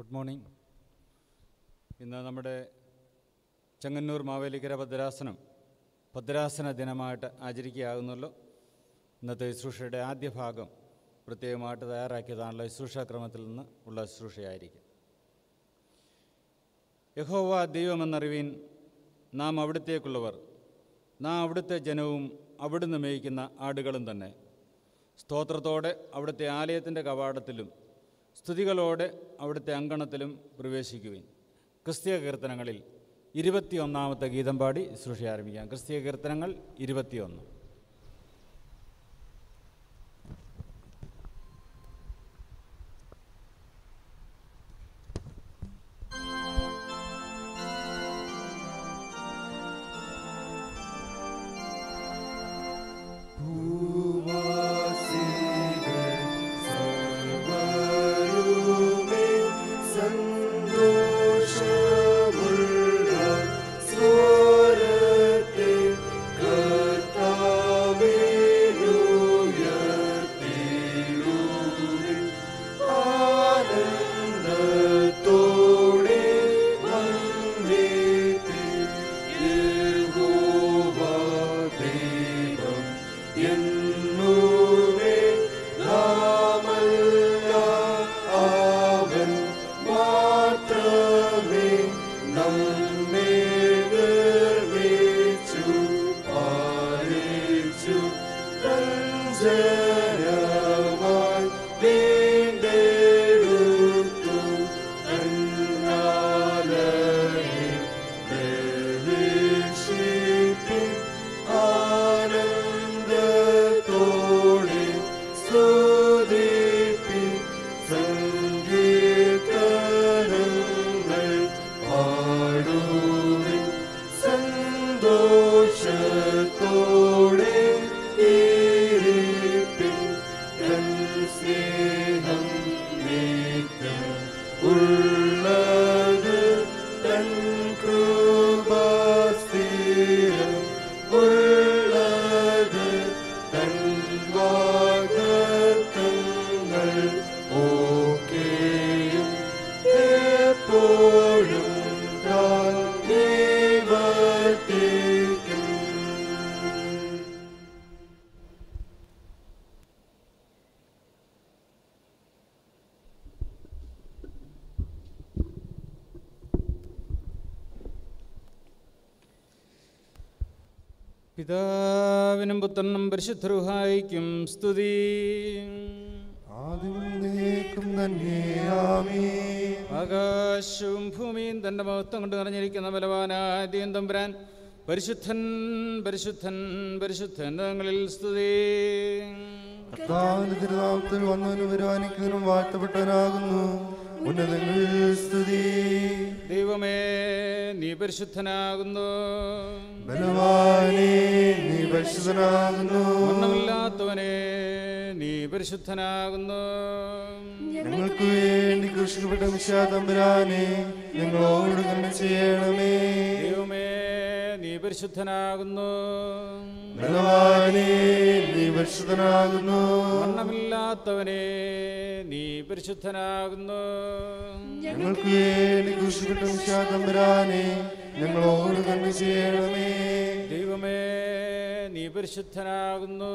Good morning ഇന്ന് നമ്മുടെ ചെങ്ങന്നൂർ മാവേലിക്കര ഭദ്രാസനം ഭദ്രാസന ദിനമായിട്ട് ആചരിക്കുകയാകുന്നല്ലോ ഇന്നത്തെ ശുശ്രൂഷയുടെ ആദ്യ ഭാഗം പ്രത്യേകമായിട്ട് തയ്യാറാക്കിയതാണല്ലോ ശുശ്രൂഷാക്രമത്തിൽ നിന്ന് ഉള്ള ശുശ്രൂഷയായിരിക്കും യഹോവ ദൈവമെന്നറിവീൻ നാം അവിടുത്തേക്കുള്ളവർ നാം അവിടുത്തെ ജനവും അവിടുന്ന് മേയ്ക്കുന്ന ആടുകളും തന്നെ സ്തോത്രത്തോടെ അവിടുത്തെ ആലയത്തിൻ്റെ കവാടത്തിലും സ്തുതികളോടെ അവിടുത്തെ അങ്കണത്തിലും പ്രവേശിക്കുവിൻ ക്രിസ്തീയ കീർത്തനങ്ങളിൽ ഇരുപത്തിയൊന്നാമത്തെ ഗീതം പാടി സൃഷ്ടി ആരംഭിക്കാം ക്രിസ്തീയ കീർത്തനങ്ങൾ ഇരുപത്തിയൊന്ന് പിതാവിനും പുത്രനും പരിശുദ്ധരുഹായിക്കും സ്തുതി ആദിമുന്നേക്കും തന്നെ ആമേൻ. ആകാശവും ഭൂമിയും തൻ്റെ മഹത്വം കൊണ്ട് നിറഞ്ഞിരിക്കുന്ന ബലവാനായ ദൈവം തമ്പുരാൻ പരിശുദ്ധൻ പരിശുദ്ധൻ പരിശുദ്ധൻ തങ്ങളിൽ സ്തുതി കർത്താവിന്റെ തിരുനാമത്തിൽ വന്നവനും വരുവാനിക്കുന്നവനും വാഴ്ത്തപ്പെട്ടവനാകുന്നു ഉന്നതങ്ങളിൽ സ്തുതി ദൈവമേ നീ പരിശുദ്ധനാകുന്നു ബലവാനേ നീ പരിശുദ്ധനാകുന്നു മരണമില്ലാത്തവനെ നീ പരിശുദ്ധനാകുന്നു ഞങ്ങൾക്ക് വേണ്ടി കൃഷിപ്പെട്ട മിശാതമ്പരാനെ ഞങ്ങളോട് കണ്ണ ചെയ്യണമേ ദൈവമേ നീ പരിശുദ്ധനാകുന്നു ബലവാനേ നീ പരിശുദ്ധനാകുന്നു മരണമില്ലാത്തവനെ നീ പരിശുദ്ധനാകുന്നു ഞങ്ങൾക്ക് വേണ്ടി കൃഷിപ്പെട്ട മിശാതമ്പരാനെ ഞങ്ങളോട് കണ്ണ ചെയ്യണമേ ദൈവമേ നീ പരിശുദ്ധനാകുന്നു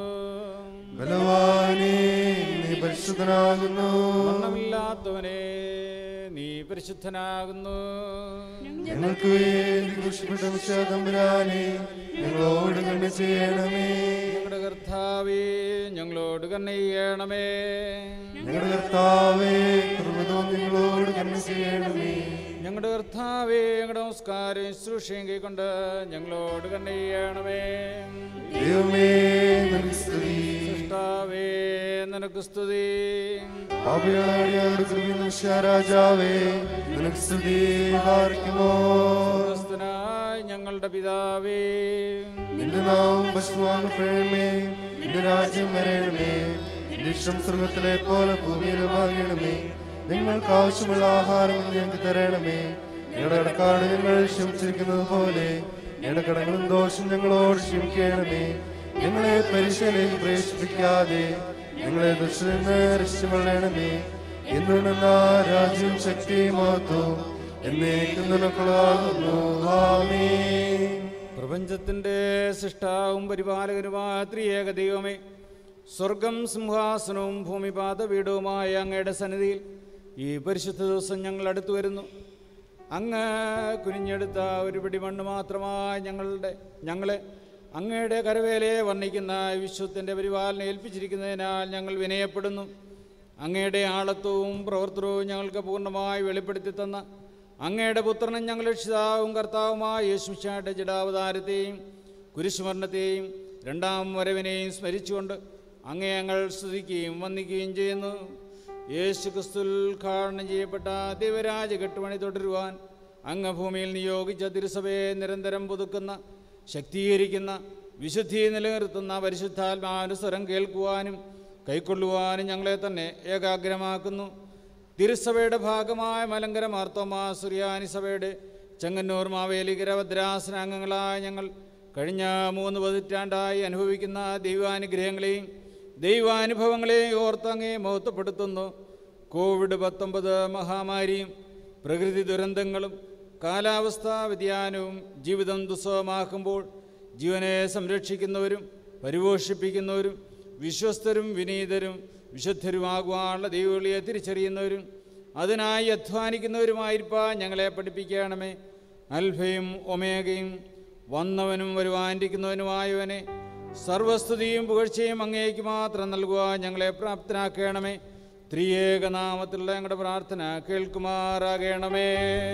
ബലവാനേ നീ പരിശുദ്ധനാകുന്നു മരണമില്ലാത്തവനെ നീ പരിശുദ്ധനാകുന്നു ഞങ്ങൾക്ക് വേണ്ടി കൃഷിപ്പെട്ട മിശാതമ്പരാനെ ഞങ്ങളോട് കണ്ണ ചെയ്യണമേ ഞങ്ങളുടെ കർത്താവേ ഞങ്ങളോട് കണ്ണയ്യണമേ ഞങ്ങളുടെ കർത്താവേ കൃപതോ നിങ്ങളോട് കണ്ണ ചെയ്യണമേ ഞങ്ങളുടെ കർത്താവേ ഞങ്ങളുടെ നമസ്കാരം ശുശ്രൂഷയും കൈക്കൊണ്ട് ഞങ്ങളോട് കണ്ണയ്യണമേ ദൈവമേ നിനക്ക് സ്തുതി കർത്താവേ നിനക്ക് സ്തുതി പാപികളാടിയോട് കൃപ രാജാവേ നിനക്ക് സ്തുതി പാർക്കുമോ സ്വർഗ്ഗസ്ഥനായ ഞങ്ങളുടെ പിതാവേ നിന്റെ നാമം പശുവാങ്ങപ്പെടണമേ നിന്റെ രാജ്യം വരയണമേ നിന്റെ ഇഷ്ടം സ്വർഗത്തിലെ പോലെ ഭൂമിയിലുമാകണമേ ഞങ്ങൾക്ക് ആവശ്യമുള്ള ആഹാരം ഇന്ന് ഞങ്ങൾക്ക് തരണമേ ഞങ്ങളുടെ കടക്കാട് ഞങ്ങൾ ക്ഷമിച്ചിരിക്കുന്നത് പോലെ ഞങ്ങളുടെ കടങ്ങളും ദോഷം ഞങ്ങളോട് ക്ഷമിക്കണമേ ഞങ്ങളെ പരീക്ഷയിലേക്ക് പ്രവേശിപ്പിക്കാതെ ഞങ്ങളെ ദുഷ്ടനിന്ന് രക്ഷിച്ചുകൊള്ളണമേ എന്നുള്ള രാജ്യം ശക്തിയും മഹത്വവും എന്നേക്കും നിനക്കുള്ളതാകുന്നു ആമേൻ പ്രപഞ്ചത്തിൻ്റെ സൃഷ്ടാവും പരിപാലകനുമായ ത്രിയേക ദൈവമേ സ്വർഗം സിംഹാസനവും ഭൂമിപാത വീടുമായ അങ്ങയുടെ സന്നിധിയിൽ ഈ പരിശുദ്ധ ദിവസം ഞങ്ങൾ അടുത്തു വരുന്നു അങ്ങ് കുനിഞ്ഞെടുത്ത ഒരു പിടി മണ്ണ് മാത്രമായി ഞങ്ങളുടെ ഞങ്ങളെ അങ്ങയുടെ കരവേലയെ വർണ്ണിക്കുന്ന വിശ്വത്തിൻ്റെ പരിപാലനം ഏൽപ്പിച്ചിരിക്കുന്നതിനാൽ ഞങ്ങൾ വിനയപ്പെടുന്നു അങ്ങയുടെ ആളത്വവും പ്രവർത്തനവും ഞങ്ങൾക്ക് പൂർണ്ണമായി വെളിപ്പെടുത്തി തന്ന അങ്ങയുടെ പുത്രനും ഞങ്ങൾ രക്ഷിതാവും കർത്താവുമായ യേശുശായുടെ ജഡാവതാരത്തെയും കുരിശുമരണത്തെയും രണ്ടാം വരവിനെയും സ്മരിച്ചുകൊണ്ട് അങ്ങേ ഞങ്ങൾ സ്തുതിക്കുകയും വന്ദിക്കുകയും ചെയ്യുന്നു യേശു ക്രിസ്തുൽ ഉദ്ഘാടനം ചെയ്യപ്പെട്ട ദൈവരാജ കെട്ടുപണി തുടരുവാൻ അങ്ങ് ഭൂമിയിൽ നിയോഗിച്ച തിരുസഭയെ നിരന്തരം പുതുക്കുന്ന ശക്തീകരിക്കുന്ന വിശുദ്ധി നിലനിർത്തുന്ന പരിശുദ്ധാത്മാനുസ്വരം കേൾക്കുവാനും കൈക്കൊള്ളുവാനും ഞങ്ങളെ തന്നെ ഏകാഗ്രമാക്കുന്നു തിരുസഭയുടെ ഭാഗമായ മലങ്കര മാർത്തോമാ സുറിയാനി സഭയുടെ ചെങ്ങന്നൂർ മാവേലികര ഭദ്രാസനാംഗങ്ങളായ ഞങ്ങൾ കഴിഞ്ഞ മൂന്ന് പതിറ്റാണ്ടായി അനുഭവിക്കുന്ന ദൈവാനുഗ്രഹങ്ങളെയും ദൈവാനുഭവങ്ങളെയും ഓർത്തങ്ങേ മഹത്വപ്പെടുത്തുന്നു കോവിഡ് പത്തൊമ്പത് മഹാമാരിയും പ്രകൃതി ദുരന്തങ്ങളും കാലാവസ്ഥാ വ്യതിയാനവും ജീവിതം ദുസ്സഹമാക്കുമ്പോൾ ജീവനെ സംരക്ഷിക്കുന്നവരും പരിപോഷിപ്പിക്കുന്നവരും വിശ്വസ്തരും വിനീതരും വിശുദ്ധരുമാകുവാനുള്ള ദൈവവിളിയെ തിരിച്ചറിയുന്നവരും അതിനായി അധ്വാനിക്കുന്നവരുമായിരിക്കാൻ ഞങ്ങളെ പഠിപ്പിക്കണമേ അൽഫയും ഒമേഗയും വന്നവനും വരുവാനിരിക്കുന്നവനുമായവനെ സർവസ്തുതിയും പുകഴ്ചയും അങ്ങേക്ക് മാത്രം നൽകുക ഞങ്ങളെ പ്രാപ്തനാക്കണമേ ത്രിയേകനാമത്തിലുള്ള ഞങ്ങളുടെ പ്രാർത്ഥന കേൾക്കുമാറാകണമേ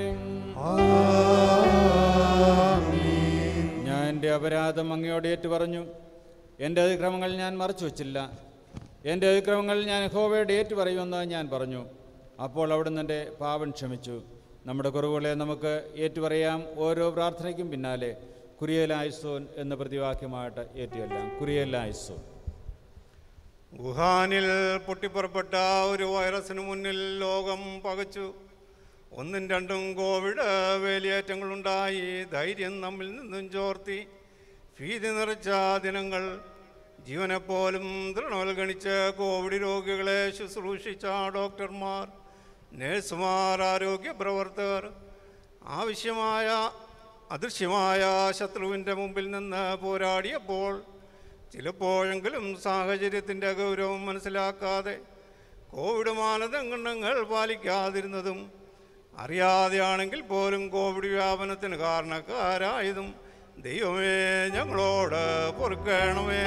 ഞാൻ എൻ്റെ അപരാധം അങ്ങയോട് ഏറ്റു പറഞ്ഞു എൻ്റെ അതിക്രമങ്ങൾ ഞാൻ മറച്ചു വച്ചില്ല എൻ്റെ അതിക്രമങ്ങൾ ഞാൻ ഹോവയുടെ ഏറ്റു പറയുമെന്ന് ഞാൻ പറഞ്ഞു അപ്പോൾ അവിടുന്ന് എൻ്റെ പാപം ക്ഷമിച്ചു നമ്മുടെ കുറവുകളെ നമുക്ക് ഏറ്റുപറയാം ഓരോ പ്രാർത്ഥനയ്ക്കും പിന്നാലെ കുരിയലായുസോൻ എന്ന പ്രതിവാക്യമായിട്ട് ഏറ്റുചൊല്ലാം കുരിയലായുസോൻ വുഹാനിൽ പൊട്ടിപ്പുറപ്പെട്ട ഒരു വൈറസിന് മുന്നിൽ ലോകം പകച്ചു ഒന്നും രണ്ടും കോവിഡ് വേലിയേറ്റങ്ങളുണ്ടായി ധൈര്യം നമ്മിൽ നിന്നും ചോർത്തി ഭീതി നിറച്ച ദിനങ്ങൾ ജീവനെപ്പോലും ദൃഢവൽഗണിച്ച് കോവിഡ് രോഗികളെ ശുശ്രൂഷിച്ച ഡോക്ടർമാർ നഴ്സുമാർ ആരോഗ്യ പ്രവർത്തകർ ആവശ്യമായ അദൃശ്യമായ ശത്രുവിൻ്റെ മുമ്പിൽ നിന്ന് പോരാടിയപ്പോൾ ചിലപ്പോഴെങ്കിലും സാഹചര്യത്തിൻ്റെ ഗൗരവം മനസ്സിലാക്കാതെ കോവിഡ് മാനദണ്ഡങ്ങൾ പാലിക്കാതിരുന്നതും അറിയാതെയാണെങ്കിൽ പോലും കോവിഡ് വ്യാപനത്തിന് കാരണക്കാരായതും ദൈവമേ ഞങ്ങളോട് പൊറുക്കണമേ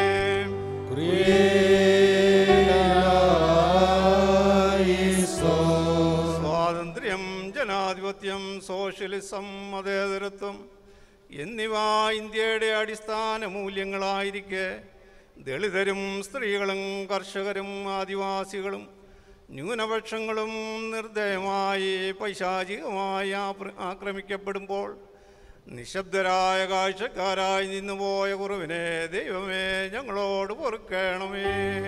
സ്വാതന്ത്ര്യം ജനാധിപത്യം സോഷ്യലിസം മതേതരത്വം എന്നിവ ഇന്ത്യയുടെ അടിസ്ഥാന മൂല്യങ്ങളായിരിക്കെ ദളിതരും സ്ത്രീകളും കർഷകരും ആദിവാസികളും ന്യൂനപക്ഷങ്ങളും നിർദ്ദയമായി പൈശാചികമായി ആപ്ര- ആക്രമിക്കപ്പെടുമ്പോൾ നിശബ്ദരായ കാഴ്ചക്കാരായി നിന്നുപോയ കുറവിനെ ദൈവമേ ഞങ്ങളോട് പൊറുക്കണമേ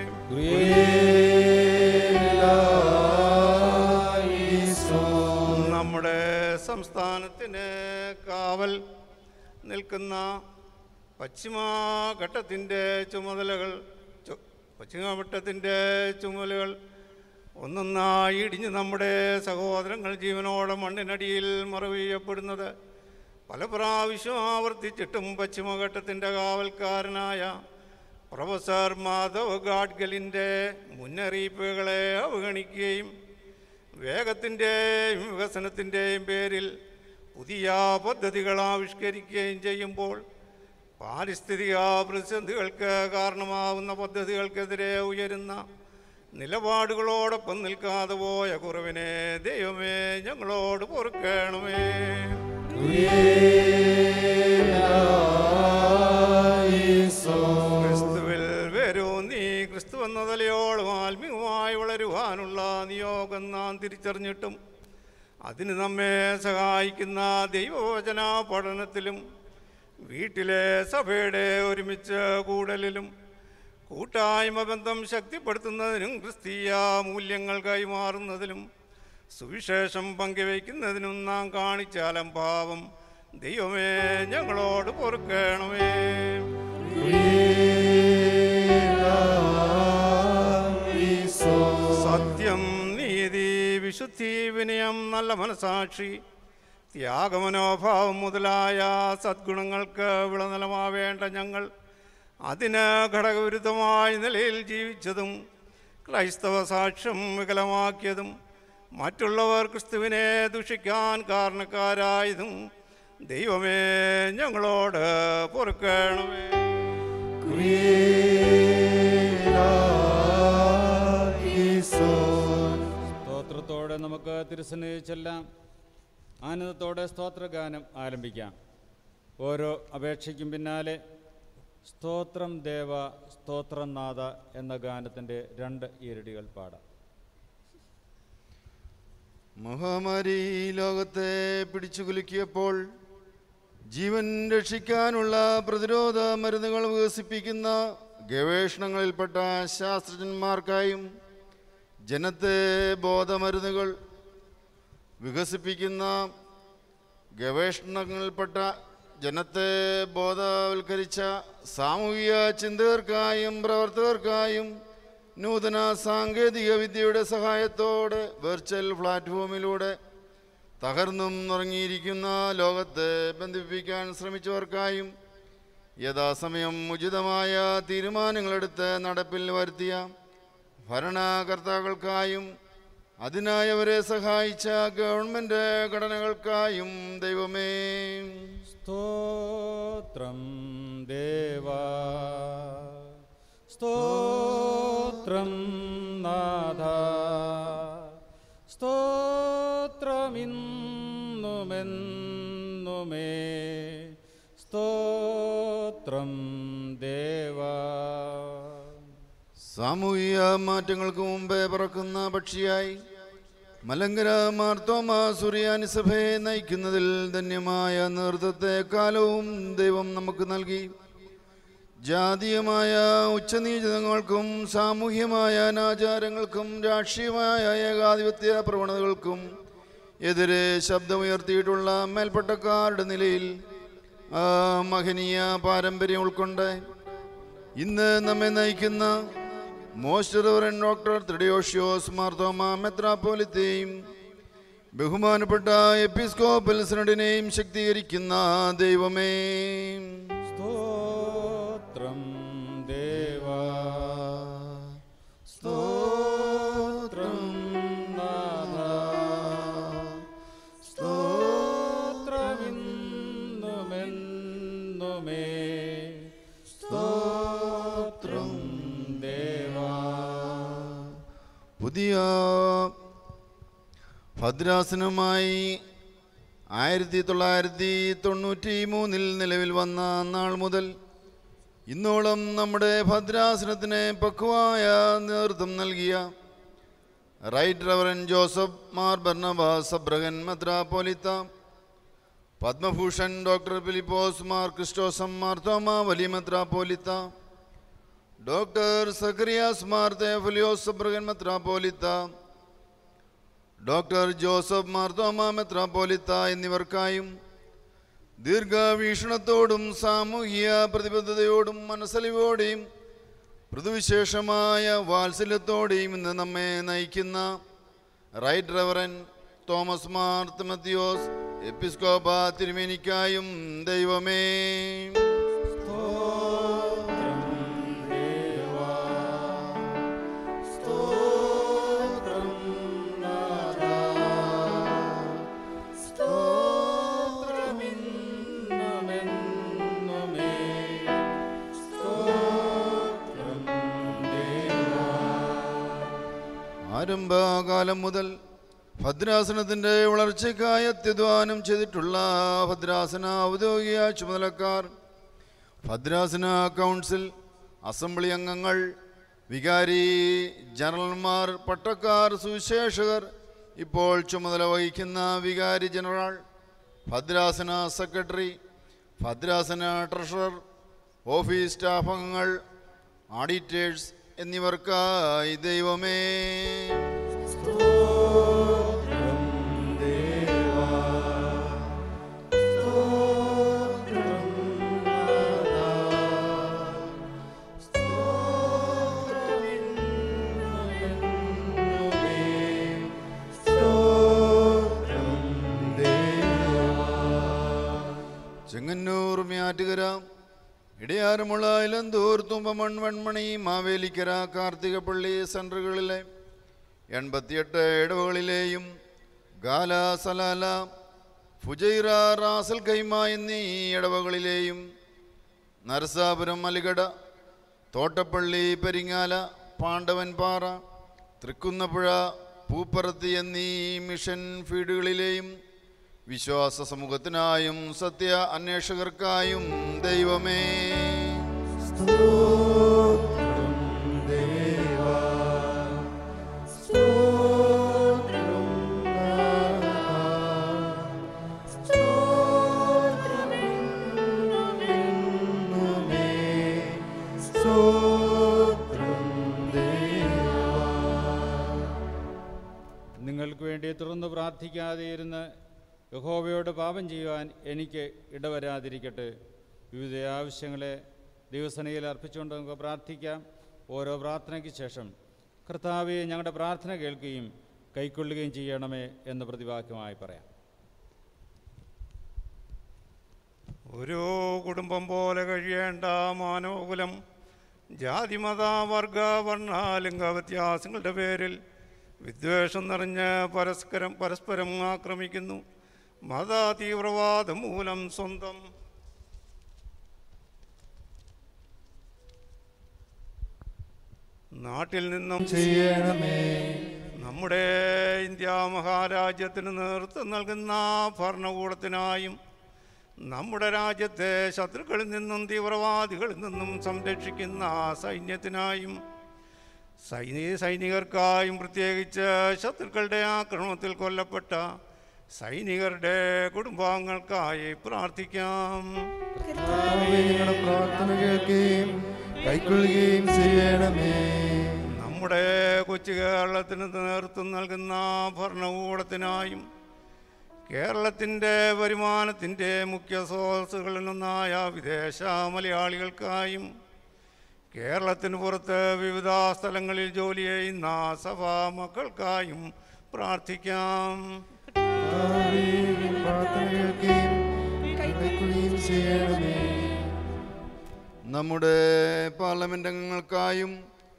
നമ്മുടെ സംസ്ഥാനത്തിന് കാവൽ നിൽക്കുന്ന പശ്ചിമഘട്ടത്തിൻ്റെ ചുമതലകൾ ചു- പശ്ചിമഘട്ടത്തിൻ്റെ ചുമതലകൾ ഒന്നൊന്നായി ഇടിഞ്ഞ് നമ്മുടെ സഹോദരങ്ങൾ ജീവനോടെ മണ്ണിനടിയിൽ മറവ് പല പ്രാവശ്യം ആവർത്തിച്ചിട്ടും പശ്ചിമഘട്ടത്തിൻ്റെ കാവൽക്കാരനായ പ്രൊഫസർ മാധവ് ഗാഡ്ഗലിൻ്റെ മുന്നറിയിപ്പുകളെ അവഗണിക്കുകയും വേഗത്തിൻ്റെയും വികസനത്തിൻ്റെയും പേരിൽ പുതിയ പദ്ധതികൾ ആവിഷ്കരിക്കുകയും ചെയ്യുമ്പോൾ പാരിസ്ഥിതിക പ്രതിസന്ധികൾക്ക് കാരണമാവുന്ന പദ്ധതികൾക്കെതിരെ ഉയരുന്ന നിലപാടുകളോടൊപ്പം നിൽക്കാതെ പോയ കുറവിനെ ദൈവമേ ഞങ്ങളോട് പൊറുക്കണമേ ക്രിസ്തുവിൽ വേരൂന്നി ക്രിസ്തു എന്ന തലയോളം ആത്മീയമായി വളരുവാനുള്ള നിയോഗം നാം തിരിച്ചറിഞ്ഞിട്ടും അതിന് നമ്മെ സഹായിക്കുന്ന ദൈവവചന പഠനത്തിലും വീട്ടിലെ സഭയുടെ ഒരുമിച്ച് കൂടലിലും കൂട്ടായ്മ ബന്ധം ശക്തിപ്പെടുത്തുന്നതിനും ക്രിസ്തീയ മൂല്യങ്ങൾ കൈമാറുന്നതിലും സുവിശേഷം പങ്കുവയ്ക്കുന്നതിനും നാം കാണിച്ച അലംഭാവം ദൈവമേ ഞങ്ങളോട് പൊറുക്കണമേ സത്യം നീതി വിശുദ്ധി വിനയം നല്ല മനസാക്ഷി ത്യാഗമനോഭാവം മുതലായ സദ്ഗുണങ്ങൾക്ക് വിളനിലമാവേണ്ട ഞങ്ങൾ അതിന് ഘടകവിരുദ്ധമായ നിലയിൽ ജീവിച്ചതും ക്രൈസ്തവ സാക്ഷ്യം വികലമാക്കിയതും മറ്റുള്ളവർ ക്രിസ്തുവിനെ ദുഷിക്കാൻ കാരണക്കാരായതും ദൈവമേ ഞങ്ങളോട് പൊറുക്കണമേ സ്തോത്രത്തോടെ നമുക്ക് തിരുസന്നിധി ചെല്ലാം ആനന്ദത്തോടെ സ്തോത്രഗാനം ആരംഭിക്കാം ഓരോ അപേക്ഷയ്ക്കും പിന്നാലെ സ്തോത്രം ദേവ സ്തോത്രം നാഥ എന്ന ഗാനത്തിൻ്റെ രണ്ട് ഈരടികൾ പാടാം മഹാമാരി ലോകത്തെ പിടിച്ചു കുലുക്കിയപ്പോൾ ജീവൻ രക്ഷിക്കാനുള്ള പ്രതിരോധ മരുന്നുകൾ വികസിപ്പിക്കുന്ന ഗവേഷണങ്ങളിൽപ്പെട്ട ശാസ്ത്രജ്ഞന്മാർക്കായും ജനത്തെ ബോധമരുന്നുകൾ വികസിപ്പിക്കുന്ന ഗവേഷണങ്ങളിൽപ്പെട്ട ജനത്തെ ബോധവൽക്കരിച്ച സാമൂഹിക ചിന്തകർക്കായും പ്രവർത്തകർക്കായും നൂതന സാങ്കേതിക വിദ്യയുടെ സഹായത്തോടെ വെർച്വൽ പ്ലാറ്റ്ഫോമിലൂടെ തകർന്നും ഉറങ്ങിയിരിക്കുന്ന ലോകത്തെ ബന്ധിപ്പിക്കാൻ ശ്രമിച്ചവർക്കായും യഥാസമയം ഉചിതമായ തീരുമാനങ്ങളെടുത്ത് നടപ്പിൽ വരുത്തിയ ഭരണകർത്താക്കൾക്കായും അതിനായി അവരെ സഹായിച്ച ഗവൺമെൻറ് ഘടനകൾക്കായും ദൈവമേ സ്തോത്രം ദേവ സ്തോത്രം നാഥ സ്തോത്രമിന്നുമെന്നുമേ സ്തോത്രം ദേവ സാമൂഹിക മാറ്റങ്ങൾക്ക് മുമ്പേ പറക്കുന്ന പക്ഷിയായി മലങ്കര മാർത്തോമ സുറിയാനി സഭയെ നയിക്കുന്നതിൽ ധന്യമായ നേതൃത്വത്തെ കാലവും ദൈവം നമുക്ക് നൽകി ജാതീയമായ ഉച്ചനീചിതങ്ങൾക്കും സാമൂഹ്യമായ അനാചാരങ്ങൾക്കും രാഷ്ട്രീയമായ ഏകാധിപത്യ പ്രവണതകൾക്കും എതിരെ ശബ്ദമുയർത്തിയിട്ടുള്ള മേൽപ്പട്ടക്കാരുടെ നിലയിൽ ആ മഹനീയ പാരമ്പര്യം ഉൾക്കൊണ്ട് ഇന്ന് നമ്മെ നയിക്കുന്ന most reverend doctor Theodosius Marthoma മെത്രാപ്പോലിത്തെയും ബഹുമാനപ്പെട്ട എപ്പിസ്കോപ്പൽ സിനഡിനെയും ശക്തീകരിക്കുന്ന ദൈവമേ സ്തോത്രം ദേവ സ്തോത്രം നാഥ സ്തോത്രമിന്നുമെന്നുമേ സ്തോത്രം ദേവ പുതിയ ഭദ്രാസനമായി ആയിരത്തി തൊള്ളായിരത്തി തൊണ്ണൂറ്റി മൂന്നിൽ നിലവിൽ വന്ന നാൾ മുതൽ ഇന്നോളം നമ്മുടെ ഭദ്രാസനത്തിന് പക്വമായ നേതൃത്വം നൽകിയ right reverend Joseph Mar Barnabas അബ്രഹൻ മെത്രാപ്പോലിത്ത പത്മഭൂഷൺ ഡോക്ടർ ഫിലിപ്പോസ് മാർ ക്രിസ്റ്റോസം മാർ തോമ വലിയ മെത്രാപ്പോലിത്ത ഡോക്ടർ സക്രിയാസ് മാർ തേഫലിയോസ് അബ്രഹൻ മെത്രാപ്പോലിത്ത ഡോക്ടർ ജോസഫ് മാർത്തോമ മെത്രാപ്പോലിത്ത എന്നിവർക്കായും ദീർഘവീക്ഷണത്തോടും സാമൂഹിക പ്രതിബദ്ധതയോടും മനസ്സലിവോടെയും പ്രതിവിശേഷമായ വാത്സല്യത്തോടെയും ഇന്ന് നമ്മെ നയിക്കുന്ന right reverend Thomas Mar Timotheos എപ്പിസ്കോപ്പ തിരുമേനിക്കായും ദൈവമേ സ്തോത്രമിന്നുമെന്നുമേ സ്തോത്രം ദേവ ആരംഭകാലം മുതൽ ഭദ്രാസനത്തിൻ്റെ വളർച്ചയ്ക്കായി അത്യധ്വാനം ചെയ്തിട്ടുള്ള ഭദ്രാസന ഔദ്യോഗിക ചുമതലക്കാർ ഭദ്രാസന കൗൺസിൽ അസംബ്ലി അംഗങ്ങൾ വികാരി ജനറൽമാർ പട്ടക്കാർ സുവിശേഷകർ ഇപ്പോൾ ചുമതല വഹിക്കുന്ന വികാരി ജനറൽ ഭദ്രാസന സെക്രട്ടറി ഭദ്രാസന ട്രഷറർ ഓഫീസ് സ്റ്റാഫ് അംഗങ്ങൾ ഓഡിറ്റേഴ്സ് എന്നിവർക്കായി ദൈവമേ സ്തോത്രം ചെങ്ങന്നൂർ മ്യാറ്റുകര ഇടയാറുമുള്ള ഇലന്തൂർ തുമ്പമൺ വൺമണി മാവേലിക്കര കാർത്തികപ്പള്ളി സെൻറ്ററുകളിലെ എൺപത്തിയെട്ട് ഇടവുകളിലെയും Ghala Salalah Fujairah Ras al Khaimah എന്നീ ഇടവകളിലെയും നരസാപുരം മലികട തോട്ടപ്പള്ളി പെരിങ്ങാല പാണ്ഡവൻപാറ തൃക്കുന്നപ്പുഴ പൂപ്പറത്ത് എന്നീ മിഷൻ ഫീഡുകളിലെയും വിശ്വാസ സമൂഹത്തിനായും സത്യ അന്വേഷകർക്കായും ദൈവമേ നിങ്ങൾക്ക് വേണ്ടി തുറന്ന് പ്രാർത്ഥിക്കാതെ ഇരുന്ന് യഹോവയോട് പാപം ചെയ്യുവാൻ എനിക്ക് ഇടവരാതിരിക്കട്ടെ വിവിധ ആവശ്യങ്ങളെ ദിവസനയിൽ അർപ്പിച്ചുകൊണ്ട് നമുക്ക് പ്രാർത്ഥിക്കാം ഓരോ പ്രാർത്ഥനയ്ക്ക് ശേഷം കർത്താവെ ഞങ്ങളുടെ പ്രാർത്ഥന കേൾക്കുകയും കൈക്കൊള്ളുകയും ചെയ്യണമേ എന്ന് പ്രതിവാക്യമായി പറയാം ഓരോ കുടുംബം പോലെ കഴിയേണ്ട മാനോകുലം ജാതിമത വർഗ വർണ്ണാലിംഗ വ്യത്യാസങ്ങളുടെ പേരിൽ വിദ്വേഷം നിറഞ്ഞ് പരസ്പരം പരസ്പരം ആക്രമിക്കുന്നു മത തീവ്രവാദം മൂലം സ്വന്തം നാട്ടിൽ നിന്നും ചെയ്യണമേ നമ്മുടെ ഇന്ത്യ മഹാരാജ്യത്തിന് നേതൃത്വം നൽകുന്ന ഭരണകൂടത്തിനായും നമ്മുടെ രാജ്യത്തെ ശത്രുക്കളിൽ നിന്നും തീവ്രവാദികളിൽ നിന്നും സംരക്ഷിക്കുന്ന സൈന്യത്തിനായും സൈനിക സൈനികർക്കായും പ്രത്യേകിച്ച് ശത്രുക്കളുടെ ആക്രമണത്തിൽ കൊല്ലപ്പെട്ട സൈനികരുടെ കുടുംബാംഗങ്ങൾക്കായി പ്രാർത്ഥിക്കാം കർത്താവേ, ഞങ്ങളുടെ പ്രാർത്ഥന കേൾക്കുകയും കൈക്കൊള്ളുകയും ചെയ്യണമേ നമ്മുടെ കൊച്ചു കേരളത്തിന് നേതൃത്വം നൽകുന്ന ഭരണകൂടത്തിനായും കേരളത്തിൻ്റെ വരുമാനത്തിൻ്റെ മുഖ്യ സ്രോതസ്സുകളിലൊന്നായ വിദേശ മലയാളികൾക്കായും കേരളത്തിന് പുറത്ത് വിവിധ സ്ഥലങ്ങളിൽ ജോലി ചെയ്യുന്ന സഭാ മക്കൾക്കായും പ്രാർത്ഥിക്കാം കർത്താവേ, ഞങ്ങളുടെ പ്രാർത്ഥന കേൾക്കുകയും കൈക്കൊള്ളുകയും ചെയ്യണമേ നമ്മുടെ പാർലമെന്റ് അംഗങ്ങൾക്കായും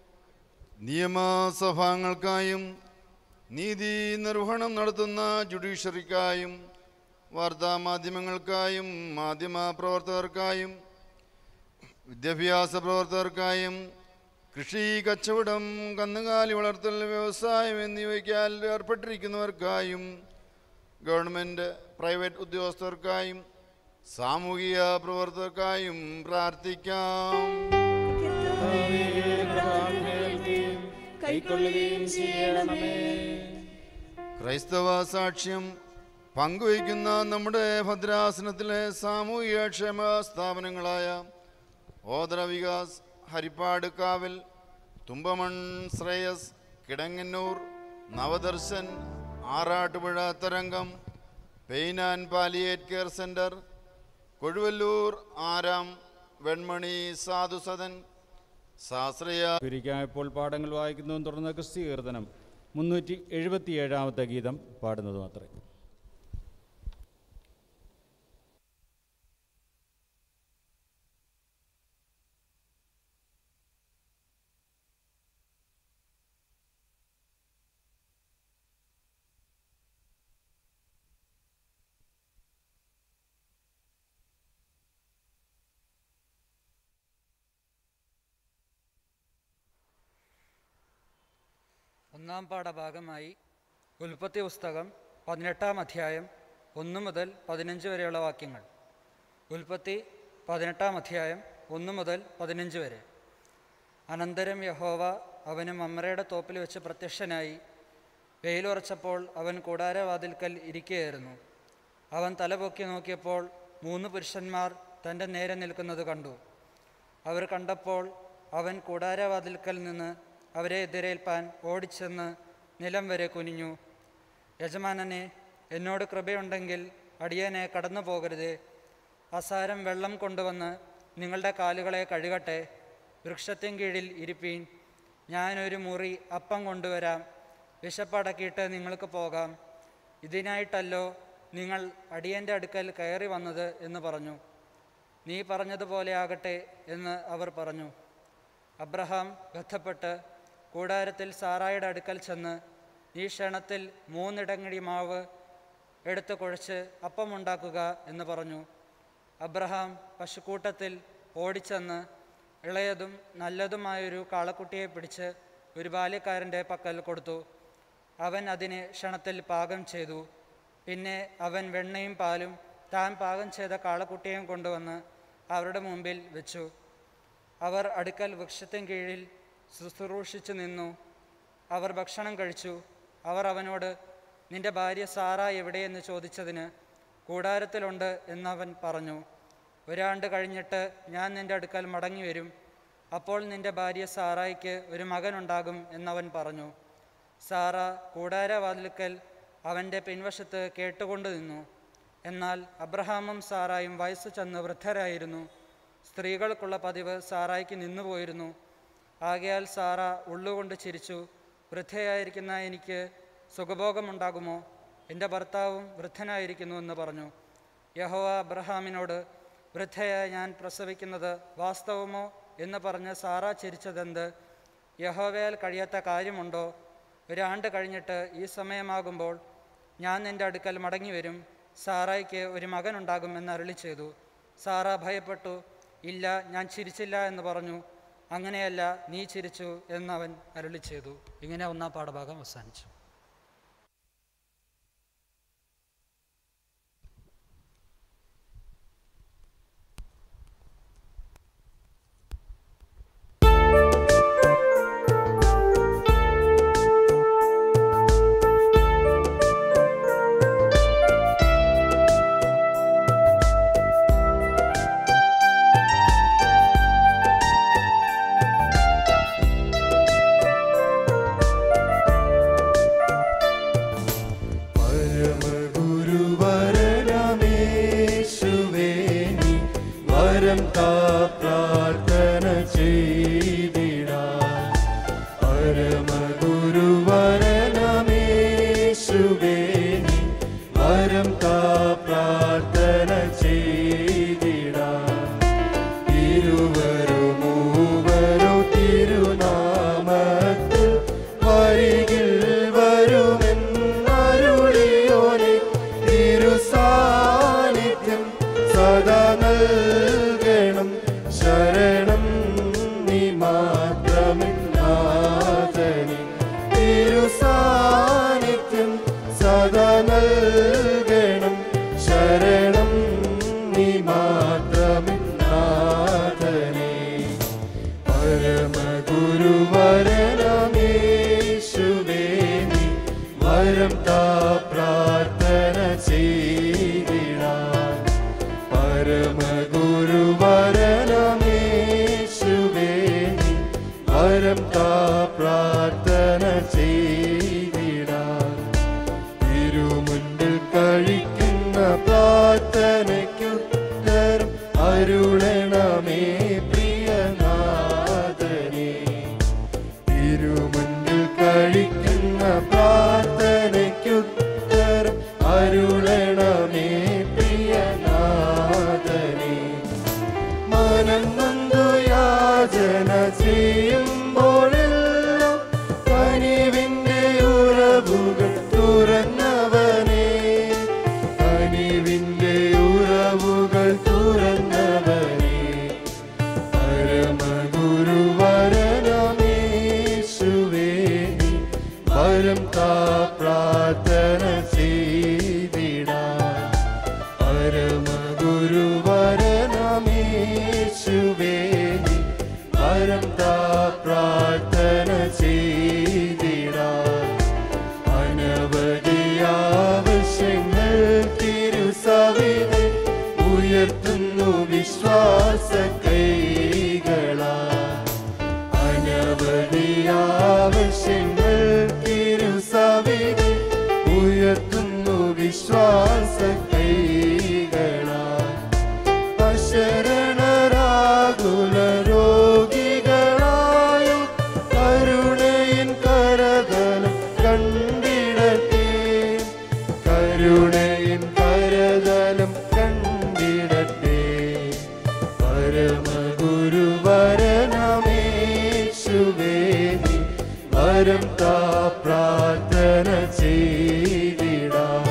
നിയമസഭാംഗങ്ങൾക്കായും നീതി നിർവഹണം നടത്തുന്ന ജുഡീഷ്യറിക്കായും വാർത്താമാധ്യമങ്ങൾക്കായും മാധ്യമ പ്രവർത്തകർക്കായും വിദ്യാഭ്യാസ പ്രവർത്തകർക്കായും കൃഷി കച്ചവടം കന്നുകാലി വളർത്തൽ വ്യവസായം എന്നിവയ്ക്കാൽ ഏർപ്പെട്ടിരിക്കുന്നവർക്കായും ഗവൺമെൻറ് പ്രൈവറ്റ് ഉദ്യോഗസ്ഥർക്കായും സാമൂഹിക പ്രവർത്തകർക്കായും പ്രാർത്ഥിക്കാം കൈക്കൊള്ളുകയും ചെയ്യണമേ ക്രൈസ്തവ സാക്ഷ്യം പങ്കുവയ്ക്കുന്ന നമ്മുടെ ഭദ്രാസനത്തിലെ സാമൂഹിക ക്ഷേമ സ്ഥാപനങ്ങളായ ഓദര വികാസ് ഹരിപ്പാട് കാവൽ Thumpamon Shreyas Kidangannur Navadarshan Arattupuzha Tharangam pain and palliative care centre Kozhuvalloor Aaram Venmani Sadhusadan Sasraya ഇരിക്കാൻ ഇപ്പോൾ പാഠങ്ങൾ വായിക്കുന്നതും തുടർന്ന് ക്രിസ്തി കീർത്തനം മുന്നൂറ്റി എഴുപത്തി ഏഴാമത്തെ ഗീതം പാടുന്നത് മാത്രമേ ഒന്നാം പാഠഭാഗമായി ഉൽപ്പത്തി പുസ്തകം പതിനെട്ടാം അധ്യായം ഒന്ന് മുതൽ പതിനഞ്ച് വരെയുള്ള വാക്യങ്ങൾ ഉൽപ്പത്തി പതിനെട്ടാം അധ്യായം ഒന്ന് മുതൽ പതിനഞ്ച് വരെ അനന്തരം യഹോവ അവന് മമ്രയുടെ തോപ്പിൽ വെച്ച് പ്രത്യക്ഷനായി വെയിലുറച്ചപ്പോൾ അവൻ കൂടാരവാതിൽക്കൽ ഇരിക്കുകയായിരുന്നു അവൻ തലപൊക്കി നോക്കിയപ്പോൾ മൂന്ന് പുരുഷന്മാർ തൻ്റെ നേരെ നിൽക്കുന്നത് കണ്ടു അവർ കണ്ടപ്പോൾ അവൻ കൂടാരവാതിൽക്കൽ നിന്ന് അവരെ എതിരേൽപ്പാൻ ഓടിച്ചെന്ന് നിലം വരെ കുനിഞ്ഞു യജമാനനെ എന്നോട് കൃപയുണ്ടെങ്കിൽ അടിയനെ കടന്നു പോകരുതേ അസാരം വെള്ളം കൊണ്ടുവന്ന് നിങ്ങളുടെ കാലുകളെ കഴുകട്ടെ വൃക്ഷത്തിൻ കീഴിൽ ഇരിപ്പീൻ ഞാനൊരു മുറി അപ്പം കൊണ്ടുവരാം വിശപ്പടക്കിയിട്ട് നിങ്ങൾക്ക് പോകാം ഇതിനായിട്ടല്ലോ നിങ്ങൾ അടിയൻ്റെ അടുക്കൽ കയറി വന്നത് എന്ന് പറഞ്ഞു നീ പറഞ്ഞതുപോലെ ആകട്ടെ എന്ന് അവർ പറഞ്ഞു അബ്രഹാം ബന്ധപ്പെട്ട് കൂടാരത്തിൽ സാറായുടെ അടുക്കൽ ചെന്ന് ഈ ക്ഷണത്തിൽ മൂന്നിടങ്ങടി മാവ് എടുത്ത് കുഴച്ച് അപ്പമുണ്ടാക്കുക എന്ന് പറഞ്ഞു അബ്രഹാം പശുക്കൂട്ടത്തിൽ ഓടിച്ചെന്ന് ഇളയതും നല്ലതുമായൊരു കാളക്കുട്ടിയെ പിടിച്ച് ഒരു ബാല്യക്കാരൻ്റെ പക്കൽ കൊടുത്തു അവൻ അതിനെ ക്ഷണത്തിൽ പാകം ചെയ്തു പിന്നെ അവൻ വെണ്ണയും പാലും താൻ പാകം ചെയ്ത കാളക്കുട്ടിയും കൊണ്ടുവന്ന് അവരുടെ മുമ്പിൽ വെച്ചു അവർ അടുക്കൽ വൃക്ഷത്തിൻ കീഴിൽ ശുശ്രൂഷിച്ചു നിന്നു അവർ ഭക്ഷണം കഴിച്ചു അവർ അവനോട് നിന്റെ ഭാര്യ സാറ എവിടെയെന്ന് ചോദിച്ചതിന് കൂടാരത്തിലുണ്ട് എന്നവൻ പറഞ്ഞു ഒരാണ്ട് കഴിഞ്ഞിട്ട് ഞാൻ നിന്റെ അടുക്കൽ മടങ്ങി വരും അപ്പോൾ നിന്റെ ഭാര്യ സാറായിക്ക് ഒരു മകനുണ്ടാകും എന്നവൻ പറഞ്ഞു സാറ കൂടാരവാതിൽക്കൽ അവൻ്റെ പിൻവശത്ത് കേട്ടുകൊണ്ട് നിന്നു എന്നാൽ അബ്രഹാമും സാറായും വയസ്സ് ചെന്ന് വൃദ്ധരായിരുന്നു സ്ത്രീകൾക്കുള്ള പതിവ് സാറായിക്ക് നിന്നുപോയിരുന്നു ആകയാൽ സാറ ഉള്ളുകൊണ്ട് ചിരിച്ചു വൃദ്ധയായിരിക്കുന്ന എനിക്ക് സുഖഭോഗമുണ്ടാകുമോ എൻ്റെ ഭർത്താവും വൃദ്ധനായിരിക്കുന്നു എന്ന് പറഞ്ഞു യഹോവ അബ്രഹാമിനോട് വൃദ്ധയായ ഞാൻ പ്രസവിക്കുന്നത് വാസ്തവമോ എന്ന് പറഞ്ഞ് സാറ ചിരിച്ചതെന്ത് യഹോവയാൽ കഴിയാത്ത കാര്യമുണ്ടോ ഒരാണ്ട് കഴിഞ്ഞിട്ട് ഈ സമയമാകുമ്പോൾ ഞാൻ നിൻ്റെ അടുക്കൽ മടങ്ങി വരും സാറായ്ക്ക് ഒരു മകനുണ്ടാകും എന്ന് അരുളി ചെയ്തു സാറ ഭയപ്പെട്ടു ഇല്ല ഞാൻ ചിരിച്ചില്ല എന്ന് പറഞ്ഞു അങ്ങനെയല്ല നീ ചിരിച്ചു എന്നവൻ അരുളി ചെയ്തു ഇങ്ങനെ ഒന്നാം പാഠഭാഗം അവസാനിച്ചു പരമഗുരുവരനമേശുവേ നീ വരം താ പ്രാർത്ഥന ചെയ്തിടാം പരമഗുരുവരനമേശുവേ നീ വരം താ പ്രാർത്ഥന ചെയ്തിടാം ഇരുവരോ മൂവരോ തിരുനാമത്തിൽ വരികിൽ വരുമെന്നരുളിയോനെ തിരുസാന്നിധ്യം സദാ നൽകണം ശരണം നീ മാത്രമെന്നാഥനെ തിരുസാന്നിധ്യം സദാ നൽകണം ശരണം നീ മാത്രമെന്നാഥനെ പരമഗുരുവരനമേശുവേ നീ വരം താ പ്രാർത്ഥന ചെയ്തിടാം പരമഗുരുവരനമേശുവേ നീ വരം താ പ്രാർത്ഥന ചെയ്തിടാം തിരുമുൻപിൽ കഴിക്കുന്ന പ്രാർത്ഥനയ്ക്കുത്തരം അരുളണമേ പ്രിയനാഥനെ തിരുമുൻപിൽ കഴിക്കുന്ന പ്രാർത്ഥനയ്ക്കുത്തരം അരുളണമേ പ്രിയനാഥനെ മനം നൊന്തു യാചന ചെയ്യുമ്പോഴെല്ലാം കനിവിന്റെ ഉറവുകൾ തുറന്നവനെ കനിവിന്റെ ഉറവുകൾ തുറന്നവനെ പരമഗുരുവരനമേശുവേ നീ വരം താ പ്രാർത്ഥന ചെയ്തിടാം പരമഗുരുവരനമേശുവേ നീ വരം താ പ്രാർത്ഥന ചെയ്തിടാം അനവധി ആവശ്യങ്ങൾ തിരുസവിധി ഉയർത്തുന്നു വിശ്വാസ കൈകളാ അനവധി ആവശ്യങ്ങൾ തിരുസവിധി ഉയർത്തുന്നു വിശ്വാസ കൈകളാ അശരണരാകുല രോഗികളായും കരുണയിൻ കരതലം കണ്ടിടത്തെ കരുണയിൻ വരം താ പ്രാർത്ഥന ചെയ്തിടാം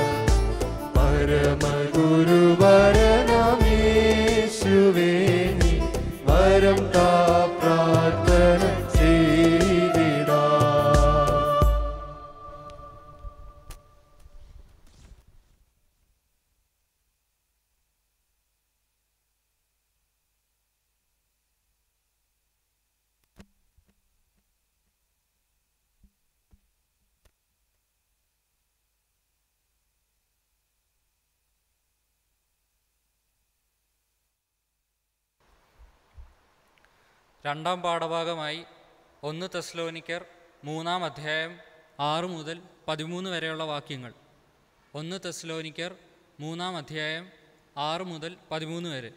പരമഗുരുവരനമേശുവേ നീ വരം താ പ്രാർത്ഥന ചെയ്തിടാം രണ്ടാം പാഠഭാഗമായി ഒന്ന് തെസ്ലോനിക്കർ മൂന്നാം അധ്യായം ആറ് മുതൽ പതിമൂന്ന് വരെയുള്ള വാക്യങ്ങൾ ഒന്ന് തെസ്ലോനിക്കർ മൂന്നാം അധ്യായം ആറ് മുതൽ പതിമൂന്ന് വരെ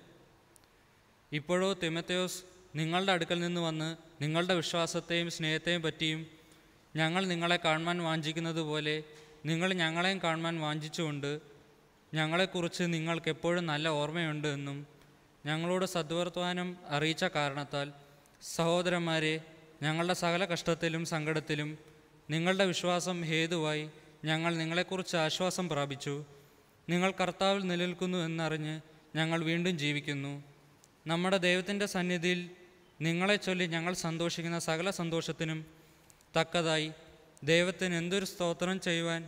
ഇപ്പോഴോ തിമത്തയോസ് നിങ്ങളുടെ അടുക്കൽ നിന്ന് വന്ന് നിങ്ങളുടെ വിശ്വാസത്തെയും സ്നേഹത്തെയും പറ്റിയും ഞങ്ങൾ നിങ്ങളെ കാണുവാൻ വാഞ്ചിക്കുന്നത് പോലെ നിങ്ങൾ ഞങ്ങളെയും കാണുവാൻ വാഞ്ചിച്ചുകൊണ്ട് ഞങ്ങളെക്കുറിച്ച് നിങ്ങൾക്ക് എപ്പോഴും നല്ല ഓർമ്മയുണ്ട് എന്നും ഞങ്ങളോട് സദ്വർത്തമാനം അറിയിച്ച കാരണത്താൽ സഹോദരന്മാരെ ഞങ്ങളുടെ സകല കഷ്ടത്തിലും സങ്കടത്തിലും നിങ്ങളുടെ വിശ്വാസം ഹേതുവായി ഞങ്ങൾ നിങ്ങളെക്കുറിച്ച് ആശ്വാസം പ്രാപിച്ചു നിങ്ങൾ കർത്താവിൽ നിലനിൽക്കുന്നു എന്നറിഞ്ഞ് ഞങ്ങൾ വീണ്ടും ജീവിക്കുന്നു നമ്മുടെ ദൈവത്തിൻ്റെ സന്നിധിയിൽ നിങ്ങളെ ചൊല്ലി ഞങ്ങൾ സന്തോഷിക്കുന്ന സകല സന്തോഷത്തിനും തക്കതായി ദൈവത്തിന് എന്തൊരു സ്തോത്രം ചെയ്യുവാൻ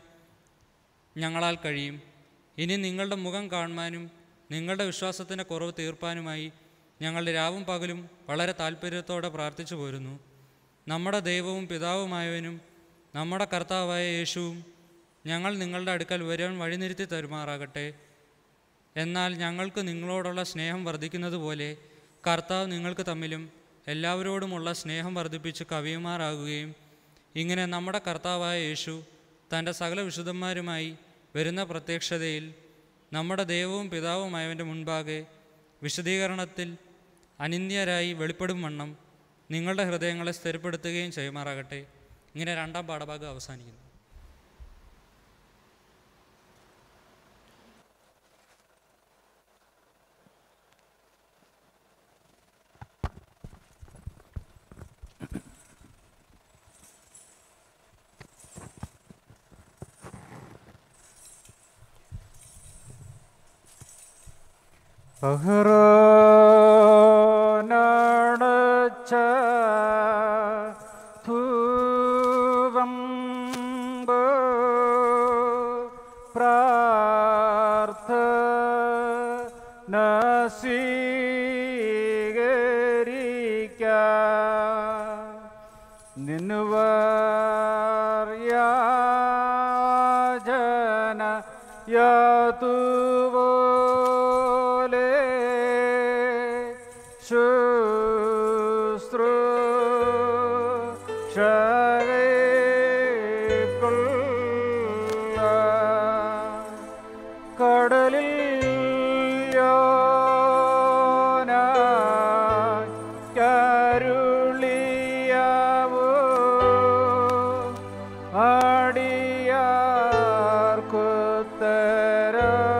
ഞങ്ങളാൽ കഴിയും ഇനി നിങ്ങളുടെ മുഖം കാണുവാനും നിങ്ങളുടെ വിശ്വാസത്തിൻ്റെ കുറവ് തീർപ്പാനുമായി ഞങ്ങൾ രാവും പകലും വളരെ താല്പര്യത്തോടെ പ്രാർത്ഥിച്ചു പോരുന്നു നമ്മുടെ ദൈവവും പിതാവുമായവനും നമ്മുടെ കർത്താവായ യേശുവും ഞങ്ങൾ നിങ്ങളുടെ അടുക്കൽ വരാൻ വഴിനിരുത്തി തരുമാറാകട്ടെ എന്നാൽ ഞങ്ങൾക്ക് നിങ്ങളോടുള്ള സ്നേഹം വർദ്ധിക്കുന്നത് പോലെ കർത്താവ് നിങ്ങൾക്ക് തമ്മിലും എല്ലാവരോടുമുള്ള സ്നേഹം വർദ്ധിപ്പിച്ച് കവിയുമാറാകുകയും ഇങ്ങനെ നമ്മുടെ കർത്താവായ യേശു തൻ്റെ സകല വിശുദ്ധന്മാരുമായി വരുന്ന പ്രത്യക്ഷതയിൽ നമ്മുടെ ദൈവവും പിതാവുമായവൻ്റെ മുൻപാകെ വിശദീകരണത്തിൽ അനിന്യരായി വെളിപ്പെടും വണ്ണം നിങ്ങളുടെ ഹൃദയങ്ങളെ സ്ഥിരപ്പെടുത്തുകയും ചെയ്യുമാറാകട്ടെ ഇങ്ങനെ രണ്ടാം പാഠഭാഗം അവസാനിക്കുന്നു അഹ്റോനടച്ച ധൂപം പ്രാർത്ഥന സ്വീകരിക്കാം നിന്നുവർ യാചന യാതുപോലെ ശുശ്രൂ കടലിൽ യോന കരുളിയാവോ അടിയാർക്കുത്തര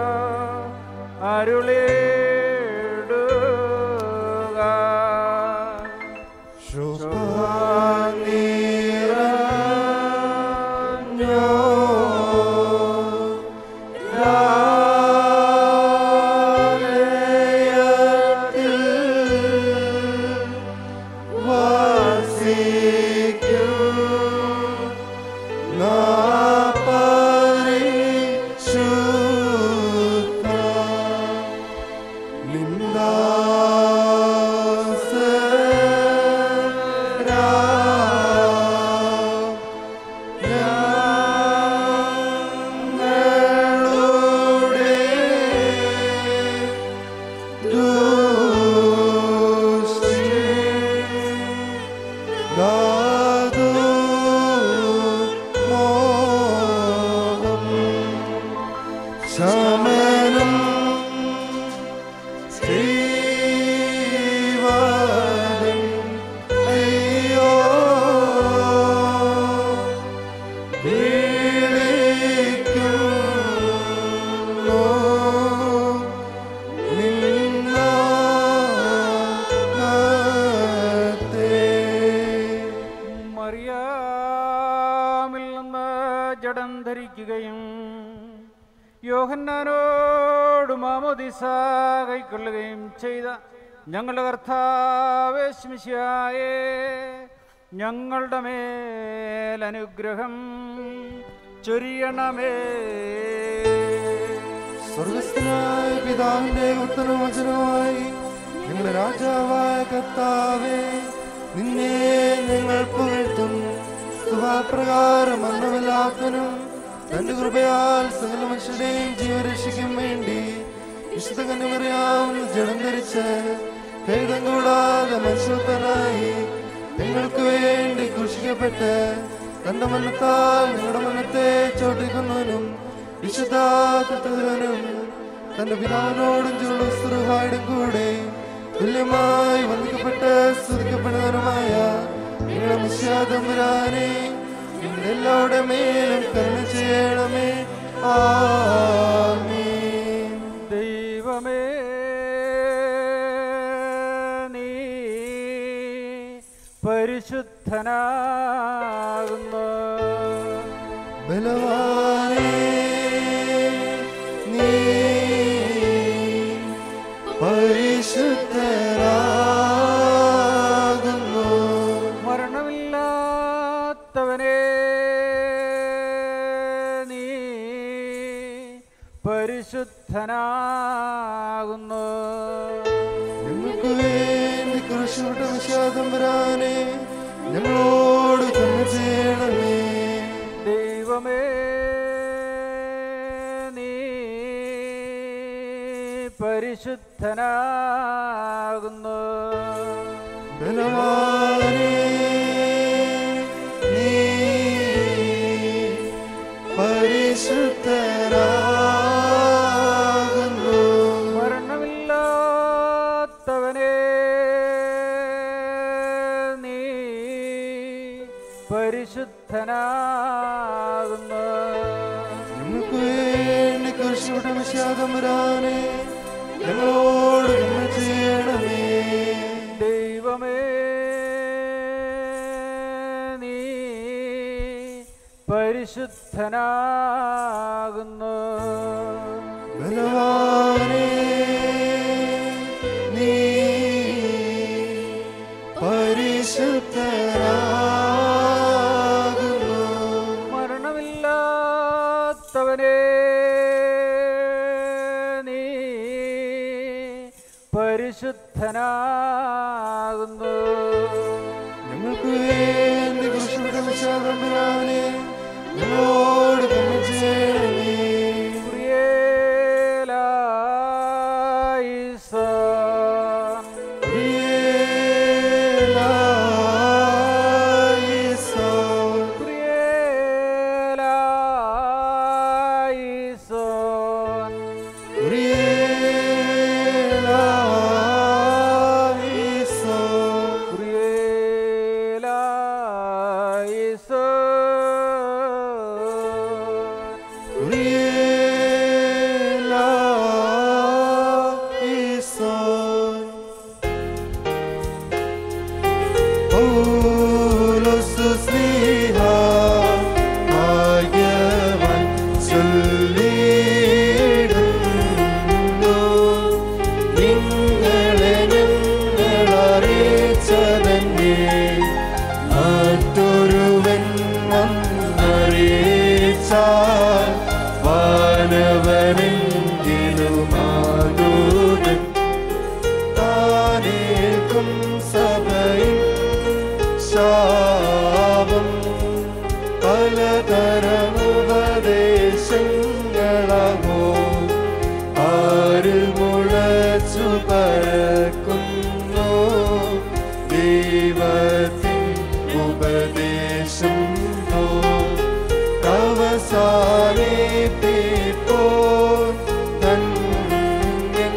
അരുളിടുക പരിശുദ്ധ മാമോദിസ കൈക്കൊള്ളുകയും ചെയ്ത ഞങ്ങളുടെ കർത്താവേശ്മിശായേ ഞങ്ങളുടെ മേൽ അനുഗ്രഹം ചൊരിയണമേ സ്വർഗസ്ഥനായ പിതാവിന്റെ ഉത്തരവചനമായി ഞങ്ങളുടെ രാജാവായ കർത്താവേ നിന്നെ ഞങ്ങൾ പുകഴ്ത്തും സുഭാപ്രകാരം അന്നമില്ലാത്തനും തന്റെ കൃപയാൽ സകല മനുഷ്യരുടെയും ജീവരക്ഷയ്ക്കും വേണ്ടി വിശുദ്ധ കന്യമറിയാം ജഡം ധരിച്ച് ഭേദം കൂടാതെ മനുഷ്യത്തനായി ഞങ്ങൾക്ക് വേണ്ടി ക്രൂശിക്കപ്പെട്ട് തന്റെ മരണത്താൽ ഞങ്ങളുടെ മരണത്തെ ചോട്ടിക്കുന്നവനും വിശുദ്ധാത്മനും തന്റെ പിതാവിനോടും ചുരുളുഹായുടെ കൂടെ തുല്യമായി വന്ദിക്കപ്പെട്ട് സ്തുതിക്കപ്പെടുന്നവനുമായ നിങ്ങളുടെ മിശ്യാതമ്പുരാനെ നിങ്ങളുടെ എല്ലാവരുടെ മേലും കരുണ ചെയ്യണമേ ആമീൻ ദൈവമേ നീ പരിശുദ്ധനാകുന്നു ബലവാനേ നീ പരിശുദ്ധരാകുന്നു മരണമില്ലാത്തവനെ നീ പരിശുദ്ധനാകുന്നു ഞങ്ങൾക്ക് വേണ്ടി കുരിശുവിട്ട വിഷാദംബരാനെ ഞങ്ങളോട് കണ്ണു ചെയ്യണമേ ദൈവമേ നീ പരിശുദ്ധനാകുന്നു ബലവാനേ നീ പരിശുദ്ധരാകുന്നു മരണമില്ലാത്തവനെ നീ പരിശുദ്ധനാകുന്നു ഞങ്ങൾക്ക് വേണ്ടി കുരിശുവിട്ട വിഷാദംബരാനെ ഞങ്ങളോട് കണ്ണു ചെയ്യണമേ ദൈവമേ നീ പരിശുദ്ധനാകുന്നു ബലവാനേ നീ പരിശുദ്ധരാകുന്നു മരണമില്ലാത്തവനെ നീ പരിശുദ്ധനാകുന്നു ഞങ്ങൾക്ക് വേണ്ടി കൃഷ്ണയുടെ വിശാദമ്പരാനെ ഞങ്ങളോട് കണ്ണു ചെയ്യണമേ പ്രിയേലായിസ പ്രിയേലായിസോൻ പ്രിയേലായിസോൻ പ്രിയേലായിസോൻ പ്രിയേലായിസോൻ പ്രിയേലായിസോൻ പൗലോസ് സ്നേഹ ഭാഗ്യവാൻ ചൊല്ലിടുന്നു നിങ്ങളെ ഞങ്ങളറിയിച്ചതന്നെ മറ്റൊരുവൻ വന്നറിയിച്ചാൽ വാനവനെങ്കിലുമാതൂതൻ താനേൽക്കും സഭയിൽ ശാപം പലതരമുപദേശങ്ങളാകോ ആര് മുളച്ചു പരക്കുന്നു ദൈവത്തിൻ ഉപദേശം പോ അവസാനിപ്പിപ്പോ തന്നിൻ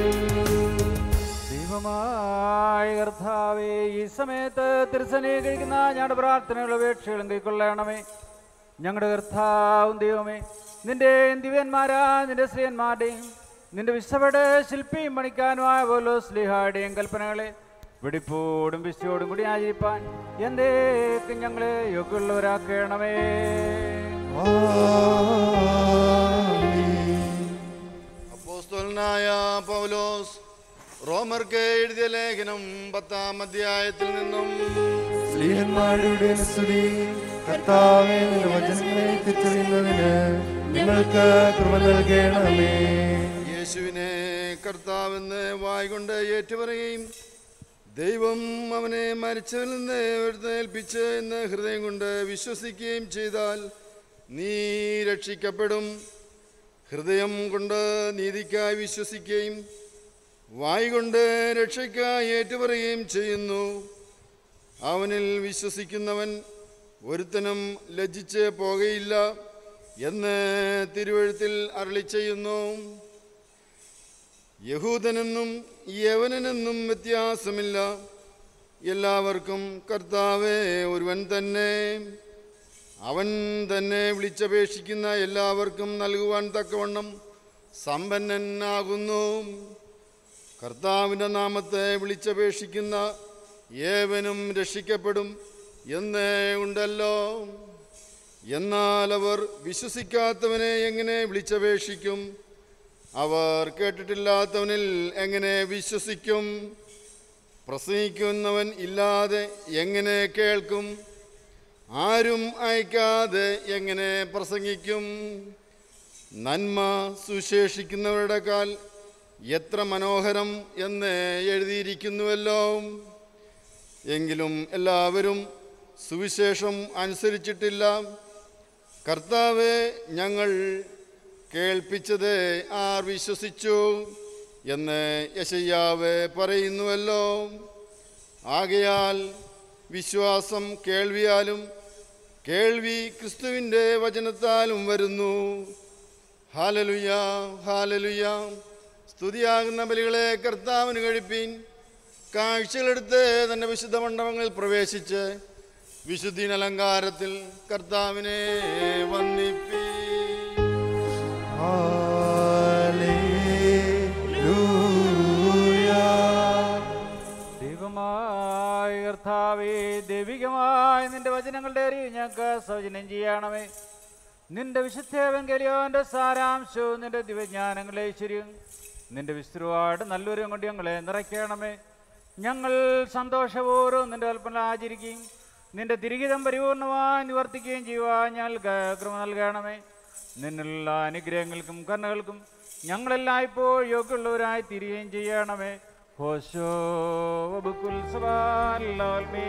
ദൈവമായ കർത്താവേ ഈ സമയത്ത് തിരുസനെ കഴിക്കുന്ന ഞങ്ങളുടെ പ്രാർത്ഥനകളും അപേക്ഷകളും കൈക്കൊള്ളണമേ ഞങ്ങളുടെ കർത്താവും ദൈവമേ നിന്റെ ദിവ്യന്മാരാ നിന്റെ സ്ത്രീയന്മാരുടെയും നിന്റെ വിശ്വയുടെ ശില്പിയും പണിക്കാനുമായ പോലോ സ്ലിഹായുടെയും കൽപ്പനകളെ വെടിപ്പോടും വിശ്വയോടും കൂടി ആചരിപ്പാൻ എന്തേക്കും ഞങ്ങളെ യോഗ്യമുള്ളവരാക്കണമേ ആമീൻ അപ്പോസ്തലനായ അപ്പോസ്തലനായ പൗലോസ് റോമർക്ക് എഴുതിയ ലേഖനം പത്താം അധ്യായത്തിൽ നിന്നും സ്ത്രീഹന്മാരുടെ സ്തുതി കർത്താവെ നിന്റെ വചനങ്ങളെ തിരിച്ചറിയുന്നതിന് നിങ്ങൾക്ക് കൃപ നൽകണമേ യേശുവിനെ കർത്താവെന്ന് വായ്കൊണ്ട് ഏറ്റുപറയുകയും ദൈവം അവനെ മരിച്ചവരിൽ നിന്ന് എഴുന്നേൽപ്പിച്ച് എന്ന് ഹൃദയം കൊണ്ട് വിശ്വസിക്കുകയും ചെയ്താൽ നീ രക്ഷിക്കപ്പെടും ഹൃദയം കൊണ്ട് നീതിക്കായി വിശ്വസിക്കുകയും വായ് കൊണ്ട് രക്ഷയ്ക്കായി ഏറ്റുപറയുകയും ചെയ്യുന്നു അവനിൽ വിശ്വസിക്കുന്നവൻ ഒരുത്തനും ലജ്ജിച്ച് പോകയില്ല എന്ന് തിരുവഴുത്തിൽ അരളി ചെയ്യുന്നു യഹൂദനെന്നും യവനനെന്നും വ്യത്യാസമില്ല എല്ലാവർക്കും കർത്താവേ ഒരുവൻ തന്നെ അവൻ തന്നെ വിളിച്ചപേക്ഷിക്കുന്ന എല്ലാവർക്കും നൽകുവാൻ തക്കവണ്ണം സമ്പന്നനാകുന്നു കർത്താവിൻ്റെ നാമത്തെ വിളിച്ചപേക്ഷിക്കുന്ന ഏവനും രക്ഷിക്കപ്പെടും എന്നേ ഉണ്ടല്ലോ എന്നാൽ അവർ വിശ്വസിക്കാത്തവനെ എങ്ങനെ വിളിച്ചപേക്ഷിക്കും അവർ കേട്ടിട്ടില്ലാത്തവനിൽ എങ്ങനെ വിശ്വസിക്കും പ്രസംഗിക്കുന്നവൻ ഇല്ലാതെ എങ്ങനെ കേൾക്കും ആരും അയക്കാതെ എങ്ങനെ പ്രസംഗിക്കും നന്മ സുശേഷിക്കുന്നവരുടെ കാൽ എത്ര മനോഹരം എന്ന് എഴുതിയിരിക്കുന്നുവല്ലോ എങ്കിലും എല്ലാവരും സുവിശേഷം അനുസരിച്ചിട്ടില്ല കർത്താവെ ഞങ്ങൾ കേൾപ്പിച്ചത് ആർ വിശ്വസിച്ചു എന്ന് യശയ്യാവ് പറയുന്നുവല്ലോ ആകയാൽ വിശ്വാസം കേൾവിയാലും കേൾവി ക്രിസ്തുവിൻ്റെ വചനത്താലും വരുന്നു ഹാലലുയ ഹാലലുയ സ്തുതിയാകുന്ന ബലികളെ കർത്താവിന് കഴിപ്പീൻ കാഴ്ചകളെടുത്ത് തൻ്റെ വിശുദ്ധ മണ്ഡപങ്ങളിൽ പ്രവേശിച്ച് വിശുദ്ധീൻ അലങ്കാരത്തിൽ കർത്താവിനെ വന്ദിപ്പീൻ ഹല്ലേലൂയ ദൈവമായ കർത്താവേ ദൈവികമായ നിന്റെ വചനങ്ങളുടെ അറിവ് ഞങ്ങൾക്ക് സൗജന്യം ചെയ്യണമേ നിന്റെ വിശുദ്ധേവങ്കലിയോന്റെ സാരാംശവും നിന്റെ ദിവ്യജ്ഞാനങ്ങളെ ഐശ്വര്യം നിന്റെ വിസ്തൃതമായിട്ട് നല്ലൊരു കൊണ്ട് ഞങ്ങളെ നിറയ്ക്കണമേ ഞങ്ങൾ സന്തോഷപൂർവ്വം നിന്റെ കൽപ്പന ആചരിക്കുകയും നിന്റെ തിരികിതം പരിപൂർണമായി നിവർത്തിക്കുകയും ചെയ്യുവാൻ ഞങ്ങൾക്ക് കൃപ നൽകണമേ നിന്നുള്ള അനുഗ്രഹങ്ങൾക്കും കണ്ണുകൾക്കും ഞങ്ങളെല്ലാം ഇപ്പോൾ യോഗ്യമുള്ളവരായി തീരുകയും ചെയ്യണമേ ഹോശോ വബുക്കുൽ സബാലോൽമേ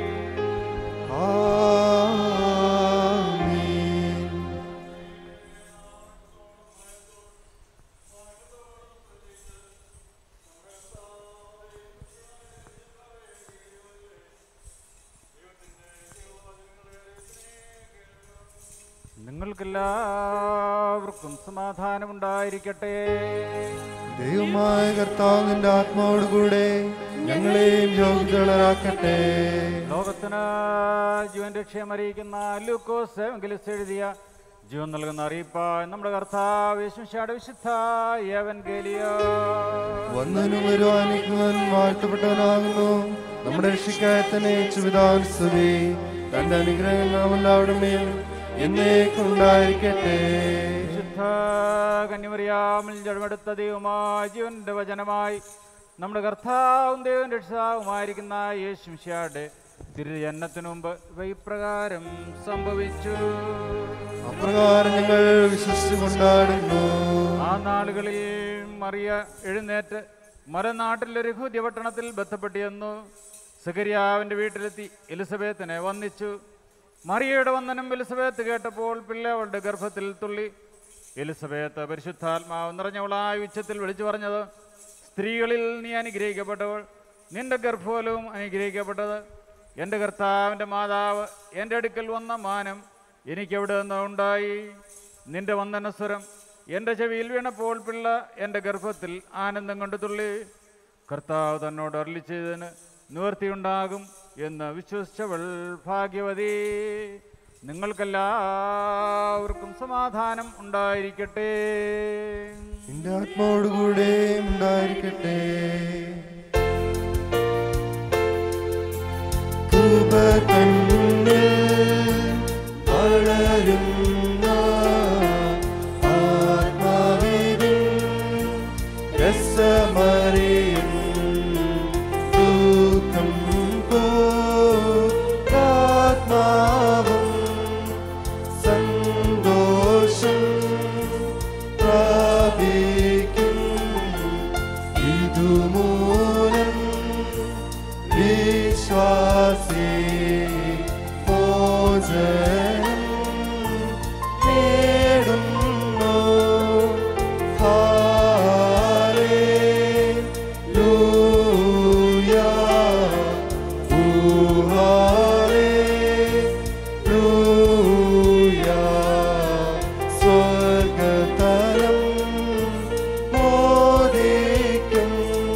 ആമീൻ നിങ്ങൾക്കെല്ലാവർക്കും സമാധാനമുണ്ടായിരിക്കട്ടെ ദൈവമായ കർത്താവ് നിന്റെ ആത്മാവോട് കൂടെ ഞങ്ങളെയും യോഗ്യതകളാക്കട്ടെ ലോകത്തിന് ജീവൻ രക്ഷയം അറിയിക്കുന്ന ലൂക്കോസ് എവങ്കിലിസ് എഴുതിയ ജീവൻ നൽകുന്ന അറിയിപ്പായി നമ്മുടെ കർത്താവ് യേശുമിശിഹായുടെ വിശുദ്ധ ഏവൻഗേലിയ വന്നവനും വരുവാനിക്കുന്നവൻ വാഴ്ത്തപ്പെട്ടവനാകുന്നു നമ്മുടെ രക്ഷിക്കായ തന്നെ ചുവിതാവിൻ സ്തുതി തന്റെ അനുഗ്രഹം നാം എല്ലാവരുടെ മേൽ എന്നേക്കും ഉണ്ടായിരിക്കട്ടെ വിശുദ്ധ കന്യമറിയാമിൽ ജന്മെടുത്ത ദൈവമായ ജീവന്റെ വചനമായി നമ്മുടെ കർത്താവും ദൈവം രക്ഷിതാവുമായിരിക്കുന്ന യേശുമിശിഹായുടെ തിരുജന്മത്തിനു മുമ്പ് ഇവ ഇപ്രകാരം സംഭവിച്ചു അപ്രകാരം ഞങ്ങൾ വിശ്വസിച്ചു കൊണ്ടാടുന്നു ആ നാളുകളിൽ മറിയ എഴുന്നേറ്റ് മരനാട്ടിലെ രഘുദ്യ പട്ടണത്തിൽ ബന്ധപ്പെട്ടിയെന്നു സകരിയാവിൻ്റെ വീട്ടിലെത്തി എലിസബത്തിനെ വന്ദിച്ചു മറിയയുടെ വന്ദനം എലിസബത്ത് കേട്ടപ്പോൾ പിള്ള അവളുടെ ഗർഭത്തിൽ തുള്ളി എലിസബത്ത് പരിശുദ്ധാത്മാവ് നിറഞ്ഞവളായ ഉച്ചത്തിൽ വിളിച്ചു പറഞ്ഞത് സ്ത്രീകളിൽ നീ അനുഗ്രഹിക്കപ്പെട്ടവൾ നിന്റെ ഗർഭഫലവും അനുഗ്രഹിക്കപ്പെട്ടത് എൻ്റെ കർത്താവിൻ്റെ മാതാവ് എൻ്റെ അടുക്കൽ വന്ന മാനം എനിക്കെവിടെ നിന്ന് ഉണ്ടായി നിന്റെ വന്ദനസ്വരം എൻ്റെ ചെവിയിൽ വീണപ്പോൾ പിള്ള എൻ്റെ ഗർഭത്തിൽ ആനന്ദം കൊണ്ട് തുള്ളി കർത്താവ് തന്നോട് അരളി ചെയ്തതിന് നിവർത്തിയുണ്ടാകും എന്ന് വിശ്വസിച്ചവൾ ഭാഗ്യവതി നിങ്ങൾക്കെല്ലാവർക്കും സമാധാനം ഉണ്ടായിരിക്കട്ടെ നിന്റെ ആത്മാവോട് കൂടെ ഉണ്ടായിരിക്കട്ടെ കൃപ തന്നിൽ വളരുന്ന ആത്മാവിനും മറിയും ദുഃഖം പോകാത്മാവും സന്തോഷം പ്രാപിക്കും ഇതുമൂലം വിശ്വാസി മോചനം നേടുന്നു ഹാലേലൂയ ൂയ സ്വർഗതലം മോദിക്കും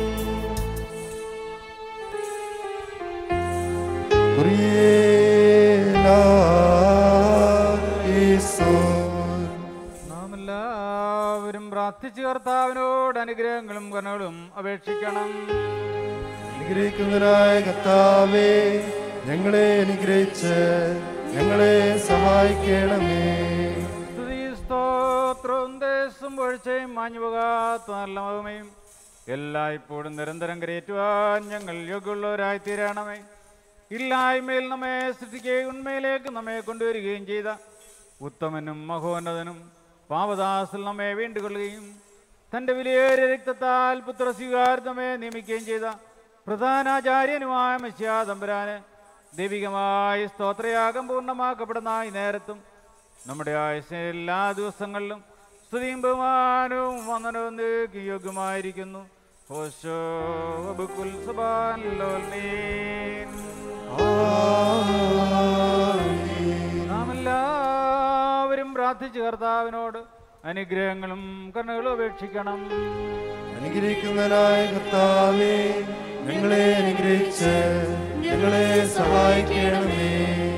നാം എല്ലാവരും പ്രാർത്ഥിച്ച് കർത്താവിനോട് അനുഗ്രഹങ്ങളും കരുണകളും അപേക്ഷിക്കണം അനുഗ്രഹിക്കുന്നതിനായ കർത്താവേ ഞങ്ങളെ അനുഗ്രഹിച്ച് ഞങ്ങളെ സഹായിക്കണമേ സ്തുതി സ്തോത്രവും ദേശം പൊഴിച്ചയും മാഞ്ഞുപോകാത്ത നല്ല മകമയും എല്ലായ്പ്പോഴും നിരന്തരം കരയേറ്റുവാൻ ഞങ്ങൾ യോഗ്യമുള്ളവരായി തീരണമേ ഇല്ലായ്മയിൽ നമ്മെ സൃഷ്ടിക്കുകയും ഉണ്മയിലേക്ക് നമ്മെ കൊണ്ടുവരികയും ചെയ്ത ഉത്തമനും മഹോന്നതനും പാവദാസിൽ നമ്മെ വീണ്ടുകൊള്ളുകയും തൻ്റെ വിലയേറിയ രക്തത്താൽ പുത്രസ്വീകാരതമേ നിയമിക്കുകയും ചെയ്ത പ്രധാനാചാര്യനുമായ മത്സ്യാതമ്പുരാന് ദൈവികമായ സ്തോത്രയാഗം പൂർണ്ണമാക്കപ്പെടുന്ന ഈ നേരത്തും നമ്മുടെ ആയുസ് എല്ലാ ദിവസങ്ങളിലും സ്തുതിയും ബഹുമാനവും വന്ദനവും നീക്കി യോഗ്യമായിരിക്കുന്നു ഹോശോ വബുക്കുൽ സുബാൻ ലോൽമീൻ. നാം എല്ലാവരും പ്രാർത്ഥിച്ച് കർത്താവിനോട് അനുഗ്രഹങ്ങളും കരുണകളും അപേക്ഷിക്കണം അനുഗ്രഹിക്കുന്നതിനായ കർത്താവേ ഞങ്ങളെ അനുഗ്രഹിച്ച് ഞങ്ങളെ സഹായിക്കണമേ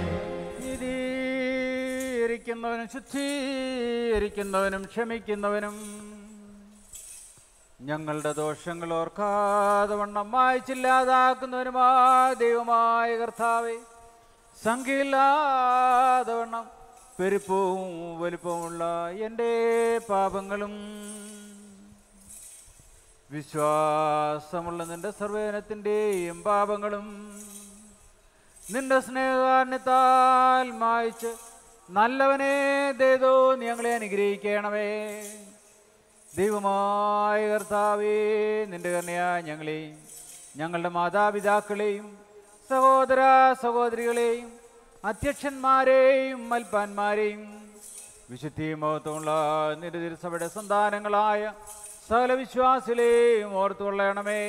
നീതീകരിക്കുന്നവനും ശുദ്ധീകരിക്കുന്നവനും ക്ഷമിക്കുന്നവനും ഞങ്ങളുടെ ദോഷങ്ങൾ ഓർക്കാതെ വണ്ണം മായ്ച്ചില്ലാതാക്കുന്നവനുമായ ദൈവമായ കർത്താവെ സംഖ്യയില്ലാതെ വണ്ണം പെരുപ്പവും വലുപ്പവുമുള്ള എൻ്റെ പാപങ്ങളും വിശ്വാസമുള്ള നിന്റെ സർവേനത്തിൻ്റെയും പാപങ്ങളും നിന്റെ സ്നേഹകാരണത്താൽ മായിച്ച് നല്ലവനെ ദേതോ നീ ഞങ്ങളെ അനുഗ്രഹിക്കണമേ ദൈവമായ കർത്താവേ നിന്റെ കന്യായ ഞങ്ങളെയും ഞങ്ങളുടെ മാതാപിതാക്കളെയും സഹോദര സഹോദരികളെയും അധ്യക്ഷന്മാരെയും മൽപ്പാന്മാരെയും വിശുദ്ധിയും മഹത്വമുള്ള നിന്റെ തിരുസഭയുടെ സന്താനങ്ങളായ സകല വിശ്വാസികളെയും ഓർത്തുകൊള്ളണമേ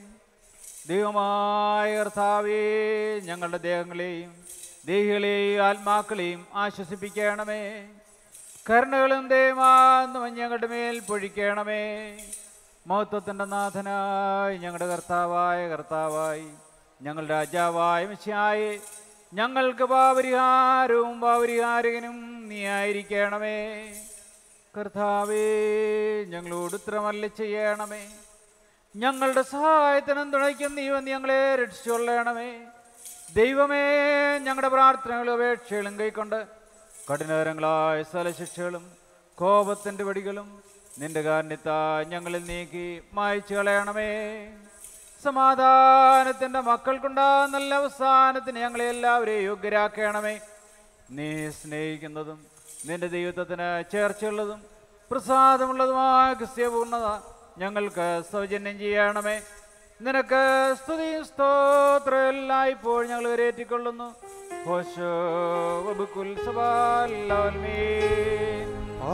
ദൈവമായ കർത്താവേ ഞങ്ങളുടെ ദേഹങ്ങളെയും ദേഹികളെയും ആത്മാക്കളെയും ആശ്വസിപ്പിക്കണമേ കരുണകളും ദൈവമാന്നും ഞങ്ങളുടെ മേൽ പൊഴിക്കണമേ മഹത്വത്തിൻ്റെ നാഥനായി ഞങ്ങളുടെ കർത്താവായ കർത്താവായി ഞങ്ങളുടെ രാജാവായ മിശായി ഞങ്ങൾക്ക് പാപരിഹാരവും പാപരിഹാരകനും നീ ആയിരിക്കണമേ കർത്താവേ ഞങ്ങളോട് ഉത്തരമല്ല ചെയ്യണമേ ഞങ്ങളുടെ സഹായത്തിനും തുണയ്ക്കും നീ വന്ന് ഞങ്ങളെ രക്ഷിച്ചുകൊള്ളണമേ ദൈവമേ ഞങ്ങളുടെ പ്രാർത്ഥനകളും അപേക്ഷകളും കൈക്കൊണ്ട് കഠിനകരങ്ങളായ സ്ഥലശിക്ഷകളും കോപത്തിൻ്റെ വടികളും നിന്റെ കാരണത്താ ഞങ്ങളിൽ നീക്കി മായച്ചു കളയണമേ സമാധാനത്തിൻ്റെ മക്കൾക്കുണ്ടാകുന്ന നല്ല അവസാനത്തിന് ഞങ്ങളെ എല്ലാവരെയും യോഗ്യരാക്കണമേ നീ സ്നേഹിക്കുന്നതും നിന്റെ ദൈവത്വത്തിന് ചേർച്ചയുള്ളതും പ്രസാദമുള്ളതുമായ ക്രിസ്ത്യപൂർണത ഞങ്ങൾക്ക് സൗജന്യം ചെയ്യണമേ നിനക്ക് സ്തുതിയും സ്തോത്രം എല്ലാം ഇപ്പോൾ ഞങ്ങൾ വരേറ്റിക്കൊള്ളുന്നു ഹോശോ വബുക്കുൽ സബാലോൽമീൻ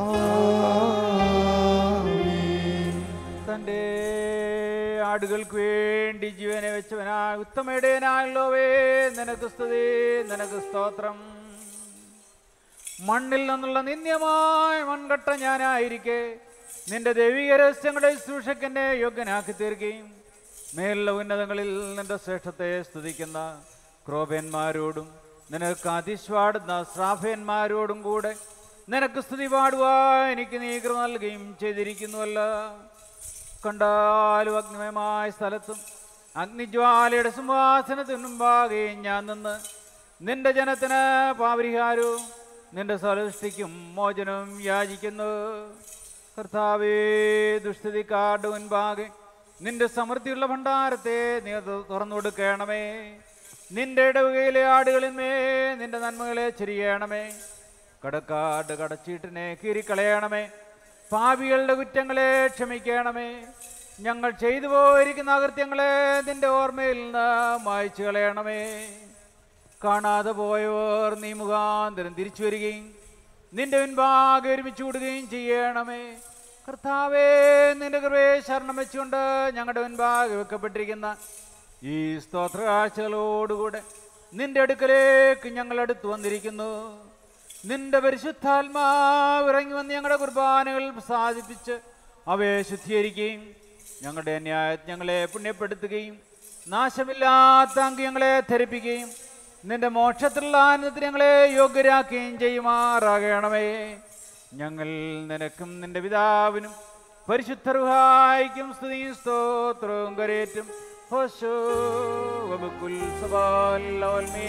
തൻ്റെ ആടുകൾക്ക് വേണ്ടി ജീവനെ വെച്ചവനായ ഉത്തമയുടേനായല്ലോവേ നിനക്ക് സ്തുതി നിനക്ക് സ്തോത്രം മണ്ണിൽ നിന്നുള്ള നിന്ദ്യമായ മൺകട്ട ഞാനായിരിക്കെ നിന്റെ ദൈവിക രഹസ്യങ്ങളുടെ സൂക്ഷക്കെന്നെ യോഗ്യനാക്കി തീർക്കുകയും മേലുള്ള ഉന്നതങ്ങളിൽ നിന്റെ ശ്രേഷ്ഠത്തെ സ്തുതിക്കുന്ന ക്രോപന്മാരോടും നിനക്ക് അതിശ്വാടുന്ന ശ്രാഫന്മാരോടും കൂടെ നിനക്ക് സ്തുതി പാടുവാൻ എനിക്ക് നീ കൃപ നൽകുകയും ചെയ്തിരിക്കുന്നുവല്ല കണ്ടാലും അഗ്നിമയമായ സ്ഥലത്തും അഗ്നിജ്വാലയുടെ സിംഹാസനത്തിന് മുമ്പാകെയും ഞാൻ നിന്ന് നിന്റെ ജനത്തിന് പാപരിഹാരവും നിന്റെ സൃഷ്ടിക്കും മോചനവും യാചിക്കുന്നു കർത്താവേ ദുഷ്സ്ഥിതിക്കാരുടെ മുൻപാകെ നിന്റെ സമൃദ്ധിയുള്ള ഭണ്ഡാരത്തെ നീ തു- തുറന്നു കൊടുക്കണമേ നിന്റെ ഇടവകയിലെ ആടുകളിന്മേ നിന്റെ നന്മകളെ ചെരിയണമേ കടക്കാട് കടച്ചീട്ടിനെ കീറിക്കളയണമേ പാപികളുടെ കുറ്റങ്ങളെ ക്ഷമിക്കണമേ ഞങ്ങൾ ചെയ്തു പോയിരിക്കുന്ന അകൃത്യങ്ങളെ നിന്റെ ഓർമ്മയിൽ നിന്ന് മായ്ച്ചു കളയണമേ കാണാതെ പോയവർ നീ മുഖാന്തരം തിരിച്ചു വരികയും നിന്റെ മുൻപാകെ ഒരുമിച്ച് കൂടുകയും ചെയ്യണമേ കർത്താവേ നിന്റെ കൃപയെ ശരണം വെച്ചുകൊണ്ട് ഞങ്ങളുടെ മുൻപാകെ വെക്കപ്പെട്ടിരിക്കുന്ന ഈ സ്തോത്രകാഴ്ചകളോടുകൂടെ നിന്റെ അടുക്കലേക്ക് ഞങ്ങൾ അടുത്തു വന്നിരിക്കുന്നു നിന്റെ പരിശുദ്ധാത്മാവ് ഇറങ്ങി വന്ന് ഞങ്ങളുടെ കുർബാനകൾ സാധിപ്പിച്ച് അവയെ ശുദ്ധീകരിക്കുകയും ഞങ്ങളുടെ അന്യായത്തെ ഞങ്ങളെ പുണ്യപ്പെടുത്തുകയും നാശമില്ലാത്ത അങ്കിയങ്ങളെ ധരിപ്പിക്കുകയും നിന്റെ മോക്ഷത്തിലുള്ള ആനന്ദത്തിന് ഞങ്ങളെ യോഗ്യരാക്കുകയും ചെയ്യുമാറാകണമേ ഞങ്ങൾ നിനക്കും നിന്റെ പിതാവിനും പരിശുദ്ധർഹായിക്കും സ്തുതിയും സ്തോത്രവും കരേറ്റും ഹോശോ വബുക്കുൽ സബാലോൽമേ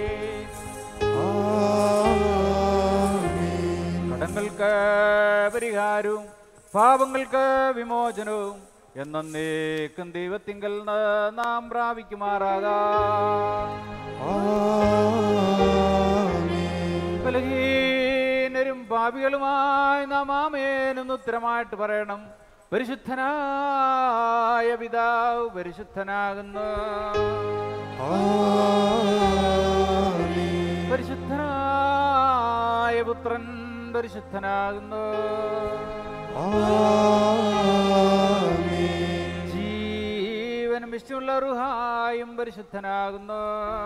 കടങ്ങൾക്ക് പരിഹാരവും പാപങ്ങൾക്ക് വിമോചനവും എന്നേക്കും ദൈവത്തിങ്കൽ നിന്ന് നാം പ്രാപിക്കുമാറാകാം ബലഹീനരും പാപികളുമായി നാം ആമേനെന്ന് ഉത്തരമായിട്ട് പറയണം പരിശുദ്ധനായ പിതാവ് പരിശുദ്ധനാകുന്നു പരിശുദ്ധനായ പുത്രൻ പരിശുദ്ധനാകുന്നു ജീവനും വിഷ്ണുള്ള റുഹായും പരിശുദ്ധനാകുന്നു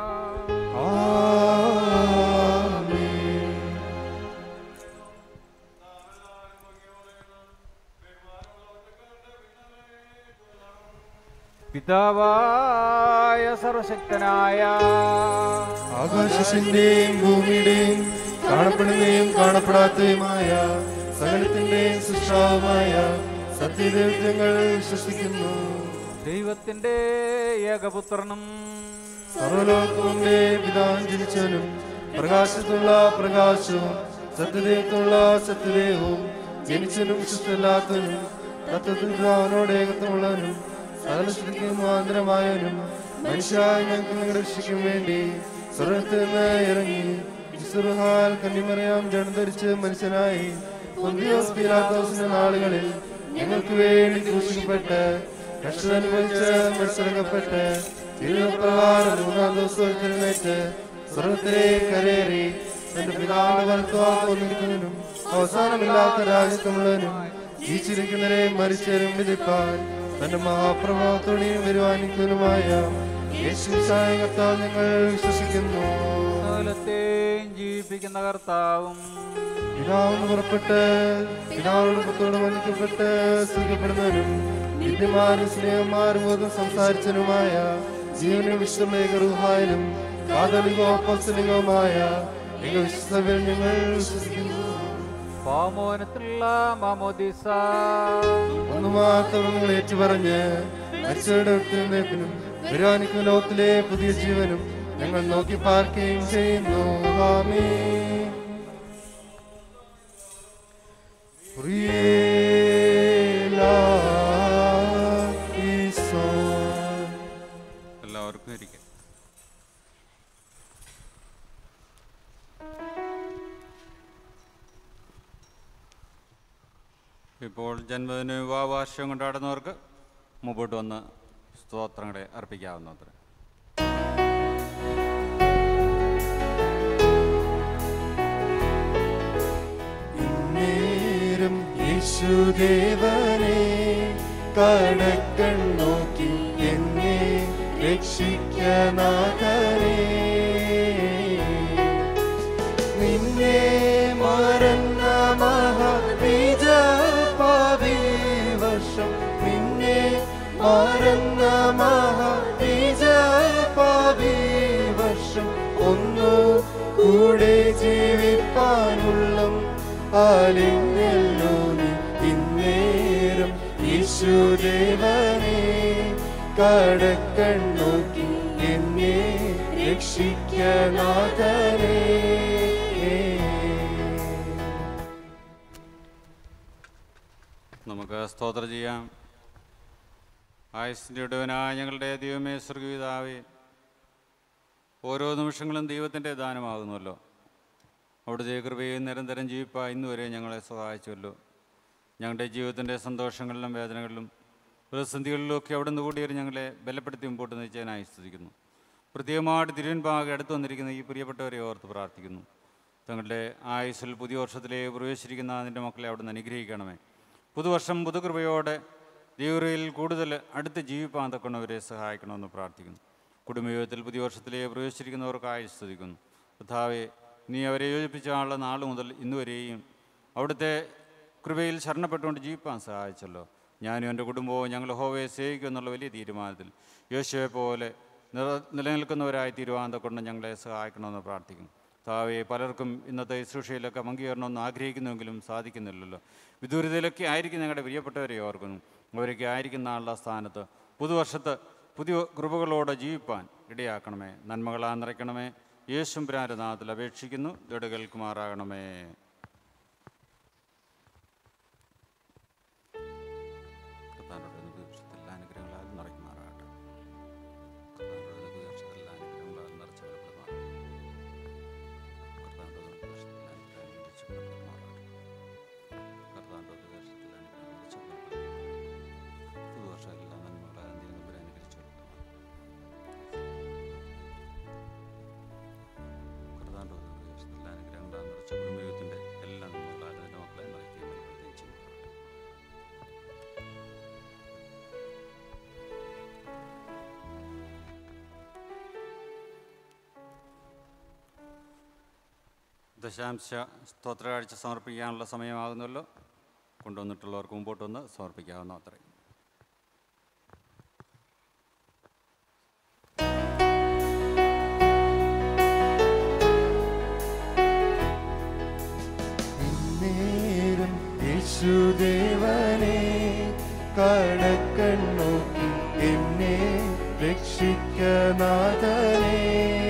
പിതാവായ സർവശക്തനായ ആകാശത്തിന്റെയും ഭൂമിയുടെയും കാണപ്പെടുന്നതും കാണപ്പെടാത്തതുമായ സകലത്തിന്റെയും സൃഷ്ടാവുമായ സത്യദൈവങ്ങൾ വിശ്വസിക്കുന്നു ദൈവത്തിന്റെ ഏകപുത്രനും സർവലോകത്തിന്റെ പിതാൻ ജനിച്ചവനും പ്രകാശത്തുള്ള പ്രകാശവും സത്യദൈവത്തുള്ള സത്യദേവവും ജനിച്ചനും വിശ്വസില്ലാത്തവനും തത്വത്തിൽ അവനോട് ഏകത്വമുള്ളവനും സകല ശക്തിക്കും മാന്തരമായവനും മനുഷ്യായ ഞങ്ങൾക്ക് നിങ്ങളുടെ രക്ഷിക്കും വേണ്ടി സ്വർഗത്തിൽ നിന്ന് ഇറങ്ങി ഇസ്രുഹാൽ കന്നിമറിയാം ജനം ധരിച്ച് മനുഷ്യനായി പൊന്തിയോസ് പീലാത്തോസിന്റെ നാളുകളിൽ ഞങ്ങൾക്ക് വേണ്ടി ക്രൂശിക്കപ്പെട്ട് കഷ്ടത അനുഭവിച്ച് മത്സരപ്പെട്ട് പ്രകാരം മൂന്നാം ദിവസം എഴുന്നേറ്റ് സ്വർഗത്തിലേക്ക് കരേറി തന്റെ പിതാവിന്റെ വലത്തുവാൻ തോന്നിരിക്കുന്നതിനും അവസാനമില്ലാത്ത രാജ്യത്തുമുള്ളവനും ജീവിച്ചിരിക്കുന്നവരെ മരിച്ചവരും വിധിപ്പാൻ തന്റെ മഹാപ്രഭാവത്തോടെയും വരുവാനിക്കുന്നതുമായ യേശു കർത്താവ് ഞങ്ങൾ വിശ്വസിക്കുന്നു സകലത്തെയും ജീവിപ്പിക്കുന്ന കർത്താവും പിതാവിന് പുറപ്പെട്ട് പിതാവിനോട് പുത്രോട് വന്ദിക്കപ്പെട്ട് സ്തുതിക്കപ്പെടുന്നവനും വിദ്യമാനും സ്നേഹന്മാരും ബോധം സംസാരിച്ചനുമായ ജീവനും വിശ്വമേകറുഹായാലും കാതലികോപസ്തലികവുമായ നിങ്ങൾ വിശ്വസഭയിൽ ഞങ്ങൾ വിശ്വസിക്കുന്നു പാമോനത്തിലുള്ള മാമോദിസ ഒന്ന് മാത്രം നിങ്ങൾ ഏറ്റുപറഞ്ഞ് മരിച്ചവരുടെ ഉത്തരവേപ്പിനും വരുവാനിക്കുന്ന ലോകത്തിലെ പുതിയ ജീവനും ഞങ്ങൾ നോക്കി പാർക്കുകയും ചെയ്യുന്നു ആമേ എല്ലാവർക്കും ഇരിക്കാം ഇപ്പോൾ ജന്മദിന വിവാഹവാർഷികം കൊണ്ടാടുന്നവർക്ക് മുമ്പോട്ട് വന്ന് സ്തോത്രങ്ങളെ അർപ്പിക്കാവുന്നത്ര നേരം യേശുദേവനെ കടക്കൺ നോക്കി എന്നെ രക്ഷിക്കനാഥനെ നിന്നെ മറന്ന മഹാബീജ പാവി വർഷം നിന്നെ മറന്ന മഹാബീജ പാവി വർഷം ഒന്നു കൂടെ ജീവിപ്പാനുള്ള ആലിങ്ങല്ലോ നീ ഇന്നേരം യേശുദേവനെ കടക്കൺ നോക്കി എന്നെ രക്ഷിക്കനാഥനെ നമുക്ക് സ്തോത്രം ചെയ്യാം ആയുസിൻ്റെ ഇടവനായ ഞങ്ങളുടെ ദൈവമേ സ്വർഗീതാവേ ഓരോ നിമിഷങ്ങളും ദൈവത്തിൻ്റെ ദാനമാകുന്നുവല്ലോ അവിടുത്തെ കൃപയെ നിരന്തരം ജീവിപ്പാ ഇന്നുവരെ ഞങ്ങളെ സഹായിച്ചുവല്ലോ ഞങ്ങളുടെ ജീവിതത്തിൻ്റെ സന്തോഷങ്ങളിലും വേദനകളിലും പ്രതിസന്ധികളിലും ഒക്കെ അവിടെ നിന്ന് കൂടിയവർ ഞങ്ങളെ ബലപ്പെടുത്തി മുമ്പോട്ട് നയിച്ചതിനായി സ്തുതിക്കുന്നു പ്രത്യേകമായിട്ട് തിരുവൻപാകെ അടുത്ത് വന്നിരിക്കുന്ന ഈ പ്രിയപ്പെട്ടവരെ ഓർത്ത് പ്രാർത്ഥിക്കുന്നു തങ്ങളുടെ ആയുസ്സിൽ പുതിയ വർഷത്തിലേക്ക് പ്രവേശിച്ചിരിക്കുന്ന അതിൻ്റെ മക്കളെ അവിടെ നിന്ന് അനുഗ്രഹിക്കണമേ പുതുവർഷം പുതുകൃപയോടെ ദൈവയിൽ കൂടുതൽ അടുത്ത് ജീവിപ്പാൻ തക്കണവരെ സഹായിക്കണമെന്ന് പ്രാർത്ഥിക്കുന്നു കുടുംബജീവിതത്തിൽ പുതിയ വർഷത്തിലേക്ക് പ്രവേശിച്ചിരിക്കുന്നവർക്കായി സ്തുതിക്കുന്നു കഥാവെ നീ അവരെ യോജിപ്പിച്ചാളുള്ള നാൾ മുതൽ ഇന്നുവരെയും അവിടുത്തെ കൃപയിൽ ശരണപ്പെട്ടുകൊണ്ട് ജീവിപ്പാൻ സഹായിച്ചല്ലോ ഞാനും എൻ്റെ കുടുംബവും ഞങ്ങൾ ഹോവയെ സേവിക്കും എന്നുള്ള വലിയ തീരുമാനത്തിൽ യോശുവെ പോലെ നില നിലനിൽക്കുന്നവരായി തീരുമാനം കൊണ്ട് ഞങ്ങളെ സഹായിക്കണമെന്ന് പ്രാർത്ഥിക്കുന്നു താവെ പലർക്കും ഇന്നത്തെ ശുശ്രൂഷയിലൊക്കെ പങ്കുചേരണമെന്ന് ആഗ്രഹിക്കുന്നുവെങ്കിലും സാധിക്കുന്നില്ലല്ലോ വിദൂരതയിലൊക്കെ ആയിരിക്കും ഞങ്ങളുടെ പ്രിയപ്പെട്ടവരെ ഓർക്കുന്നു അവരൊക്കെ ആയിരിക്കുന്ന ആളുടെ സ്ഥാനത്ത് പുതുവർഷത്ത് പുതിയ കൃപകളോടെ ജീവിപ്പാൻ ഇടയാക്കണമേ നന്മകളാ നിറയ്ക്കണമേ യേശും പ്രാരനാഥത്തിൽ അപേക്ഷിക്കുന്നു ദൃഢ കേൾക്കുമാറാകണമേ കർത്താവിനോട് ദീർഘത്തിൽ എല്ലാ അനുഗ്രഹങ്ങളാലും നിറയ്ക്കുമാറാകട്ടെ കർത്താവിനോട് ദീർഘത്തിൽ എല്ലാ അനുഗ്രഹങ്ങളാലും നിറച്ച് ബലപ്പെടുമാറാകട്ടെ കർത്താവിനോട് ദീർഘത്തിൽ അനുഗ്രഹം നിറച്ച് ബലപ്പെടുമാറാകട്ടെ കർത്താവിനോട് ദീർഘത്തിൽ അനുഗ്രഹം നിറച്ച് ബലപ്പെടുമാറാകട്ടെ പുതുവർഷം എല്ലാ നന്മകളാലും ദൈവം തമ്പുരാൻ അനുഗ്രഹിച്ചു കർത്താവിനോട് ദീർഘത്തിൽ എല്ലാ അനുഗ്രഹങ്ങളാലും നിറച്ച് കുടുംബജീവിതത്തിൻ്റെ എല്ലാ നന്മകളാലും എൻ്റെ മക്കളെ നിറയ്ക്കുകയും ബലപ്പെടുത്തുകയും ചെയ്യും ദശാംശ സ്തോത്രകാഴ്ച സമർപ്പിക്കാനുള്ള സമയമാകുന്നല്ലോ കൊണ്ടുവന്നിട്ടുള്ളവർക്ക് മുമ്പോട്ട് വന്ന് സമർപ്പിക്കാവുന്ന അത്രയും നേരം യേശുദേവനെ കടക്കൺ നോക്കി എന്നെ രക്ഷിക്കനാഥനെ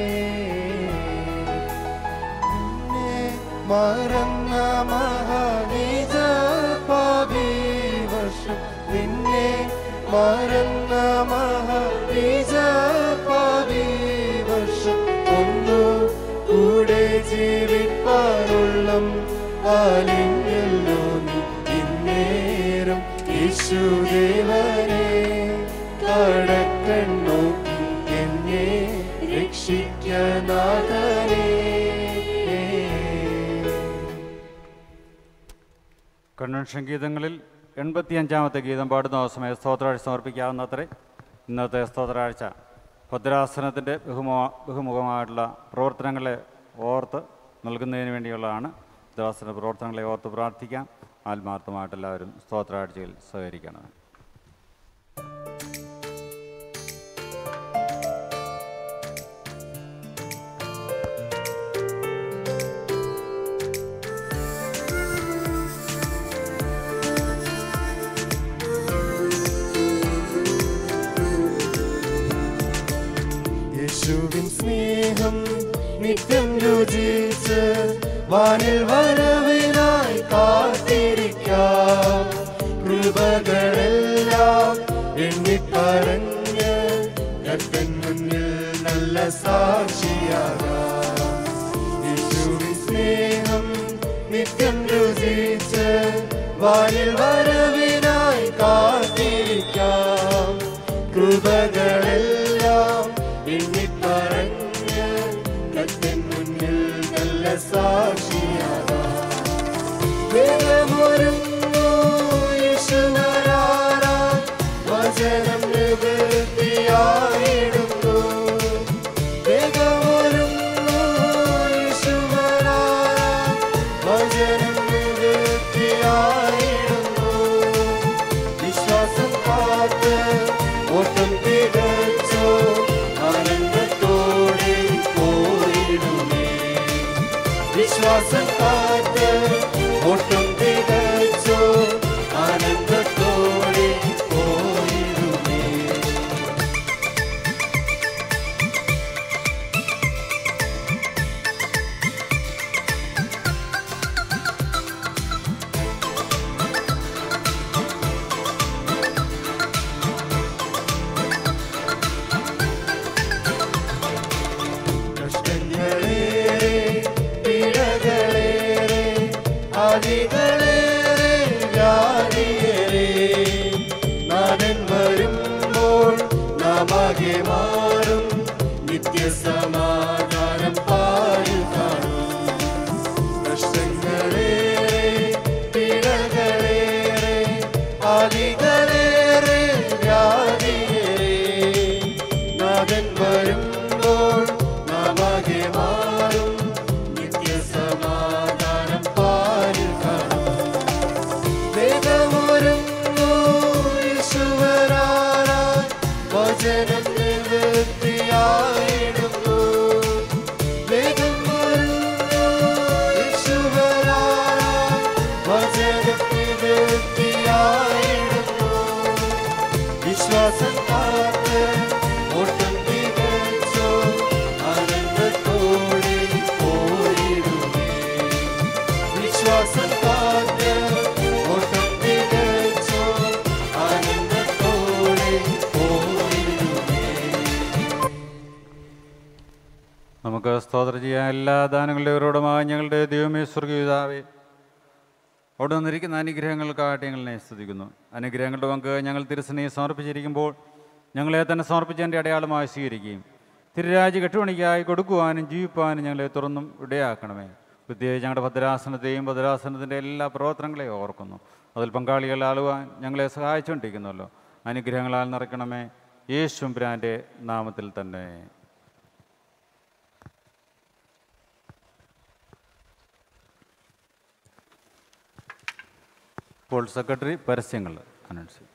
എന്നെ മറന്ന മഹാനീജ പാപി വർഷം നിന്നെ മറന്ന മഹാനീജ പാപി വർഷം ഒന്നു കൂടെ ജീവിപ്പാനുള്ളം ആലിങ്ങല്ലോ നീ ഇന്നേരം യേശുദേവനെ കടക്കൺ നോക്കി എന്നെ രക്ഷിക്കനാഥനെ കൺവെൻഷൻ ഗീതങ്ങളിൽ എൺപത്തിയഞ്ചാമത്തെ ഗീതം പാടുന്ന സമയം സ്തോത്രാഴ്ച സമർപ്പിക്കാവുന്നത്രേ ഇന്നത്തെ സ്തോത്രാഴ്ച ഭദ്രാസനത്തിൻ്റെ ബഹുമോ ബഹുമുഖമായിട്ടുള്ള പ്രവർത്തനങ്ങളെ ഓർത്ത് നൽകുന്നതിന് വേണ്ടിയുള്ളതാണ് ഭദ്രാസന പ്രവർത്തനങ്ങളെ ഓർത്ത് പ്രാർത്ഥിക്കാം ആത്മാർത്ഥമായിട്ട് എല്ലാവരും സ്തോത്രാഴ്ചയിൽ സഹകരിക്കണം യേശുവിൻ സ്നേഹം നിത്യം രുചിച്ച് വാനിൽ വരവിനായി കാത്തിരിക്കാം കൃപകളെല്ലാം എണ്ണിപ്പറഞ്ഞ് കത്തൻ മുന്നിൽ നല്ല സാക്ഷിയാകാം യേശുവിൻ സ്നേഹം നിത്യം രുചിച്ച് വാനിൽ വരവിനായി കാത്തിരിക്കാം കൃപകളെല്ലാം എണ്ണിപ്പറഞ്ഞ് കത്തൻ മുന്നിൽ നല്ല സാക്ഷിയാകാം വേഗമൊരുങ്ങൂ യേശുവരാറാം വചനം നിവൃത്തിയായിടുന്നു വേഗമൊരുങ്ങൂ യേശുവരാറാം വചനം നിവൃത്തിയായിടുന്നു വിശ്വാസം കാത്ത് ഓട്ടം തികച്ചോ ആനന്ദത്തോടെ പോയിടുമേ വിശ്വാസം കാത്ത് ഓട്ടം തികച്ചോ ആനന്ദത്തോടെ പോയിടുമേ നാമാകെ മാറും നിത്യസമാധാനം പാരു കാണും കഷ്ടങ്ങളേറെ പീഡകളേറെ ആദികളേറെ വ്യാധിയേറെ നാഥൻ വരുമ്പോൾ നാമാകെ മാറും നിത്യസമാധാനം പാരു കാണും വേദമൊരുങ്ങൂ യേശുവരാനായി വചനം നിവൃത്തിയായിടുന്നു വേദം ഒരുങ്ങൂ യേശുവരാനായി വചനം നിവൃത്തിയായിടുന്നു വിശ്വാസം കാത്ത് ഓട്ടം തികച്ചോ ആനന്ദത്തോടെ പോയിടുമേ വിശ്വാസം കാത്ത് ഓട്ടം തികച്ചോ ആനന്ദത്തോടെ പോയിടുമേ നമുക്ക് സ്തോത്രം ചെയ്യാൻ എല്ലാ ദാനങ്ങളുടെവരോടുമായി ഞങ്ങളുടെ ദൈവമേ സ്വർഗീതാവേ അവിടെ നിന്നിരിക്കുന്ന അനുഗ്രഹങ്ങൾക്കായിട്ട് ഞങ്ങളെ സ്തുതിക്കുന്നു അനുഗ്രഹങ്ങളുടെ പങ്ക് ഞങ്ങൾ തിരുസനെ സമർപ്പിച്ചിരിക്കുമ്പോൾ ഞങ്ങളെ തന്നെ സമർപ്പിച്ചതിൻ്റെ അടയാളമായി സ്വീകരിക്കുകയും തിരുരാജ് കെട്ടുപണിക്കായി കൊടുക്കുവാനും ജീവിപ്പാനും ഞങ്ങളെ തുറന്നും ഇടയാക്കണമേ പ്രത്യേകിച്ച് ഞങ്ങളുടെ ഭദ്രാസനത്തെയും ഭദ്രാസനത്തിൻ്റെ എല്ലാ പ്രവർത്തനങ്ങളെയും ഓർക്കുന്നു അതിൽ പങ്കാളികളാളുവാൻ ഞങ്ങളെ സഹായിച്ചുകൊണ്ടിരിക്കുന്നുവല്ലോ അനുഗ്രഹങ്ങളാൽ നിറയ്ക്കണമേ യേശുംബ്രാൻ്റെ നാമത്തിൽ തന്നെ ഇപ്പോൾ സെക്രട്ടറി പരസ്യങ്ങൾ അനൗൺസ് ചെയ്യും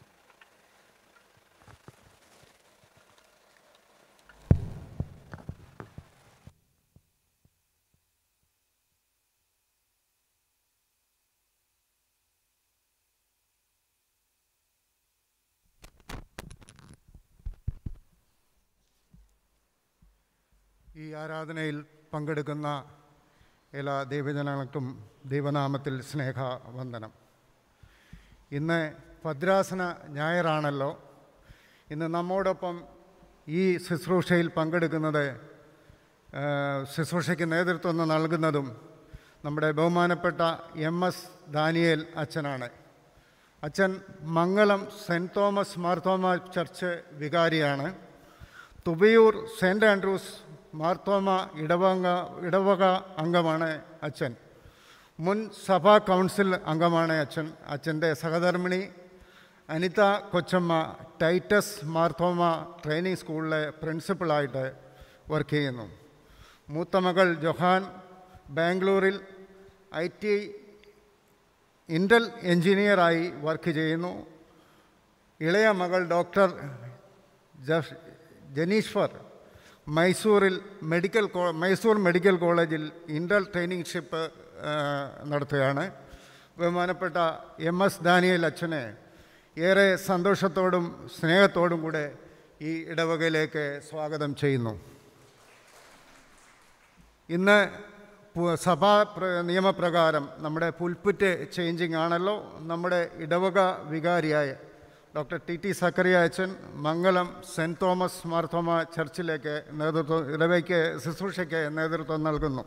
ഈ ആരാധനയിൽ പങ്കെടുക്കുന്ന എല്ലാ ദൈവജനങ്ങൾക്കും ദൈവനാമത്തിൽ സ്നേഹവന്ദനം ഇന്ന് ഭദ്രാസന ഞായറാണല്ലോ ഇന്ന് നമ്മോടൊപ്പം ഈ ശുശ്രൂഷയിൽ പങ്കെടുക്കുന്നത് ആ, ശുശ്രൂഷയ്ക്ക് നേതൃത്വം നൽകുന്നതും നമ്മുടെ ബഹുമാനപ്പെട്ട എം എസ് ദാനിയേൽ അച്ഛനാണ് അച്ഛൻ Mangalam saint Thomas Marthoma church വികാരിയാണ് തുബിയൂർ സെൻറ് ആൻഡ്രൂസ് മാർത്തോമ ഇടവക ഇടവക അംഗമാണ് അച്ഛൻ മുൻ സഭാ കൗൺസിൽ അംഗമാണ് അച്ഛൻ അച്ഛൻ്റെ സഹധർമ്മിണി അനിത കൊച്ചമ്മ ടൈറ്റസ് മാർത്തോമ ട്രെയിനിങ് സ്കൂളിലെ പ്രിൻസിപ്പളായിട്ട് വർക്ക് ചെയ്യുന്നു മൂത്ത മകൾ ജൊഹാൻ ബാംഗ്ലൂരിൽ ഐ ടി ഇൻ്റൽ എഞ്ചിനീയറായി വർക്ക് ചെയ്യുന്നു ഇളയ മകൾ ഡോക്ടർ ജഫ് ജനീശ്വർ മൈസൂരിൽ മെഡിക്കൽ കോ മൈസൂർ മെഡിക്കൽ കോളേജിൽ ഇൻ്റൽ ട്രെയിനിങ്ഷിപ്പ് നടത്തുകയാണ് ബഹുമാനപ്പെട്ട എം എസ് ദാനിയൽ അച്ഛനെ ഏറെ സന്തോഷത്തോടും സ്നേഹത്തോടും കൂടെ ഈ ഇടവകയിലേക്ക് സ്വാഗതം ചെയ്യുന്നു ഇന്ന് പു- സഭാ പ്ര- നിയമപ്രകാരം നമ്മുടെ പുൽപ്പുറ്റ് ചേഞ്ചിങ് ആണല്ലോ നമ്മുടെ ഇടവക വികാരിയായ ഡോക്ടർ ടി ടി സക്കറിയ അച്ഛൻ മംഗലം സെൻറ് തോമസ് മാർത്തോമ ചർച്ചിലേക്ക് നേതൃത്വം ഇടവയ്ക്ക് ശുശ്രൂഷയ്ക്ക് നേതൃത്വം നൽകുന്നു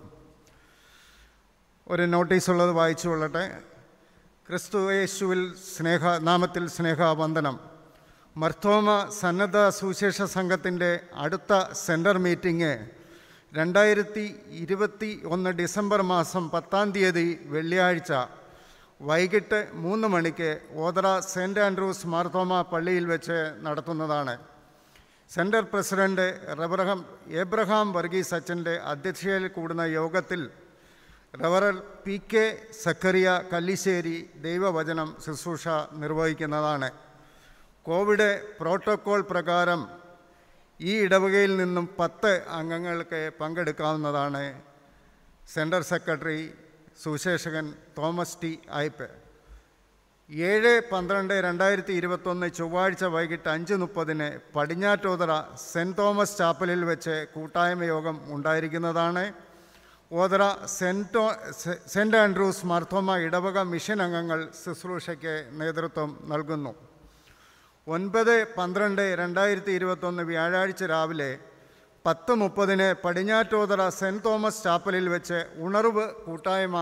ഒരു നോട്ടീസ് ഉള്ളത് വായിച്ചു കൊള്ളട്ടെ ക്രിസ്തു യേശുവിൽ സ്നേഹ നാമത്തിൽ സ്നേഹവന്ദനം മർത്തോമ സന്നദ്ധ സുവിശേഷ സംഘത്തിൻ്റെ അടുത്ത സെൻറ്റർ മീറ്റിംഗ് രണ്ടായിരത്തി ഇരുപത്തി ഒന്ന് ഡിസംബർ മാസം പത്താം തീയതി വെള്ളിയാഴ്ച വൈകിട്ട് മൂന്ന് മണിക്ക് ഓതറ സെൻറ് ആൻഡ്രൂസ് മാർത്തോമ പള്ളിയിൽ വെച്ച് നടത്തുന്നതാണ് സെൻറ്റർ പ്രസിഡന്റ് റബ്രഹാം ഏബ്രഹാം വർഗീസ് അച്ഛൻ്റെ അധ്യക്ഷതയിൽ കൂടുന്ന യോഗത്തിൽ റവറൽ പി കെ സക്കറിയ കല്ലിശ്ശേരി ദൈവവചനം ശുശ്രൂഷ നിർവഹിക്കുന്നതാണ് കോവിഡ് പ്രോട്ടോക്കോൾ പ്രകാരം ഈ ഇടവകയിൽ നിന്നും പത്ത് അംഗങ്ങൾക്ക് പങ്കെടുക്കാവുന്നതാണ് സെൻട്രൽ സെക്രട്ടറി സുശേഷകൻ തോമസ് ടി ആയിപ്പ് ഏഴ് പന്ത്രണ്ട് രണ്ടായിരത്തി ഇരുപത്തൊന്ന് ചൊവ്വാഴ്ച വൈകിട്ട് അഞ്ച് മുപ്പതിന് പടിഞ്ഞാറ്റോതറ സെൻറ് തോമസ് ചാപ്പലിൽ വെച്ച് കൂട്ടായ്മ യോഗം ഉണ്ടായിരിക്കുന്നതാണ് ഓതറ സെൻറ്റോ സെ- സെൻറ് ആൻഡ്രൂസ് മാർത്തോമ ഇടവക മിഷൻ അംഗങ്ങൾ ശുശ്രൂഷയ്ക്ക് നേതൃത്വം നൽകുന്നു ഒൻപത് പന്ത്രണ്ട് രണ്ടായിരത്തി ഇരുപത്തൊന്ന് വ്യാഴാഴ്ച രാവിലെ പത്ത് മുപ്പതിന് പടിഞ്ഞാറ്റോതറ സെൻറ് തോമസ് ചാപ്പലിൽ വെച്ച് ഉണർവ് കൂട്ടായ്മ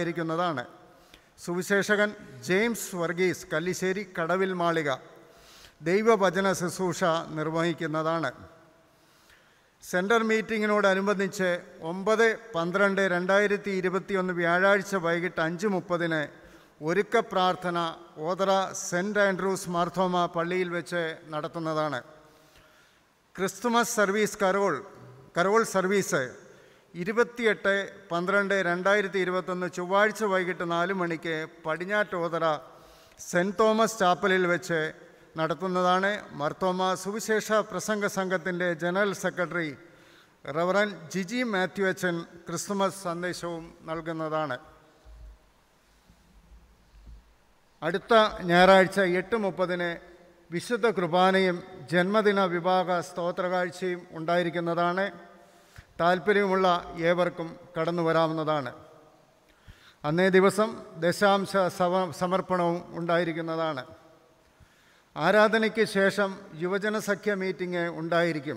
ഉണ്ടായിരിക്കുന്നതാണ് സുവിശേഷകൻ ജെയിംസ് വർഗീസ് കല്ലിശ്ശേരി കടവിൽ മാളിക ദൈവവചന ശുശ്രൂഷ നിർവഹിക്കുന്നതാണ് സെൻറ്റർ മീറ്റിങ്ങിനോടനുബന്ധിച്ച് ഒമ്പത് പന്ത്രണ്ട് രണ്ടായിരത്തി ഇരുപത്തിയൊന്ന് വ്യാഴാഴ്ച വൈകിട്ട് അഞ്ച് മുപ്പതിന് ഒരുക്ക പ്രാർത്ഥന ഓതറ സെൻറ്റ് ആൻഡ്രൂസ് മാർത്തോമ പള്ളിയിൽ വെച്ച് നടത്തുന്നതാണ് Christmas service carol carol service ഇരുപത്തിയെട്ട് പന്ത്രണ്ട് രണ്ടായിരത്തി ഇരുപത്തൊന്ന് ചൊവ്വാഴ്ച വൈകിട്ട് നാല് മണിക്ക് പടിഞ്ഞാറ്റോതറ സെൻറ്റ് തോമസ് ചാപ്പലിൽ വെച്ച് നടത്തുന്നതാണ് മർത്തോമ സുവിശേഷ പ്രസംഗ സംഘത്തിൻ്റെ general secretary reverend Jiji Mathew അച്ചൻ ക്രിസ്തുമസ് സന്ദേശവും നൽകുന്നതാണ് അടുത്ത ഞായറാഴ്ച എട്ട് മുപ്പതിന് വിശുദ്ധ കുർബാനയും ജന്മദിന വിഭാഗ സ്തോത്രകാഴ്ചയും ഉണ്ടായിരിക്കുന്നതാണ് താല്പര്യമുള്ള ഏവർക്കും കടന്നു വരാവുന്നതാണ് അന്നേ ദിവസം ദശാംശ സമ സമർപ്പണവും ഉണ്ടായിരിക്കുന്നതാണ് ആരാധനയ്ക്ക് ശേഷം യുവജന സഖ്യ മീറ്റിംഗ് ഉണ്ടായിരിക്കും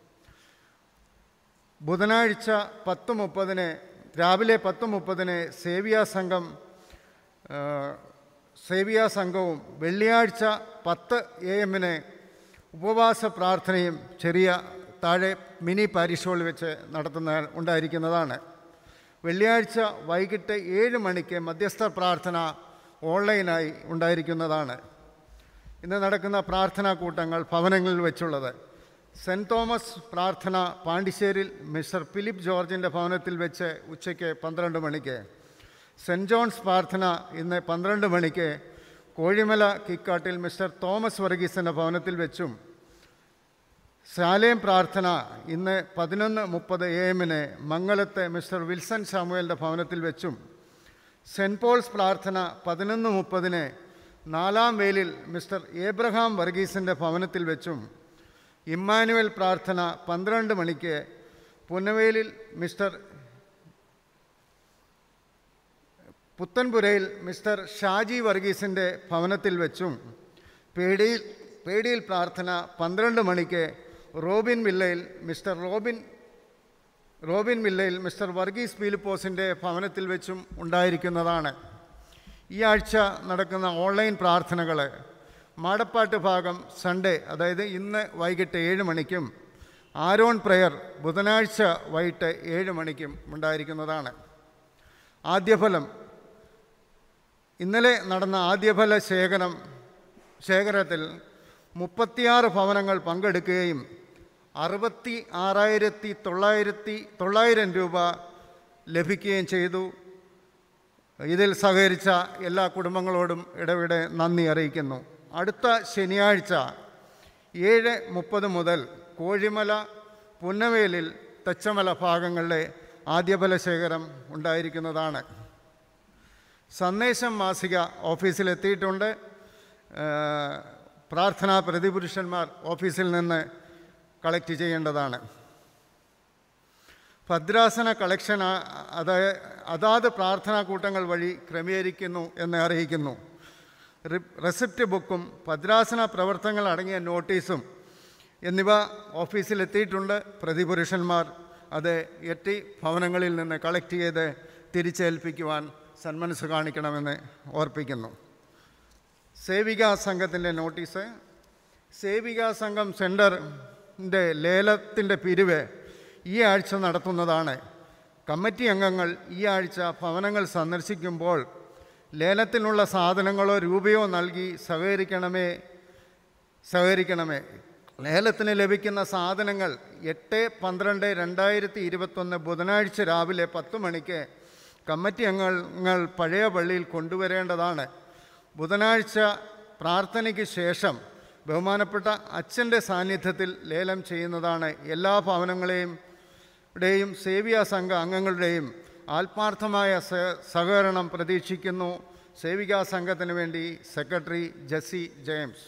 ബുധനാഴ്ച പത്ത് മുപ്പതിന് രാവിലെ പത്ത് മുപ്പതിന് സേവിയ സംഘം ആ, സേവിയ സംഘവും വെള്ളിയാഴ്ച പത്ത് എ എമ്മിന് ഉപവാസ പ്രാർത്ഥനയും ചെറിയ താഴെ മിനി പാരിഷോൾ വെച്ച് നടത്തുന്ന ഉണ്ടായിരിക്കുന്നതാണ് വെള്ളിയാഴ്ച വൈകിട്ട് ഏഴ് മണിക്ക് മധ്യസ്ഥ പ്രാർത്ഥന ഓൺലൈനായി ഉണ്ടായിരിക്കുന്നതാണ് ഇന്ന് നടക്കുന്ന പ്രാർത്ഥനാ കൂട്ടങ്ങൾ ഭവനങ്ങളിൽ വെച്ചുള്ളത് സെൻറ് തോമസ് പ്രാർത്ഥന പാണ്ടിശ്ശേരിയിൽ മിസ്റ്റർ ഫിലിപ്പ് ജോർജിൻ്റെ ഭവനത്തിൽ വെച്ച് ഉച്ചയ്ക്ക് പന്ത്രണ്ട് മണിക്ക് സെൻറ് ജോൺസ് പ്രാർത്ഥന ഇന്ന് പന്ത്രണ്ട് മണിക്ക് കോഴിമല കിക്കാട്ടിൽ മിസ്റ്റർ തോമസ് വർഗീസിൻ്റെ ഭവനത്തിൽ വെച്ചും ശാലേം പ്രാർത്ഥന ഇന്ന് പതിനൊന്ന് മുപ്പത് എ എമ്മിന് മംഗലത്തെ മിസ്റ്റർ വിൽസൺ സാമുവലിൻ്റെ ഭവനത്തിൽ വെച്ചും സെൻറ്റ് പോൾസ് പ്രാർത്ഥന പതിനൊന്ന് മുപ്പതിന് നാലാം വേലിൽ മിസ്റ്റർ ഏബ്രഹാം വർഗീസിൻ്റെ ഭവനത്തിൽ വെച്ചും ഇമ്മാനുവൽ പ്രാർത്ഥന പന്ത്രണ്ട് മണിക്ക് പുന്നവേലിൽ മിസ്റ്റർ പുത്തൻപുരയിൽ മിസ്റ്റർ ഷാജി വർഗീസിൻ്റെ ഭവനത്തിൽ വെച്ചും പേടിയിൽ പേടിയിൽ പ്രാർത്ഥന പന്ത്രണ്ട് മണിക്ക് റോബിൻ വില്ലയിൽ മിസ്റ്റർ റോബിൻ റോബിൻ വില്ലയിൽ മിസ്റ്റർ വർഗീസ് പീലിപ്പോസിൻ്റെ ഭവനത്തിൽ വെച്ചും ഉണ്ടായിരിക്കുന്നതാണ് ഈ ആഴ്ച നടക്കുന്ന ഓൺലൈൻ പ്രാർത്ഥനകൾ മാടപ്പാട്ട് ഭാഗം സൺഡേ അതായത് ഇന്ന് വൈകിട്ട് ഏഴ് മണിക്കും ആരോൺ പ്രയർ ബുധനാഴ്ച വൈകിട്ട് ഏഴ് മണിക്കും ഉണ്ടായിരിക്കുന്നതാണ് ആദ്യഫലം ഇന്നലെ നടന്ന ആദ്യഫല ശേഖരം ശേഖരത്തിൽ മുപ്പത്തിയാറ് ഭവനങ്ങൾ പങ്കെടുക്കുകയും അറുപത്തി ആറായിരത്തി തൊള്ളായിരത്തി തൊള്ളായിരം രൂപ ലഭിക്കുകയും ചെയ്തു ഇതിൽ സഹകരിച്ച എല്ലാ കുടുംബങ്ങളോടും ഇടവിടെ നന്ദി അറിയിക്കുന്നു അടുത്ത ശനിയാഴ്ച ഏഴ് മുപ്പത് മുതൽ കോഴിമല പുന്നവേലിൽ തെച്ചമല ഭാഗങ്ങളിലെ ആദ്യഫല ശേഖരം ഉണ്ടായിരിക്കുന്നതാണ് സന്ദേശം മാസിക ഓഫീസിലെത്തിയിട്ടുണ്ട് ഏഹ്, പ്രാർത്ഥനാ പ്രതിപുരുഷന്മാർ ഓഫീസിൽ നിന്ന് കളക്ട് ചെയ്യേണ്ടതാണ് ഭദ്രാസന കളക്ഷൻ ആ- അതായ അതാത് പ്രാർത്ഥനാ കൂട്ടങ്ങൾ വഴി ക്രമീകരിക്കുന്നു എന്ന് അറിയിക്കുന്നു റി- റെസിപ്റ്റ് ബുക്കും ഭദ്രാസന പ്രവർത്തനങ്ങൾ അടങ്ങിയ നോട്ടീസും എന്നിവ ഓഫീസിലെത്തിയിട്ടുണ്ട് പ്രതിപുരുഷന്മാർ അത് എട്ടി ഭവനങ്ങളിൽ നിന്ന് കളക്ട് ചെയ്ത് തിരിച്ചേൽപ്പിക്കുവാൻ സന്മനസ് കാണിക്കണമെന്ന് ഓർപ്പിക്കുന്നു സേവികാ സംഘത്തിൻ്റെ നോട്ടീസ് സേവികാ സംഘം സെൻറ്ററിൻ്റെ ലേലത്തിൻ്റെ പിരിവ് ഈ ആഴ്ച നടത്തുന്നതാണ് കമ്മിറ്റി അംഗങ്ങൾ ഈ ആഴ്ച ഭവനങ്ങൾ സന്ദർശിക്കുമ്പോൾ ലേലത്തിനുള്ള സാധനങ്ങളോ രൂപയോ നൽകി സഹകരിക്കണമേ സഹകരിക്കണമേ ലേലത്തിന് ലഭിക്കുന്ന സാധനങ്ങൾ എട്ട് പന്ത്രണ്ട് രണ്ടായിരത്തി ഇരുപത്തൊന്ന് ബുധനാഴ്ച രാവിലെ പത്ത് മണിക്ക് കമ്മിറ്റി അംഗങ്ങൾ പഴയ പള്ളിയിൽ കൊണ്ടുവരേണ്ടതാണ് ബുധനാഴ്ച പ്രാർത്ഥനയ്ക്ക് ശേഷം ബഹുമാനപ്പെട്ട അച്ഛൻ്റെ സാന്നിധ്യത്തിൽ ലേലം ചെയ്യുന്നതാണ് എല്ലാ ഭവനങ്ങളെയും യുടെയും സേവിയ സംഘ അംഗങ്ങളുടെയും ആത്മാർത്ഥമായ സ- സഹകരണം പ്രതീക്ഷിക്കുന്നു സേവികാ സംഘത്തിന് വേണ്ടി സെക്രട്ടറി ജസി ജെയിംസ്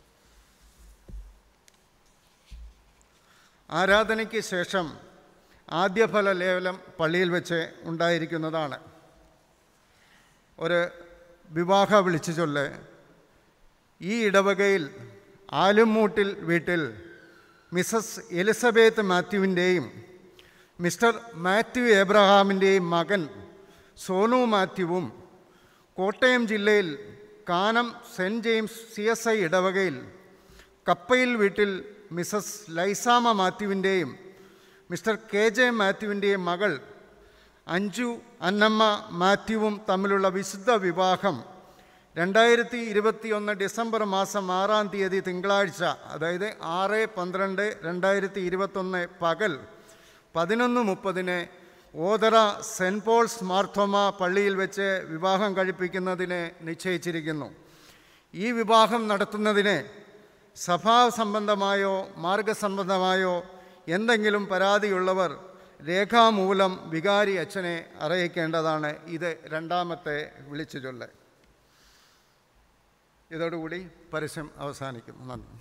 ആരാധനയ്ക്ക് ശേഷം ആദ്യഫല ലേലം പള്ളിയിൽ വെച്ച് ഉണ്ടായിരിക്കുന്നതാണ് ഒരു വിവാഹ വിളിച്ചു ചൊല്ല് ഈ ഇടവകയിൽ ആലുംമൂട്ടിൽ വീട്ടിൽ മിസസ് എലിസബത്ത് മാത്യുവിൻ്റെയും മിസ്റ്റർ മാത്യു ഏബ്രഹാമിൻ്റെയും മകൻ സോനു മാത്യുവും കോട്ടയം ജില്ലയിൽ Kanam saint James C S I ഇടവകയിൽ കപ്പയിൽ വീട്ടിൽ മിസസ് ലൈസാമ മാത്യുവിൻ്റെയും മിസ്റ്റർ കെ ജെ മാത്യുവിൻ്റെയും മകൾ അഞ്ജു അന്നമ്മ മാത്യുവും തമ്മിലുള്ള വിശുദ്ധ വിവാഹം രണ്ടായിരത്തി ഇരുപത്തിയൊന്ന് ഡിസംബർ മാസം ആറാം തീയതി തിങ്കളാഴ്ച അതായത് ആറ് പന്ത്രണ്ട് രണ്ടായിരത്തി ഇരുപത്തൊന്ന് പകൽ പതിനൊന്ന് മുപ്പതിന് ഓതറ സെൻറ്റ് പോൾസ് മാർത്തോമ പള്ളിയിൽ വെച്ച് വിവാഹം കഴിപ്പിക്കുന്നതിന് നിശ്ചയിച്ചിരിക്കുന്നു ഈ വിവാഹം നടത്തുന്നതിന് സഭാ സംബന്ധമായോ മാർഗസംബന്ധമായോ എന്തെങ്കിലും പരാതിയുള്ളവർ രേഖാമൂലം വികാരി അച്ഛനെ അറിയിക്കേണ്ടതാണ് ഇത് രണ്ടാമത്തെ വിളിച്ചു ചൊല്ല് ഇതോടുകൂടി പരസ്യം അവസാനിക്കുന്നു നന്ദി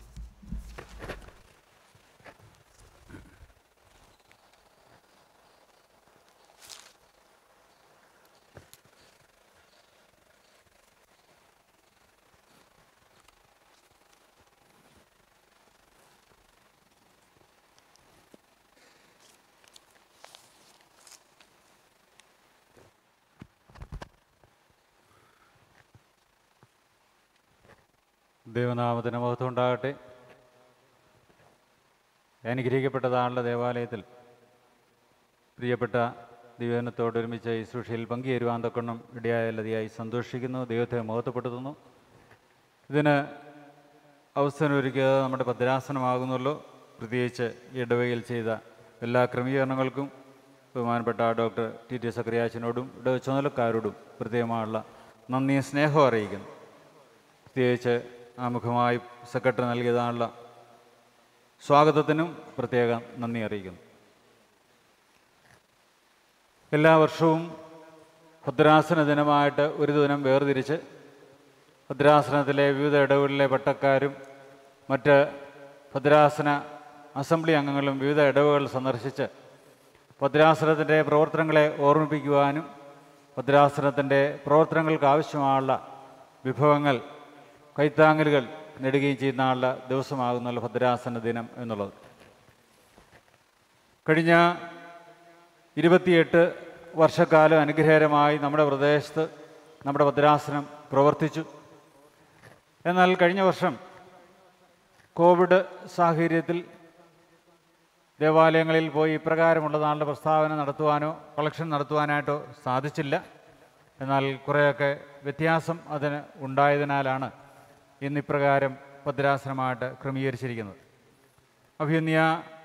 ദൈവനാമത്തിന് മഹത്വം ഉണ്ടാകട്ടെ അനുഗ്രഹിക്കപ്പെട്ടതാണുള്ള ദേവാലയത്തിൽ പ്രിയപ്പെട്ട ദിവനത്തോട് ഒരുമിച്ച് ഈ സൃഷ്ടിയിൽ പങ്കുചേരുവാൻ തക്കണം ഇടയായല്ലതിയായി സന്തോഷിക്കുന്നു ദൈവത്തെ മഹത്വപ്പെടുത്തുന്നു ഇതിന് അവസരമൊരുക്കിയത് നമ്മുടെ ഭദ്രാസനമാകുന്നല്ലോ പ്രത്യേകിച്ച് ഈ ഇടവകയിൽ ചെയ്ത എല്ലാ ക്രമീകരണങ്ങൾക്കും ബഹുമാനപ്പെട്ട ഡോക്ടർ ടി ടി സക്രിയാച്ചനോടും ഇടവ ചുമതലക്കാരോടും പ്രത്യേകമായുള്ള നന്ദി സ്നേഹം അറിയിക്കുന്നു പ്രത്യേകിച്ച് ആമുഖമായി സെക്രട്ടറി നൽകിയതാണുള്ള സ്വാഗതത്തിനും പ്രത്യേക നന്ദി അറിയിക്കുന്നു എല്ലാ വർഷവും ഭദ്രാസന ദിനമായിട്ട് ഒരു ദിനം വേർതിരിച്ച് ഭദ്രാസനത്തിലെ വിവിധ ഇടവുകളിലെ പട്ടക്കാരും മറ്റ് ഭദ്രാസന അസംബ്ലി അംഗങ്ങളും വിവിധ ഇടവുകൾ സന്ദർശിച്ച് ഭദ്രാസനത്തിൻ്റെ പ്രവർത്തനങ്ങളെ ഓർമ്മിപ്പിക്കുവാനും ഭദ്രാസനത്തിൻ്റെ പ്രവർത്തനങ്ങൾക്ക് ആവശ്യമായുള്ള വിഭവങ്ങൾ കൈത്താങ്ങലുകൾ നേടുകയും ചെയ്യുന്ന ദിവസമാകുന്നല്ലോ ഭദ്രാസന ദിനം എന്നുള്ളത് കഴിഞ്ഞ ഇരുപത്തിയെട്ട് വർഷക്കാലം അനുഗ്രഹകരമായി നമ്മുടെ പ്രദേശത്ത് നമ്മുടെ ഭദ്രാസനം പ്രവർത്തിച്ചു എന്നാൽ കഴിഞ്ഞ വർഷം കോവിഡ് സാഹചര്യത്തിൽ ദേവാലയങ്ങളിൽ പോയി ഇപ്രകാരമുള്ളതാളുടെ പ്രസ്താവന നടത്തുവാനോ കളക്ഷൻ നടത്തുവാനായിട്ടോ സാധിച്ചില്ല എന്നാൽ കുറേയൊക്കെ വ്യത്യാസം അതിന് ഉണ്ടായതിനാലാണ് ഇന്ന് ഇപ്രകാരം ഭദ്രാസനമായിട്ട് ക്രമീകരിച്ചിരിക്കുന്നത് അഭിനന്യ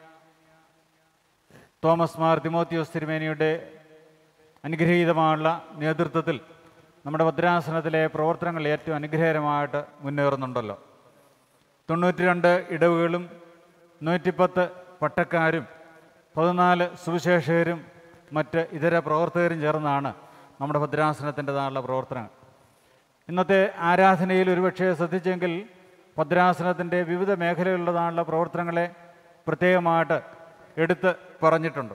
തോമസ് മാർ തിമോത്തിയോസ് തിരുമേനിയുടെ അനുഗ്രഹീതമായുള്ള നേതൃത്വത്തിൽ നമ്മുടെ ഭദ്രാസനത്തിലെ പ്രവർത്തനങ്ങൾ ഏറ്റവും അനുഗ്രഹകരമായിട്ട് മുന്നേറുന്നുണ്ടല്ലോ തൊണ്ണൂറ്റി രണ്ട് ഇടവുകളും നൂറ്റിപ്പത്ത് പട്ടക്കാരും പതിനാല് സുവിശേഷകരും മറ്റ് ഇതര പ്രവർത്തകരും ചേർന്നാണ് നമ്മുടെ ഭദ്രാസനത്തിൻ്റെതായുള്ള പ്രവർത്തനങ്ങൾ ഇന്നത്തെ ആരാധനയിൽ ഒരുപക്ഷെ ശ്രദ്ധിച്ചെങ്കിൽ ഭദ്രാസനത്തിൻ്റെ വിവിധ മേഖലകളിലുള്ളതാണുള്ള പ്രവർത്തനങ്ങളെ പ്രത്യേകമായിട്ട് എടുത്ത് പറഞ്ഞിട്ടുണ്ട്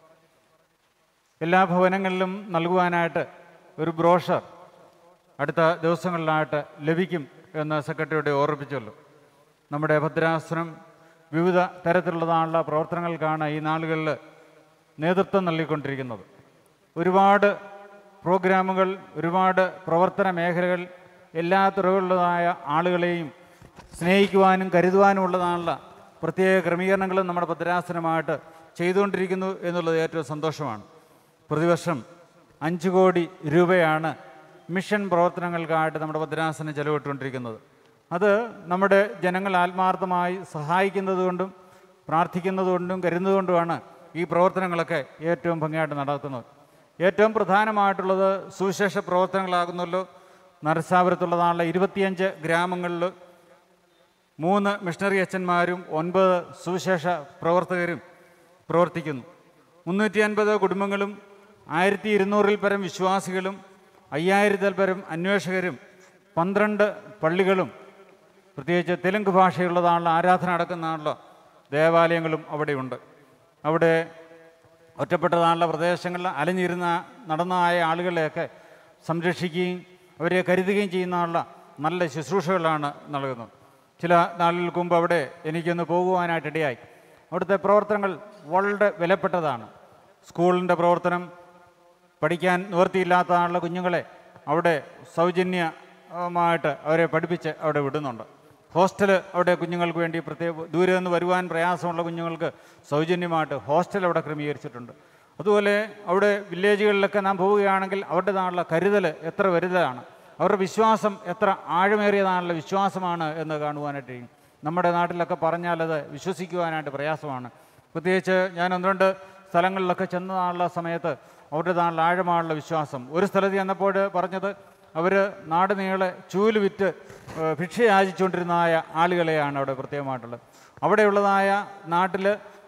എല്ലാ ഭവനങ്ങളിലും നൽകുവാനായിട്ട് ഒരു ബ്രോഷർ അടുത്ത ദിവസങ്ങളിലായിട്ട് ലഭിക്കും എന്ന് സെക്രട്ടറിയോട് ഓർമ്മിപ്പിച്ചല്ലോ നമ്മുടെ ഭദ്രാസനം വിവിധ തരത്തിലുള്ളതാണുള്ള പ്രവർത്തനങ്ങൾക്കാണ് ഈ നാളുകളിൽ നേതൃത്വം നൽകിക്കൊണ്ടിരിക്കുന്നത് ഒരുപാട് പ്രോഗ്രാമുകൾ ഒരുപാട് പ്രവർത്തന മേഖലകൾ എല്ലാ തുറകളിലുള്ളതായ ആളുകളെയും സ്നേഹിക്കുവാനും കരുതുവാനും ഉള്ളതാണുള്ള പ്രത്യേക ക്രമീകരണങ്ങളും നമ്മുടെ ഭദ്രാസനമായിട്ട് ചെയ്തുകൊണ്ടിരിക്കുന്നു എന്നുള്ളത് ഏറ്റവും സന്തോഷമാണ് പ്രതിവർഷം അഞ്ച് കോടി രൂപയാണ് മിഷൻ പ്രവർത്തനങ്ങൾക്കായിട്ട് നമ്മുടെ ഭദ്രാസനം ചെലവിട്ടുകൊണ്ടിരിക്കുന്നത് അത് നമ്മുടെ ജനങ്ങൾ ആത്മാർത്ഥമായി സഹായിക്കുന്നത് കൊണ്ടും പ്രാർത്ഥിക്കുന്നത് കൊണ്ടും കരുതുന്നതുകൊണ്ടുമാണ് ഈ പ്രവർത്തനങ്ങളൊക്കെ ഏറ്റവും ഭംഗിയായിട്ട് നടത്തുന്നത് ഏറ്റവും പ്രധാനമായിട്ടുള്ളത് സുവിശേഷ പ്രവർത്തനങ്ങളാകുന്നല്ലോ നരസാപുരത്തുള്ളതാണുള്ള ഇരുപത്തിയഞ്ച് ഗ്രാമങ്ങളിൽ മൂന്ന് മിഷണറി അച്ഛന്മാരും ഒൻപത് സുവിശേഷ പ്രവർത്തകരും പ്രവർത്തിക്കുന്നു മുന്നൂറ്റി അൻപത് കുടുംബങ്ങളും ആയിരത്തി ഇരുന്നൂറിൽ പരം വിശ്വാസികളും അയ്യായിരത്തിൽ പരം അന്വേഷകരും പന്ത്രണ്ട് പള്ളികളും പ്രത്യേകിച്ച് തെലുങ്ക് ഭാഷയുള്ളതാണുള്ള ആരാധന നടക്കുന്നതാണല്ലോ ദേവാലയങ്ങളും അവിടെയുണ്ട് അവിടെ ഒറ്റപ്പെട്ടതാണുള്ള പ്രദേശങ്ങളിൽ അലഞ്ഞിരുന്ന നടന്നായ ആളുകളെയൊക്കെ സംരക്ഷിക്കുകയും അവരെ കരുതുകയും ചെയ്യുന്നതാണുള്ള നല്ല ശുശ്രൂഷകളാണ് നൽകുന്നത് ചില നാളുകൾക്ക് മുമ്പ് അവിടെ എനിക്കൊന്ന് പോകുവാനായിട്ടിടയായി അവിടുത്തെ പ്രവർത്തനങ്ങൾ വളരെ വിലപ്പെട്ടതാണ് സ്കൂളിൻ്റെ പ്രവർത്തനം പഠിക്കാൻ നിവൃത്തിയില്ലാത്തതാണുള്ള കുഞ്ഞുങ്ങളെ അവിടെ സൗജന്യമായിട്ട് അവരെ പഠിപ്പിച്ച് അവിടെ വിടുന്നുണ്ട് ഹോസ്റ്റൽ അവിടെ കുഞ്ഞുങ്ങൾക്ക് വേണ്ടി പ്രത്യേക ദൂരെ നിന്ന് വരുവാൻ പ്രയാസമുള്ള കുഞ്ഞുങ്ങൾക്ക് സൗജന്യമായിട്ട് ഹോസ്റ്റൽ അവിടെ ക്രമീകരിച്ചിട്ടുണ്ട് അതുപോലെ അവിടെ വില്ലേജുകളിലൊക്കെ നാം പോവുകയാണെങ്കിൽ അവരുടേതാണുള്ള കരുതൽ എത്ര വലുതാണ് അവരുടെ വിശ്വാസം എത്ര ആഴമേറിയതാണുള്ള വിശ്വാസമാണ് എന്ന് കാണുവാനായിട്ട് കഴിയും നമ്മുടെ നാട്ടിലൊക്കെ പറഞ്ഞാലത് വിശ്വസിക്കുവാനായിട്ട് പ്രയാസമാണ് പ്രത്യേകിച്ച് ഞാൻ ഒന്ന് രണ്ട് സ്ഥലങ്ങളിലൊക്കെ ചെന്നതാണുള്ള സമയത്ത് അവരുടേതാണുള്ള ആഴമാണുള്ള വിശ്വാസം ഒരു സ്ഥലത്ത് ചെന്നപ്പോൾ പറഞ്ഞത് അവർ നാട് നീളെ ചൂല് വിറ്റ് ഏഹ്, ഭിക്ഷ യാചിച്ചുകൊണ്ടിരുന്നതായ ആളുകളെയാണ് അവിടെ പ്രത്യേകമായിട്ടുള്ളത് അവിടെയുള്ളതായ നാട്ടിൽ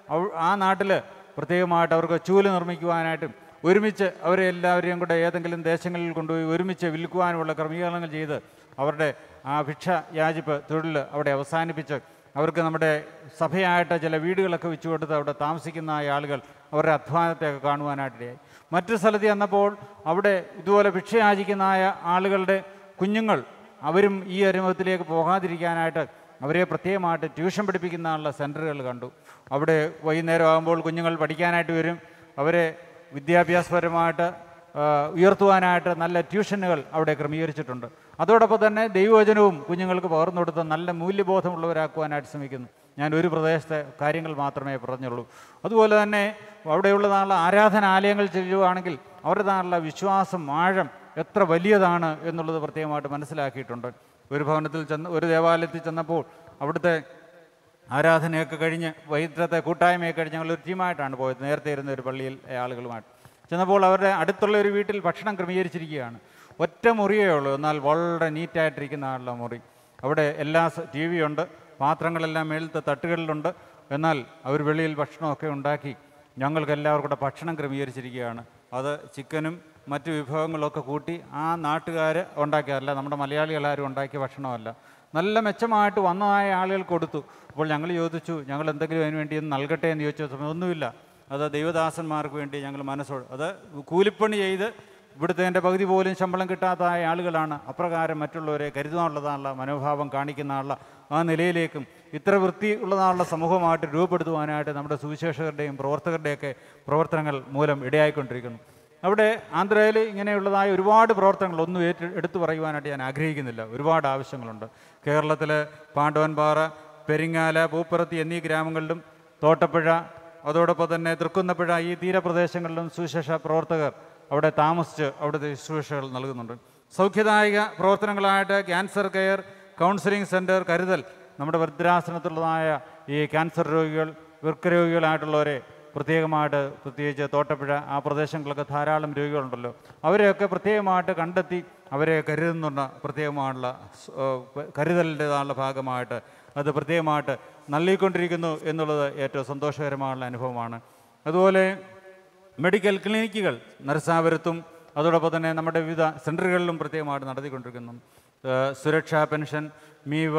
ആ നാട്ടിൽ പ്രത്യേകമായിട്ട് അവർക്ക് ചൂല് നിർമ്മിക്കുവാനായിട്ടും ഒരുമിച്ച് അവരെ എല്ലാവരെയും കൂടെ ഏതെങ്കിലും ദേശങ്ങളിൽ കൊണ്ടുപോയി ഒരുമിച്ച് വിൽക്കുവാനുമുള്ള ക്രമീകരണങ്ങൾ ചെയ്ത് അവരുടെ ആ ഭിക്ഷ യാചിപ്പ് തൊഴിൽ അവിടെ അവസാനിപ്പിച്ച് അവർക്ക് നമ്മുടെ സഭയായിട്ട് ചില വീടുകളൊക്കെ വെച്ചു കൊടുത്ത് അവിടെ താമസിക്കുന്ന ആ ആളുകൾ അവരുടെ അധ്വാനത്തെയൊക്കെ കാണുവാനായിട്ടിടയായി മറ്റു സ്ഥലത്ത് ചെന്നപ്പോൾ അവിടെ ഇതുപോലെ ഭിക്ഷ യാചിക്കുന്നതായ ആളുകളുടെ കുഞ്ഞുങ്ങൾ അവരും ഈ അരുമത്തിലേക്ക് പോകാതിരിക്കാനായിട്ട് അവരെ പ്രത്യേകമായിട്ട് ട്യൂഷൻ പഠിപ്പിക്കുന്നതിനുള്ള സെൻറ്ററുകൾ കണ്ടു അവിടെ വൈകുന്നേരം ആകുമ്പോൾ കുഞ്ഞുങ്ങൾ പഠിക്കാനായിട്ട് വരും അവരെ വിദ്യാഭ്യാസപരമായിട്ട് ആ, ഉയർത്തുവാനായിട്ട് നല്ല ട്യൂഷനുകൾ അവിടെ ക്രമീകരിച്ചിട്ടുണ്ട് അതോടൊപ്പം തന്നെ ദൈവവചനവും കുഞ്ഞുങ്ങൾക്ക് പകർന്നു കൊടുത്ത് നല്ല മൂല്യബോധമുള്ളവരാക്കുവാനായിട്ട് ശ്രമിക്കുന്നു ഞാൻ ഒരു പ്രദേശത്തെ കാര്യങ്ങൾ മാത്രമേ പറഞ്ഞുള്ളൂ അതുപോലെ തന്നെ അവിടെയുള്ളതാണുള്ള ആരാധനാലയങ്ങൾ ചെല്ലുകയാണെങ്കിൽ അവരുടേതാണുള്ള വിശ്വാസം ആഴം എത്ര വലിയതാണ് എന്നുള്ളത് പ്രത്യേകമായിട്ട് മനസ്സിലാക്കിയിട്ടുണ്ട് ഒരു ഭവനത്തിൽ ചെന്ന് ഒരു ദേവാലയത്തിൽ ചെന്നപ്പോൾ അവിടുത്തെ ആരാധനയൊക്കെ കഴിഞ്ഞ് വൈകിട്ടത്തെ കൂട്ടായ്മയൊക്കെ കഴിഞ്ഞ് ഞങ്ങൾ ഒരു ടീമായിട്ടാണ് പോയത് നേരത്തെ ഇരുന്ന ഒരു പള്ളിയിൽ ആളുകളുമായിട്ട് ചെന്നപ്പോൾ അവരുടെ അടുത്തുള്ള ഒരു വീട്ടിൽ ഭക്ഷണം ക്രമീകരിച്ചിരിക്കുകയാണ് ഒറ്റ മുറിയേ ഉള്ളൂ എന്നാൽ വളരെ നീറ്റായിട്ടിരിക്കുന്ന ആളുടെ മുറി അവിടെ എല്ലാ ടി വി ഉണ്ട് പാത്രങ്ങളെല്ലാം മേളത്തെ തട്ടുകളിലുണ്ട് എന്നാൽ അവർ വെളിയിൽ ഭക്ഷണമൊക്കെ ഉണ്ടാക്കി ഞങ്ങൾക്ക് എല്ലാവർക്കും കൂടെ ഭക്ഷണം ക്രമീകരിച്ചിരിക്കുകയാണ് അത് ചിക്കനും മറ്റു വിഭവങ്ങളൊക്കെ കൂട്ടി ആ നാട്ടുകാർ ഉണ്ടാക്കിയതല്ല നമ്മുടെ മലയാളികളാരും ഉണ്ടാക്കിയ ഭക്ഷണമല്ല നല്ല മെച്ചമായിട്ട് വന്നതായ ആളുകൾ കൊടുത്തു അപ്പോൾ ഞങ്ങൾ ചോദിച്ചു ഞങ്ങൾ എന്തെങ്കിലും അതിന് വേണ്ടി ഒന്ന് നൽകട്ടെ എന്ന് ചോദിച്ച സമയം ഒന്നുമില്ല അത് ദൈവദാസന്മാർക്ക് വേണ്ടി ഞങ്ങൾ മനസ്സോട് അത് കൂലിപ്പണി ചെയ്ത് ഇവിടുത്തെ എൻ്റെ പകുതി പോലും ശമ്പളം കിട്ടാത്തതായ ആളുകളാണ് അപ്രകാരം മറ്റുള്ളവരെ കരുതാനുള്ളതാണുള്ള മനോഭാവം കാണിക്കുന്നതാണുള്ള ആ നിലയിലേക്കും ഇത്ര വൃത്തി ഉള്ളതാണുള്ള സമൂഹമായിട്ട് രൂപപ്പെടുത്തുവാനായിട്ട് നമ്മുടെ സുവിശേഷകരുടെയും പ്രവർത്തകരുടെയൊക്കെ പ്രവർത്തനങ്ങൾ മൂലം ഇടയായിക്കൊണ്ടിരിക്കുന്നു അവിടെ ആന്ധ്രയിൽ ഇങ്ങനെയുള്ളതായ ഒരുപാട് പ്രവർത്തനങ്ങൾ ഒന്നും ഏറ്റു എടുത്തു പറയുവാനായിട്ട് ഞാൻ ആഗ്രഹിക്കുന്നില്ല ഒരുപാട് ആവശ്യങ്ങളുണ്ട് കേരളത്തിൽ പാണ്ഡവൻപാറ പെരിങ്ങാല പൂപ്പുറത്തി എന്നീ ഗ്രാമങ്ങളിലും തോട്ടപ്പുഴ അതോടൊപ്പം തന്നെ തൃക്കുന്നപ്പുഴ ഈ തീരപ്രദേശങ്ങളിലും സുവിശേഷ പ്രവർത്തകർ അവിടെ താമസിച്ച് അവിടുത്തെ ശുശ്രൂഷകൾ നൽകുന്നുണ്ട് സൗഖ്യദായക പ്രവർത്തനങ്ങളായിട്ട് ക്യാൻസർ കെയർ കൗൺസിലിംഗ് സെൻറ്റർ കരുതൽ നമ്മുടെ വൃദ്ധാസനത്തിലുള്ളതായ ഈ ക്യാൻസർ രോഗികൾ വൃക്കരോഗികളായിട്ടുള്ളവരെ പ്രത്യേകമായിട്ട് പ്രത്യേകിച്ച് തോട്ടപ്പുഴ ആ പ്രദേശങ്ങളിലൊക്കെ ധാരാളം രോഗികളുണ്ടല്ലോ അവരെയൊക്കെ പ്രത്യേകമായിട്ട് കണ്ടെത്തി അവരെ കരുതുന്നുണ്ട് പ്രത്യേകമായിട്ടുള്ള സ്- ഏഹ് കരുതലിൻ്റെതായുള്ള ഭാഗമായിട്ട് അത് പ്രത്യേകമായിട്ട് നൽകിക്കൊണ്ടിരിക്കുന്നു എന്നുള്ളത് ഏറ്റവും സന്തോഷകരമായുള്ള അനുഭവമാണ് അതുപോലെ മെഡിക്കൽ ക്ലിനിക്കുകൾ നരസാപുരത്തും അതോടൊപ്പം തന്നെ നമ്മുടെ വിവിധ സെൻറ്ററുകളിലും പ്രത്യേകമായിട്ട് നടത്തിക്കൊണ്ടിരിക്കുന്നു ഏഹ് സുരക്ഷാ പെൻഷൻ മീവ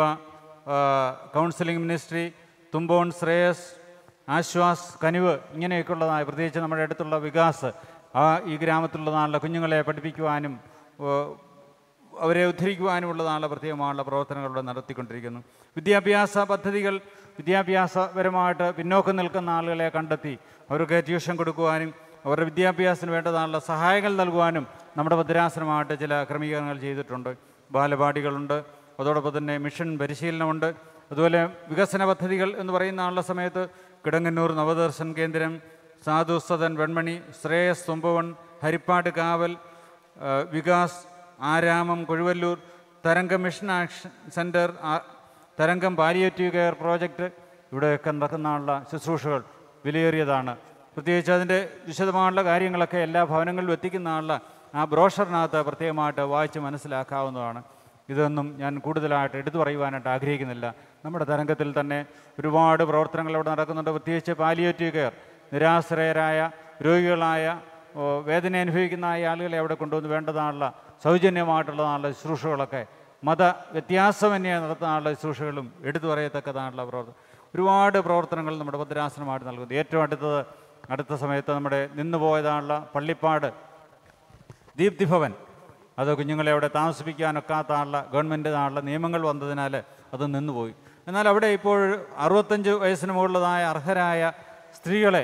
ഏഹ് കൗൺസിലിംഗ് മിനിസ്ട്രി തുമ്പോൺ ശ്രേയസ് ആശ്വാസ് കനിവ് ഇങ്ങനെയൊക്കെയുള്ളതായ പ്രത്യേകിച്ച് നമ്മുടെ അടുത്തുള്ള വികാസ് ആ ഈ ഗ്രാമത്തിലുള്ളതാണുള്ള കുഞ്ഞുങ്ങളെ പഠിപ്പിക്കുവാനും ഏഹ് അവരെ ഉദ്ധരിക്കുവാനുമുള്ളതാണുള്ള പ്രത്യേകമായുള്ള പ്രവർത്തനങ്ങൾ ഇവിടെ നടത്തിക്കൊണ്ടിരിക്കുന്നു വിദ്യാഭ്യാസ പദ്ധതികൾ വിദ്യാഭ്യാസപരമായിട്ട് പിന്നോക്കം നിൽക്കുന്ന ആളുകളെ കണ്ടെത്തി അവർക്ക് ട്യൂഷൻ കൊടുക്കുവാനും അവരുടെ വിദ്യാഭ്യാസത്തിന് വേണ്ടതാണുള്ള സഹായങ്ങൾ നൽകുവാനും നമ്മുടെ ഭദ്രാസനമായിട്ട് ചില ക്രമീകരണങ്ങൾ ചെയ്തിട്ടുണ്ട് ബാലപാടികളുണ്ട് അതോടൊപ്പം തന്നെ മിഷൻ പരിശീലനമുണ്ട് അതുപോലെ വികസന പദ്ധതികൾ എന്ന് പറയുന്ന ആളുടെ സമയത്ത് കിടങ്ങന്നൂർ നവദർശൻ കേന്ദ്രം സാധു സദൻ വെൺമണി ശ്രേയസ് തുമ്പവൺ ഹരിപ്പാട് കാവൽ ആ, വികാസ് ആരാമം കൊഴുവല്ലൂർ തരംഗം മിഷൻ ആക്ഷൻ സെൻറ്റർ ആ- തരംഗം പാലിയേറ്റീവ് കെയർ പ്രോജക്റ്റ് ഇവിടെയൊക്കെ നടക്കുന്നുള്ള ശുശ്രൂഷകൾ വിലയേറിയതാണ് പ്രത്യേകിച്ച് അതിൻ്റെ വിശദമായുള്ള കാര്യങ്ങളൊക്കെ എല്ലാ ഭവനങ്ങളിലും എത്തിക്കുന്നതാണുള്ള ആ ബ്രോഷറിനകത്ത് പ്രത്യേകമായിട്ട് വായിച്ച് മനസ്സിലാക്കാവുന്നതാണ് ഇതൊന്നും ഞാൻ കൂടുതലായിട്ട് എടുത്തു പറയുവാനായിട്ട് ആഗ്രഹിക്കുന്നില്ല നമ്മുടെ തരംഗത്തിൽ തന്നെ ഒരുപാട് പ്രവർത്തനങ്ങൾ ഇവിടെ നടക്കുന്നുണ്ട് പ്രത്യേകിച്ച് പാലിയേറ്റീവ് കെയർ നിരാശ്രയരായ രോഗികളായ ഓ, വേദന അനുഭവിക്കുന്ന ഈ ആളുകളെ അവിടെ കൊണ്ടുവന്ന് വേണ്ടതാണുള്ള സൗജന്യമായിട്ടുള്ളതാണുള്ള ശുശ്രൂഷകളൊക്കെ മത വ്യത്യാസമന്യേ നടത്താനുള്ള ശുശ്രൂഷകളും എടുത്തു പറയത്തക്കതാണുള്ള പ്രവർത്തനം ഒരുപാട് പ്രവർത്തനങ്ങൾ നമ്മുടെ ഭദ്രാസനമായിട്ട് നൽകുന്നു ഏറ്റവും അടുത്തത് അടുത്ത സമയത്ത് നമ്മുടെ നിന്നുപോയതാണുള്ള പള്ളിപ്പാട് ദീപ്തി ഭവൻ അത് കുഞ്ഞുങ്ങളെ അവിടെ താമസിപ്പിക്കാനൊക്കാത്താണുള്ള ഗവൺമെൻറ്റിനാണുള്ള നിയമങ്ങൾ വന്നതിനാൽ അത് നിന്നുപോയി എന്നാൽ അവിടെ ഇപ്പോൾ അറുപത്തഞ്ച് വയസ്സിന് മുകളിലതായ അർഹരായ സ്ത്രീകളെ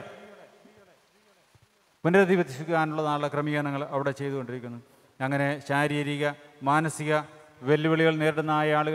പുനരധിവസിക്കാനുള്ളതാണുള്ള ക്രമീകരണങ്ങൾ അവിടെ ചെയ്തുകൊണ്ടിരിക്കുന്നു അങ്ങനെ ശാരീരിക മാനസിക വെല്ലുവിളികൾ നേരിടുന്ന ആയ ആളുകൾ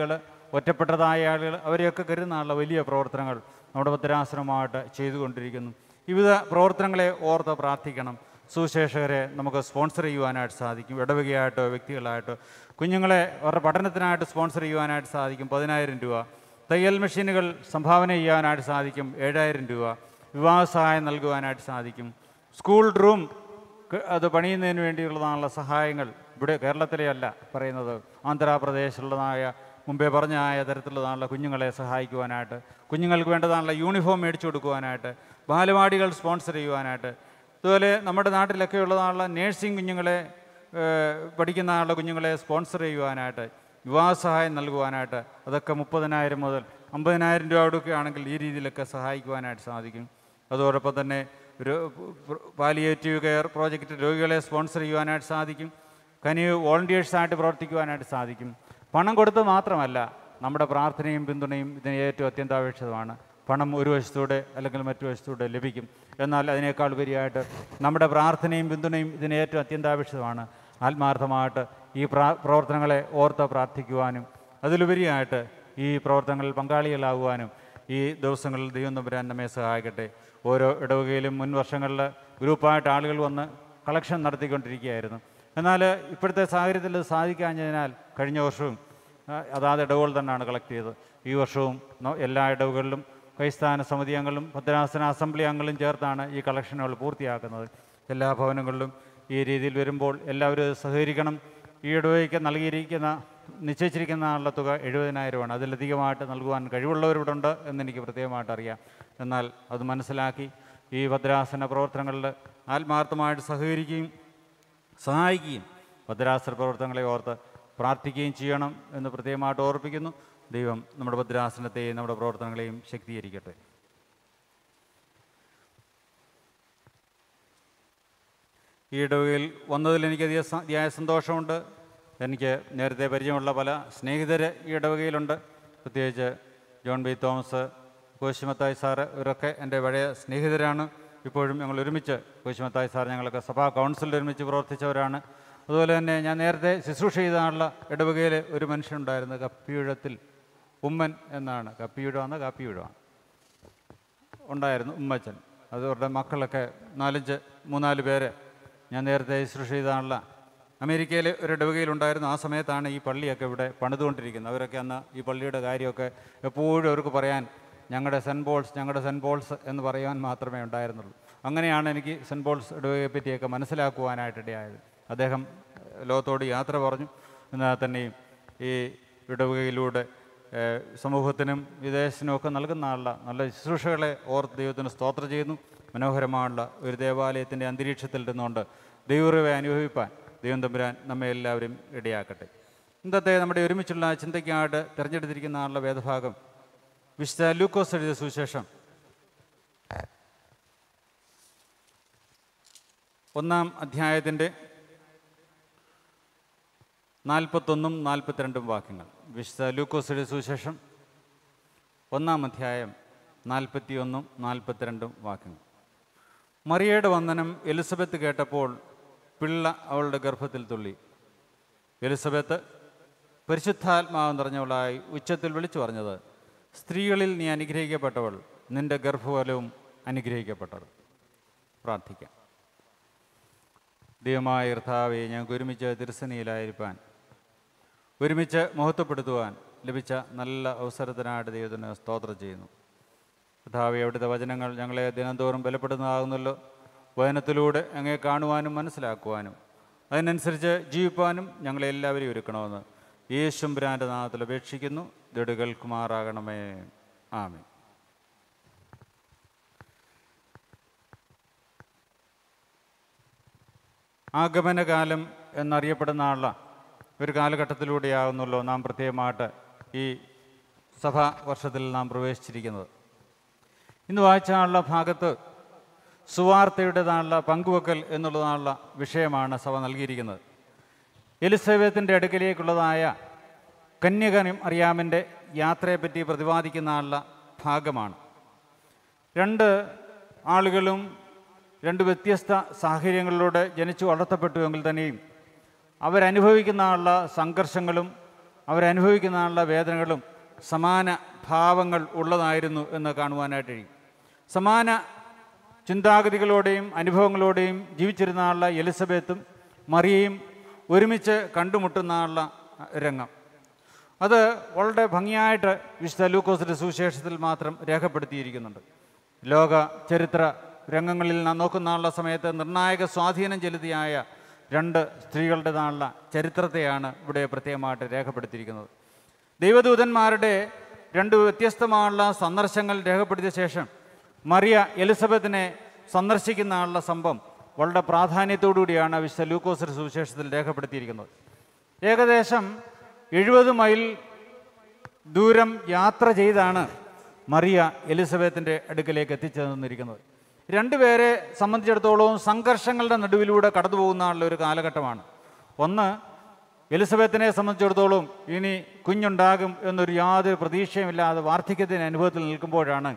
ഒറ്റപ്പെട്ടതായ ആളുകൾ അവരെയൊക്കെ കരുതുന്നുള്ള വലിയ പ്രവർത്തനങ്ങൾ നമ്മുടെ ഭദ്രാസനമായിട്ട് ചെയ്തുകൊണ്ടിരിക്കുന്നു വിവിധ പ്രവർത്തനങ്ങളെ ഓർത്ത് പ്രാർത്ഥിക്കണം സുശേഷകരെ നമുക്ക് സ്പോൺസർ ചെയ്യുവാനായിട്ട് സാധിക്കും ഇടവകയായിട്ടോ വ്യക്തികളായിട്ടോ കുഞ്ഞുങ്ങളെ അവരുടെ പഠനത്തിനായിട്ട് സ്പോൺസർ ചെയ്യുവാനായിട്ട് സാധിക്കും പതിനായിരം രൂപ തയ്യൽ മെഷീനുകൾ സംഭാവന ചെയ്യാനായിട്ട് സാധിക്കും ഏഴായിരം രൂപ വിവാഹ സഹായം നൽകുവാനായിട്ട് സാധിക്കും സ്കൂൾ റൂം ക- അത് പണിയുന്നതിന് വേണ്ടിയുള്ളതാണുള്ള സഹായങ്ങൾ ഇവിടെ കേരളത്തിലെ അല്ല പറയുന്നത് ആന്ധ്രാപ്രദേശിലുള്ളതായ മുമ്പേ പറഞ്ഞായ തരത്തിലുള്ളതാണുള്ള കുഞ്ഞുങ്ങളെ സഹായിക്കുവാനായിട്ട് കുഞ്ഞുങ്ങൾക്ക് വേണ്ടതാണുള്ള യൂണിഫോം മേടിച്ചു കൊടുക്കുവാനായിട്ട് ബാലവാടികൾ സ്പോൺസർ ചെയ്യുവാനായിട്ട് അതുപോലെ നമ്മുടെ നാട്ടിലൊക്കെ ഉള്ളതാണുള്ള നേഴ്സിംഗ് കുഞ്ഞുങ്ങളെ ഏഹ്, പഠിക്കുന്ന ആളുടെ കുഞ്ഞുങ്ങളെ സ്പോൺസർ ചെയ്യുവാനായിട്ട് വിവാഹ സഹായം നൽകുവാനായിട്ട് അതൊക്കെ മുപ്പതിനായിരം മുതൽ അമ്പതിനായിരം രൂപ ഒക്കെ ആണെങ്കിൽ ഈ രീതിയിലൊക്കെ സഹായിക്കുവാനായിട്ട് സാധിക്കും അതോടൊപ്പം തന്നെ ഒരു പാലിയേറ്റീവ് കെയർ പ്രോജക്റ്റ് രോഗികളെ സ്പോൺസർ ചെയ്യുവാനായിട്ട് സാധിക്കും കനിവ് വോളണ്ടിയേഴ്സായിട്ട് പ്രവർത്തിക്കുവാനായിട്ട് സാധിക്കും പണം കൊടുത്ത് മാത്രമല്ല നമ്മുടെ പ്രാർത്ഥനയും പിന്തുണയും ഇതിന് ഏറ്റവും അത്യന്താപേക്ഷിതമാണ് പണം ഒരു വശത്തൂടെ അല്ലെങ്കിൽ മറ്റു വശത്തൂടെ ലഭിക്കും എന്നാൽ അതിനേക്കാൾ ഉപരിയായിട്ട് നമ്മുടെ പ്രാർത്ഥനയും പിന്തുണയും ഇതിന് ഏറ്റവും അത്യന്താപേക്ഷിതമാണ് ആത്മാർത്ഥമായിട്ട് ഈ പ്രാ പ്രവർത്തനങ്ങളെ ഓർത്ത് പ്രാർത്ഥിക്കുവാനും അതിലുപരിയായിട്ട് ഈ പ്രവർത്തനങ്ങളിൽ പങ്കാളികളാകുവാനും ഈ ദിവസങ്ങളിൽ ദൈവം തമ്പുരാൻ നമ്മെ സഹായിക്കട്ടെ ഓരോ ഇടവകയിലും മുൻ വർഷങ്ങളിൽ ഗ്രൂപ്പായിട്ട് ആളുകൾ വന്ന് കളക്ഷൻ നടത്തിക്കൊണ്ടിരിക്കുകയായിരുന്നു എന്നാൽ ഇപ്പോഴത്തെ സാഹചര്യത്തിൽ ഇത് സാധിക്കാഞ്ഞതിനാൽ കഴിഞ്ഞ വർഷവും ആ, അതാത് ഇടവുകൾ തന്നെയാണ് കളക്ട് ചെയ്തത് ഈ വർഷവും ന- എല്ലാ ഇടവുകളിലും ക്രൈസ്ഥാന സമിതി അംഗങ്ങളും ഭദ്രാസന അസംബ്ലി അംഗങ്ങളും ചേർത്താണ് ഈ കളക്ഷനുകൾ പൂർത്തിയാക്കുന്നത് എല്ലാ ഭവനങ്ങളിലും ഈ രീതിയിൽ വരുമ്പോൾ എല്ലാവരും ഇത് സഹകരിക്കണം ഈ ഇടവയ്ക്ക് നൽകിയിരിക്കുന്ന നിശ്ചയിച്ചിരിക്കുന്ന ഉള്ള തുക എഴുപതിനായിരമാണ് അതിലധികമായിട്ട് നൽകുവാൻ കഴിവുള്ളവരിവിടെ ഉണ്ട് എന്നെനിക്ക് പ്രത്യേകമായിട്ട് അറിയാം എന്നാൽ അത് മനസ്സിലാക്കി ഈ ഭദ്രാസന പ്രവർത്തനങ്ങളിൽ ആത്മാർത്ഥമായിട്ട് സഹകരിക്കുകയും സഹായിക്കുകയും ഭദ്രാസന പ്രവർത്തനങ്ങളെ ഓർത്ത് പ്രാർത്ഥിക്കുകയും ചെയ്യണം എന്ന് പ്രത്യേകമായിട്ട് ഓർപ്പിക്കുന്നു ദൈവം നമ്മുടെ ഭദ്രാസനത്തെയും നമ്മുടെ പ്രവർത്തനങ്ങളെയും ശക്തീകരിക്കട്ടെ ഈ ഇടവകയിൽ വന്നതിൽ എനിക്ക് അധികം സ- അതിയായ സന്തോഷമുണ്ട് എനിക്ക് നേരത്തെ പരിചയമുള്ള പല സ്നേഹിതർ ഈ ഇടവകയിലുണ്ട് പ്രത്യേകിച്ച് John B Thomas Koshimathai sir ഇവരൊക്കെ എൻ്റെ പഴയ സ്നേഹിതരാണ് ഇപ്പോഴും ഞങ്ങൾ ഒരുമിച്ച് കോശിമത്തായി സാർ ഞങ്ങളൊക്കെ സഭാ കൗൺസിലിൽ ഒരുമിച്ച് പ്രവർത്തിച്ചവരാണ് അതുപോലെ തന്നെ ഞാൻ നേരത്തെ ശുശ്രൂഷ ചെയ്താണുള്ള ഇടവകയിൽ ഒരു മനുഷ്യനുണ്ടായിരുന്നു കപ്പിയുഴത്തിൽ ഉമ്മൻ എന്നാണ് കപ്പിയുഴമാണ് കാപ്പിയുഴമാണ് ഉണ്ടായിരുന്നു ഉമ്മച്ചൻ അതവരുടെ മക്കളൊക്കെ നാലഞ്ച് മൂന്നാല് പേര് ഞാൻ നേരത്തെ ശുശ്രൂഷ ചെയ്താണുള്ള അമേരിക്കയിൽ ഒരു ഇടവകയിലുണ്ടായിരുന്നു ആ സമയത്താണ് ഈ പള്ളിയൊക്കെ ഇവിടെ പണിതുകൊണ്ടിരിക്കുന്നത് അവരൊക്കെ അന്ന് ഈ പള്ളിയുടെ കാര്യമൊക്കെ എപ്പോഴും അവർക്ക് പറയാൻ ഞങ്ങളുടെ സെൻറ്റ് പോൾസ് ഞങ്ങളുടെ സെൻറ്റ് പോൾസ് എന്ന് പറയാൻ മാത്രമേ ഉണ്ടായിരുന്നുള്ളൂ അങ്ങനെയാണ് എനിക്ക് സെൻറ്റ് പോൾസ് ഇടവകയെ പറ്റിയൊക്കെ മനസ്സിലാക്കുവാനായിട്ടിടയായത് അദ്ദേഹം ഏഹ്, ലോകത്തോട് യാത്ര പറഞ്ഞു എന്നാൽ തന്നെയും ഈ ഇടവകയിലൂടെ ഏഹ്, സമൂഹത്തിനും വിദേശത്തിനും ഒക്കെ നൽകുന്ന ആളുടെ നല്ല ശുശ്രൂഷകളെ ഓർത്ത് ദൈവത്തിന് സ്തോത്രം ചെയ്യുന്നു മനോഹരമായുള്ള ഒരു ദേവാലയത്തിൻ്റെ അന്തരീക്ഷത്തിൽ ഇരുന്നുകൊണ്ട് ദൈവറിവെ അനുഭവിപ്പാൻ ദൈവം തമ്പുരാൻ നമ്മെ എല്ലാവരും ഇടയാക്കട്ടെ ഇന്നത്തെ നമ്മുടെ ഒരുമിച്ചുള്ള ചിന്തയ്ക്കായിട്ട് തിരഞ്ഞെടുത്തിരിക്കുന്ന ആളുടെ വേദഭാഗം വിശുദ്ധ ലൂക്കോസ് എഴുതിയ സുവിശേഷം ഒന്നാം അധ്യായത്തിൻ്റെ നാൽപ്പത്തൊന്നും നാൽപ്പത്തിരണ്ടും വാക്യങ്ങൾ വിശുദ്ധ ലൂക്കോസ് എഴുതിയ സുവിശേഷം ഒന്നാം അധ്യായം നാൽപ്പത്തിയൊന്നും നാൽപ്പത്തിരണ്ടും വാക്യങ്ങൾ മറിയയുടെ വന്ദനം എലിസബത്ത് കേട്ടപ്പോൾ പിള്ള അവളുടെ ഗർഭത്തിൽ തുള്ളി എലിസബത്ത് പരിശുദ്ധാത്മാവ് നിറഞ്ഞവളായി ഉച്ചത്തിൽ വിളിച്ചു പറഞ്ഞത് സ്ത്രീകളിൽ നീ അനുഗ്രഹിക്കപ്പെട്ടവൾ നിന്റെ ഗർഭഫലവും അനുഗ്രഹിക്കപ്പെട്ടത് പ്രാർത്ഥിക്കാം ദൈവമായ കർത്താവെ ഞങ്ങൾക്ക് ഒരുമിച്ച് തിരുസനിയിലായിരിക്കാൻ ഒരുമിച്ച് മഹത്വപ്പെടുത്തുവാൻ ലഭിച്ച നല്ല അവസരത്തിനായിട്ട് ദൈവത്തിന് സ്തോത്രം ചെയ്യുന്നു കർത്താവെ അവിടുത്തെ വചനങ്ങൾ ഞങ്ങളെ ദിനംതോറും ബലപ്പെടുന്നതാകുന്നല്ലോ വചനത്തിലൂടെ അങ്ങേ കാണുവാനും മനസ്സിലാക്കുവാനും അതിനനുസരിച്ച് ജീവിപ്പാനും ഞങ്ങളെ എല്ലാവരെയും ഒരുക്കണമെന്ന് യേശുംബ്രാൻ്റെ നാമത്തിൽ അപേക്ഷിക്കുന്നു ദടുകൾ കുമാറാകണമേ ആമേ ആഗമനകാലം എന്നറിയപ്പെടുന്ന ആളുള്ള ഒരു കാലഘട്ടത്തിലൂടെയാകുന്നല്ലോ നാം പ്രത്യേകമായിട്ട് ഈ സഭാ വർഷത്തിൽ നാം പ്രവേശിച്ചിരിക്കുന്നത് ഇന്ന് വായിച്ചാലുള്ള ഭാഗത്ത് സുവാർത്തയുടേതാണുള്ള പങ്കുവെക്കൽ എന്നുള്ളതാണുള്ള വിഷയമാണ് സഭ നൽകിയിരിക്കുന്നത് എലിസബത്തിൻ്റെ അടുക്കലേക്കുള്ളതായ കന്യകനും അറിയാമിൻ്റെ യാത്രയെപ്പറ്റി പ്രതിപാദിക്കുന്ന ആളുള്ള ഭാഗമാണ് രണ്ട് ആളുകളും രണ്ട് വ്യത്യസ്ത സാഹചര്യങ്ങളിലൂടെ ജനിച്ചു വളർത്തപ്പെട്ടുവെങ്കിൽ തന്നെയും അവരനുഭവിക്കുന്ന ആളുള്ള സംഘർഷങ്ങളും അവരനുഭവിക്കുന്ന ആളുള്ള വേദനകളും സമാന ഭാവങ്ങൾ ഉള്ളതായിരുന്നു എന്ന് കാണുവാനായിട്ട് കഴിയും സമാന ചിന്താഗതികളോടെയും അനുഭവങ്ങളോടെയും ജീവിച്ചിരുന്ന ആളുള്ള എലിസബത്തും മറിയയും ഒരുമിച്ച് കണ്ടുമുട്ടുന്ന രംഗം അത് വളരെ ഭംഗിയായിട്ട് വിശുദ്ധ ലൂക്കോസിൻ്റെ സുവിശേഷത്തിൽ മാത്രം രേഖപ്പെടുത്തിയിരിക്കുന്നുണ്ട് ലോക ചരിത്ര രംഗങ്ങളിൽ നാം നോക്കുന്ന സമയത്ത് നിർണായക സ്വാധീനം ചെലുത്തിയായ രണ്ട് സ്ത്രീകളുടേതാണുള്ള ചരിത്രത്തെയാണ് ഇവിടെ പ്രത്യേകമായിട്ട് രേഖപ്പെടുത്തിയിരിക്കുന്നത് ദൈവദൂതന്മാരുടെ രണ്ട് വ്യത്യസ്തമായുള്ള സന്ദർശങ്ങൾ രേഖപ്പെടുത്തിയ ശേഷം മറിയ എലിസബത്തിനെ സന്ദർശിക്കുന്ന ആളുടെ സംഭവം വളരെ പ്രാധാന്യത്തോടുകൂടിയാണ് വിശുദ്ധ ലൂക്കോസിന്റെ സുവിശേഷത്തിൽ രേഖപ്പെടുത്തിയിരിക്കുന്നത് ഏകദേശം എഴുപത് മൈൽ ദൂരം യാത്ര ചെയ്താണ് മറിയ എലിസബത്തിൻ്റെ അടുക്കലേക്ക് എത്തിച്ചേർന്നിരിക്കുന്നത് രണ്ടുപേരെ സംബന്ധിച്ചിടത്തോളം സംഘർഷങ്ങളുടെ നടുവിലൂടെ കടന്നു പോകുന്ന ഉള്ള ഒരു കാലഘട്ടമാണ് ഒന്ന് എലിസബത്തിനെ സംബന്ധിച്ചിടത്തോളം ഇനി കുഞ്ഞുണ്ടാകും എന്നൊരു യാതൊരു പ്രതീക്ഷയുമില്ലാതെ വാർദ്ധക്യത്തിൻ്റെ അനുഭവത്തിൽ നിൽക്കുമ്പോഴാണ്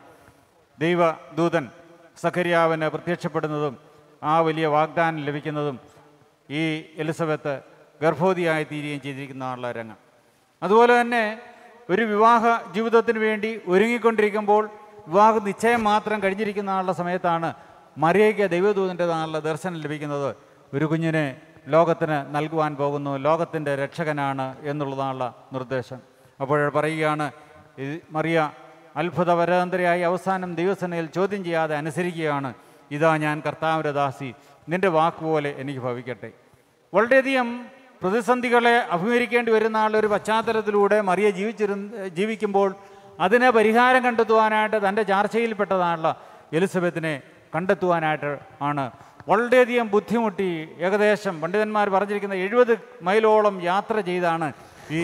ദൈവദൂതൻ സഖരിയാവിന് പ്രത്യക്ഷപ്പെടുന്നതും ആ വലിയ വാഗ്ദാനം ലഭിക്കുന്നതും ഈ എലിസബത്ത് ഗർഭവതിയായി തീരുകയും ചെയ്തിരിക്കുന്ന ആളുടെ രംഗം അതുപോലെ തന്നെ ഒരു വിവാഹ ജീവിതത്തിന് വേണ്ടി ഒരുങ്ങിക്കൊണ്ടിരിക്കുമ്പോൾ വിവാഹ നിശ്ചയം മാത്രം കഴിഞ്ഞിരിക്കുന്ന ആളുടെ സമയത്താണ് മറിയയ്ക്ക് ദൈവദൂതൻ്റെതാണുള്ള ദർശനം ലഭിക്കുന്നത് ഒരു കുഞ്ഞിനെ ലോകത്തിന് നൽകുവാൻ പോകുന്നു ലോകത്തിൻ്റെ രക്ഷകനാണ് എന്നുള്ളതാണുള്ള നിർദ്ദേശം അപ്പോൾ പറയുകയാണ് ഈ മറിയ അത്ഭുത വരാന്തരയായി അവസാനം ദൈവസേനയിൽ ചോദ്യം ചെയ്യാതെ അനുസരിക്കുകയാണ് ഇതാ ഞാൻ കർത്താവിൻ്റെ ദാസി നിന്റെ വാക്കുപോലെ എനിക്ക് ഭവിക്കട്ടെ വളരെയധികം പ്രതിസന്ധികളെ അഭിമുഖീകരിക്കേണ്ടി വരുന്ന ആളൊരു പശ്ചാത്തലത്തിലൂടെ മറിയ ജീവിച്ചിരുന്ന ജീവിക്കുമ്പോൾ അതിന് പരിഹാരം കണ്ടെത്തുവാനായിട്ട് തൻ്റെ ചാർച്ചയിൽപ്പെട്ടതാണുള്ള എലിസബത്തിനെ കണ്ടെത്തുവാനായിട്ട് ആണ് വളരെയധികം ബുദ്ധിമുട്ടി ഏകദേശം പണ്ഡിതന്മാർ പറഞ്ഞിരിക്കുന്ന എഴുപത് മൈലോളം യാത്ര ചെയ്താണ് ഈ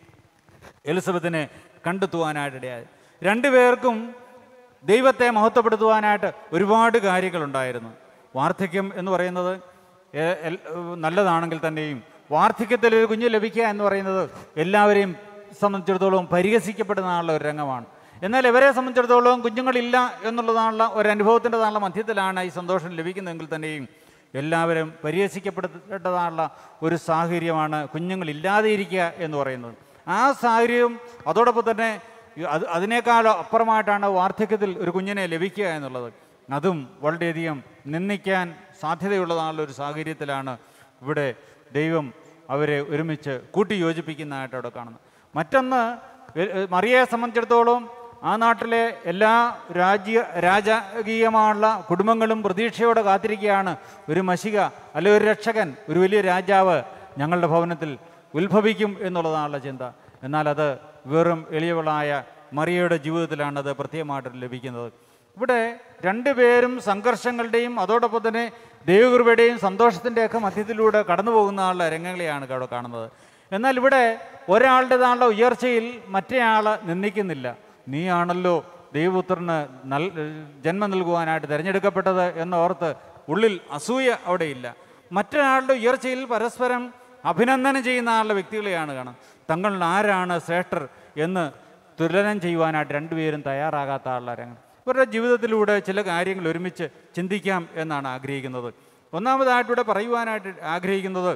എലിസബത്തിനെ കണ്ടെത്തുവാനായിട്ടിടയായത് രണ്ടുപേർക്കും ദൈവത്തെ മഹത്വപ്പെടുത്തുവാനായിട്ട് ഒരുപാട് കാര്യങ്ങളുണ്ടായിരുന്നു വാർദ്ധക്യം എന്ന് പറയുന്നത് എ- എൽ- നല്ലതാണെങ്കിൽ തന്നെയും വാർദ്ധക്യത്തിൽ ഒരു കുഞ്ഞ് ലഭിക്കുക എന്ന് പറയുന്നത് എല്ലാവരെയും സംബന്ധിച്ചിടത്തോളം പരിഹസിക്കപ്പെടുന്നതാണുള്ള ഒരു രംഗമാണ് എന്നാൽ ഇവരെ സംബന്ധിച്ചിടത്തോളം കുഞ്ഞുങ്ങളില്ല എന്നുള്ളതാണുള്ള ഒരു അനുഭവത്തിൻ്റെതാണുള്ള മധ്യത്തിലാണ് ഈ സന്തോഷം ലഭിക്കുന്നതെങ്കിൽ തന്നെയും എല്ലാവരും പരിഹസിക്കപ്പെട്ടതാണുള്ള ഒരു സാഹചര്യമാണ് കുഞ്ഞുങ്ങളില്ലാതെ ഇരിക്കുക എന്ന് പറയുന്നത് ആ സാഹചര്യം അതോടൊപ്പം തന്നെ ഈ അത് അതിനേക്കാൾ അപ്പുറമായിട്ടാണ് വാർദ്ധക്യത്തിൽ ഒരു കുഞ്ഞിനെ ലഭിക്കുക എന്നുള്ളത് അതും വളരെയധികം നിന്ദിക്കാൻ സാധ്യതയുള്ളതാണുള്ള ഒരു സാഹചര്യത്തിലാണ് ഇവിടെ ദൈവം അവരെ ഒരുമിച്ച് കൂട്ടി യോജിപ്പിക്കുന്നതായിട്ട് അവിടെ കാണുന്നത് മറ്റൊന്ന് എ- എ- മറിയയെ സംബന്ധിച്ചിടത്തോളം ആ നാട്ടിലെ എല്ലാ രാജ്യ രാജകീയമായുള്ള കുടുംബങ്ങളും പ്രതീക്ഷയോടെ കാത്തിരിക്കുകയാണ് ഒരു മഷിക അല്ലെ ഒരു രക്ഷകൻ ഒരു വലിയ രാജാവ് ഞങ്ങളുടെ ഭവനത്തിൽ ഉത്ഭവിക്കും എന്നുള്ളതാണുള്ള ചിന്ത എന്നാൽ അത് വെറും എളിയവളായ മറിയയുടെ ജീവിതത്തിലാണ് അത് പ്രത്യേകമായിട്ട് ലഭിക്കുന്നത് ഇവിടെ രണ്ടുപേരും സംഘർഷങ്ങളുടെയും അതോടൊപ്പം തന്നെ ദൈവകൃപയുടെയും സന്തോഷത്തിൻ്റെയൊക്കെ മധ്യത്തിലൂടെ കടന്നു പോകുന്ന ആളുടെ രംഗങ്ങളെയാണ് അവിടെ കാണുന്നത് എന്നാൽ ഇവിടെ ഒരാളുടേതാണുള്ള ഉയർച്ചയിൽ മറ്റേയാൾ നിന്ദിക്കുന്നില്ല നീയാണല്ലോ ദൈവപുത്രന് നൽ ജന്മം നൽകുവാനായിട്ട് തിരഞ്ഞെടുക്കപ്പെട്ടത് എന്നോർത്ത് ഉള്ളിൽ അസൂയ അവിടെയില്ല മറ്റൊരാളുടെ ഉയർച്ചയിൽ പരസ്പരം അഭിനന്ദനം ചെയ്യുന്ന ആളുടെ വ്യക്തികളെയാണ് കാണുന്നത് തങ്ങളിൽ ആരാണ് ശ്രേഷ്ഠർ എന്ന് തുലനം ചെയ്യുവാനായിട്ട് രണ്ടുപേരും തയ്യാറാകാത്ത ആളുടെ രംഗം ഇവരുടെ ജീവിതത്തിലൂടെ ചില കാര്യങ്ങൾ ഒരുമിച്ച് ചിന്തിക്കാം എന്നാണ് ആഗ്രഹിക്കുന്നത് ഒന്നാമതായിട്ട് ഇവിടെ പറയുവാനായിട്ട് ആഗ്രഹിക്കുന്നത്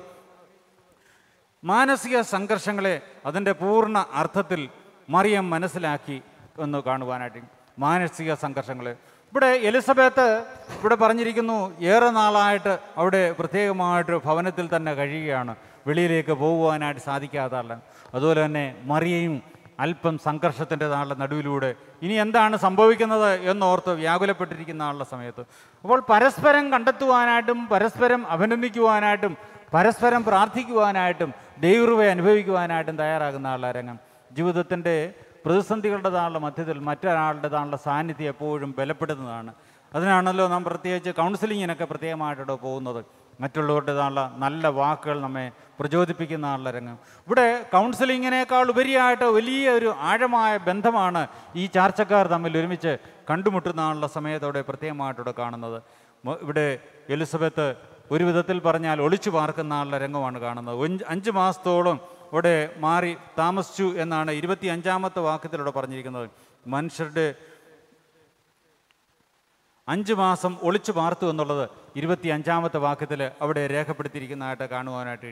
മാനസിക സംഘർഷങ്ങളെ അതിൻ്റെ പൂർണ്ണ അർത്ഥത്തിൽ മറിയം മനസ്സിലാക്കി എന്ന് കാണുവാനായിട്ട് മാനസിക സംഘർഷങ്ങൾ ഇവിടെ എലിസബത്ത് ഇവിടെ പറഞ്ഞിരിക്കുന്നു ഏറെ നാളായിട്ട് അവിടെ പ്രത്യേകമായിട്ട് ഭവനത്തിൽ തന്നെ കഴിയുകയാണ് വെളിയിലേക്ക് പോകുവാനായിട്ട് സാധിക്കാത്ത ആളാണ് അതുപോലെ തന്നെ മറിയയും അല്പം സംഘർഷത്തിൻ്റെ നാളുടെ നടുവിലൂടെ ഇനി എന്താണ് സംഭവിക്കുന്നത് എന്നോർത്ത് വ്യാകുലപ്പെട്ടിരിക്കുന്ന ആളുടെ സമയത്ത് അപ്പോൾ പരസ്പരം കണ്ടെത്തുവാനായിട്ടും പരസ്പരം അഭിനന്ദിക്കുവാനായിട്ടും പരസ്പരം പ്രാർത്ഥിക്കുവാനായിട്ടും ദൈവകൃപയെ അനുഭവിക്കുവാനായിട്ടും തയ്യാറാകുന്ന ആളുടെ രംഗം ജീവിതത്തിൻ്റെ പ്രതിസന്ധികളുടേതാണുള്ള മധ്യത്തിൽ മറ്റൊരാളുടേതാണുള്ള സാന്നിധ്യം എപ്പോഴും ബലപ്പെടുന്നതാണ് അതിനാണല്ലോ നാം പ്രത്യേകിച്ച് കൗൺസിലിങ്ങിനൊക്കെ പ്രത്യേകമായിട്ടോ പോകുന്നത് മറ്റുള്ളവരുടേതാണുള്ള നല്ല വാക്കുകൾ നമ്മെ പ്രചോദിപ്പിക്കുന്ന ആളുടെ രംഗം ഇവിടെ കൗൺസിലിങ്ങിനേക്കാൾ ഉപരിയായിട്ട് വലിയ ഒരു ആഴമായ ബന്ധമാണ് ഈ ചാർച്ചക്കാർ തമ്മിൽ ഒരുമിച്ച് കണ്ടുമുട്ടുന്ന ആളുടെ സമയത്തോടെ പ്രത്യേകമായിട്ടൂടെ കാണുന്നത് മ- ഇവിടെ എലിസബത്ത് ഒരു വിധത്തിൽ പറഞ്ഞാൽ ഒളിച്ചു പാർക്കുന്ന ആളുടെ രംഗമാണ് കാണുന്നത് ഒഞ്ച് അഞ്ച് മാസത്തോളം ഇവിടെ മാറി താമസിച്ചു എന്നാണ് ഇരുപത്തി അഞ്ചാമത്തെ വാക്യത്തിലൂടെ പറഞ്ഞിരിക്കുന്നത് മനുഷ്യരുടെ അഞ്ച് മാസം ഒളിച്ചു പാർത്തു എന്നുള്ളത് ഇരുപത്തി അഞ്ചാമത്തെ വാക്യത്തിൽ അവിടെ രേഖപ്പെടുത്തിയിരിക്കുന്നതായിട്ട് കാണുവാനായിട്ട് കഴിയും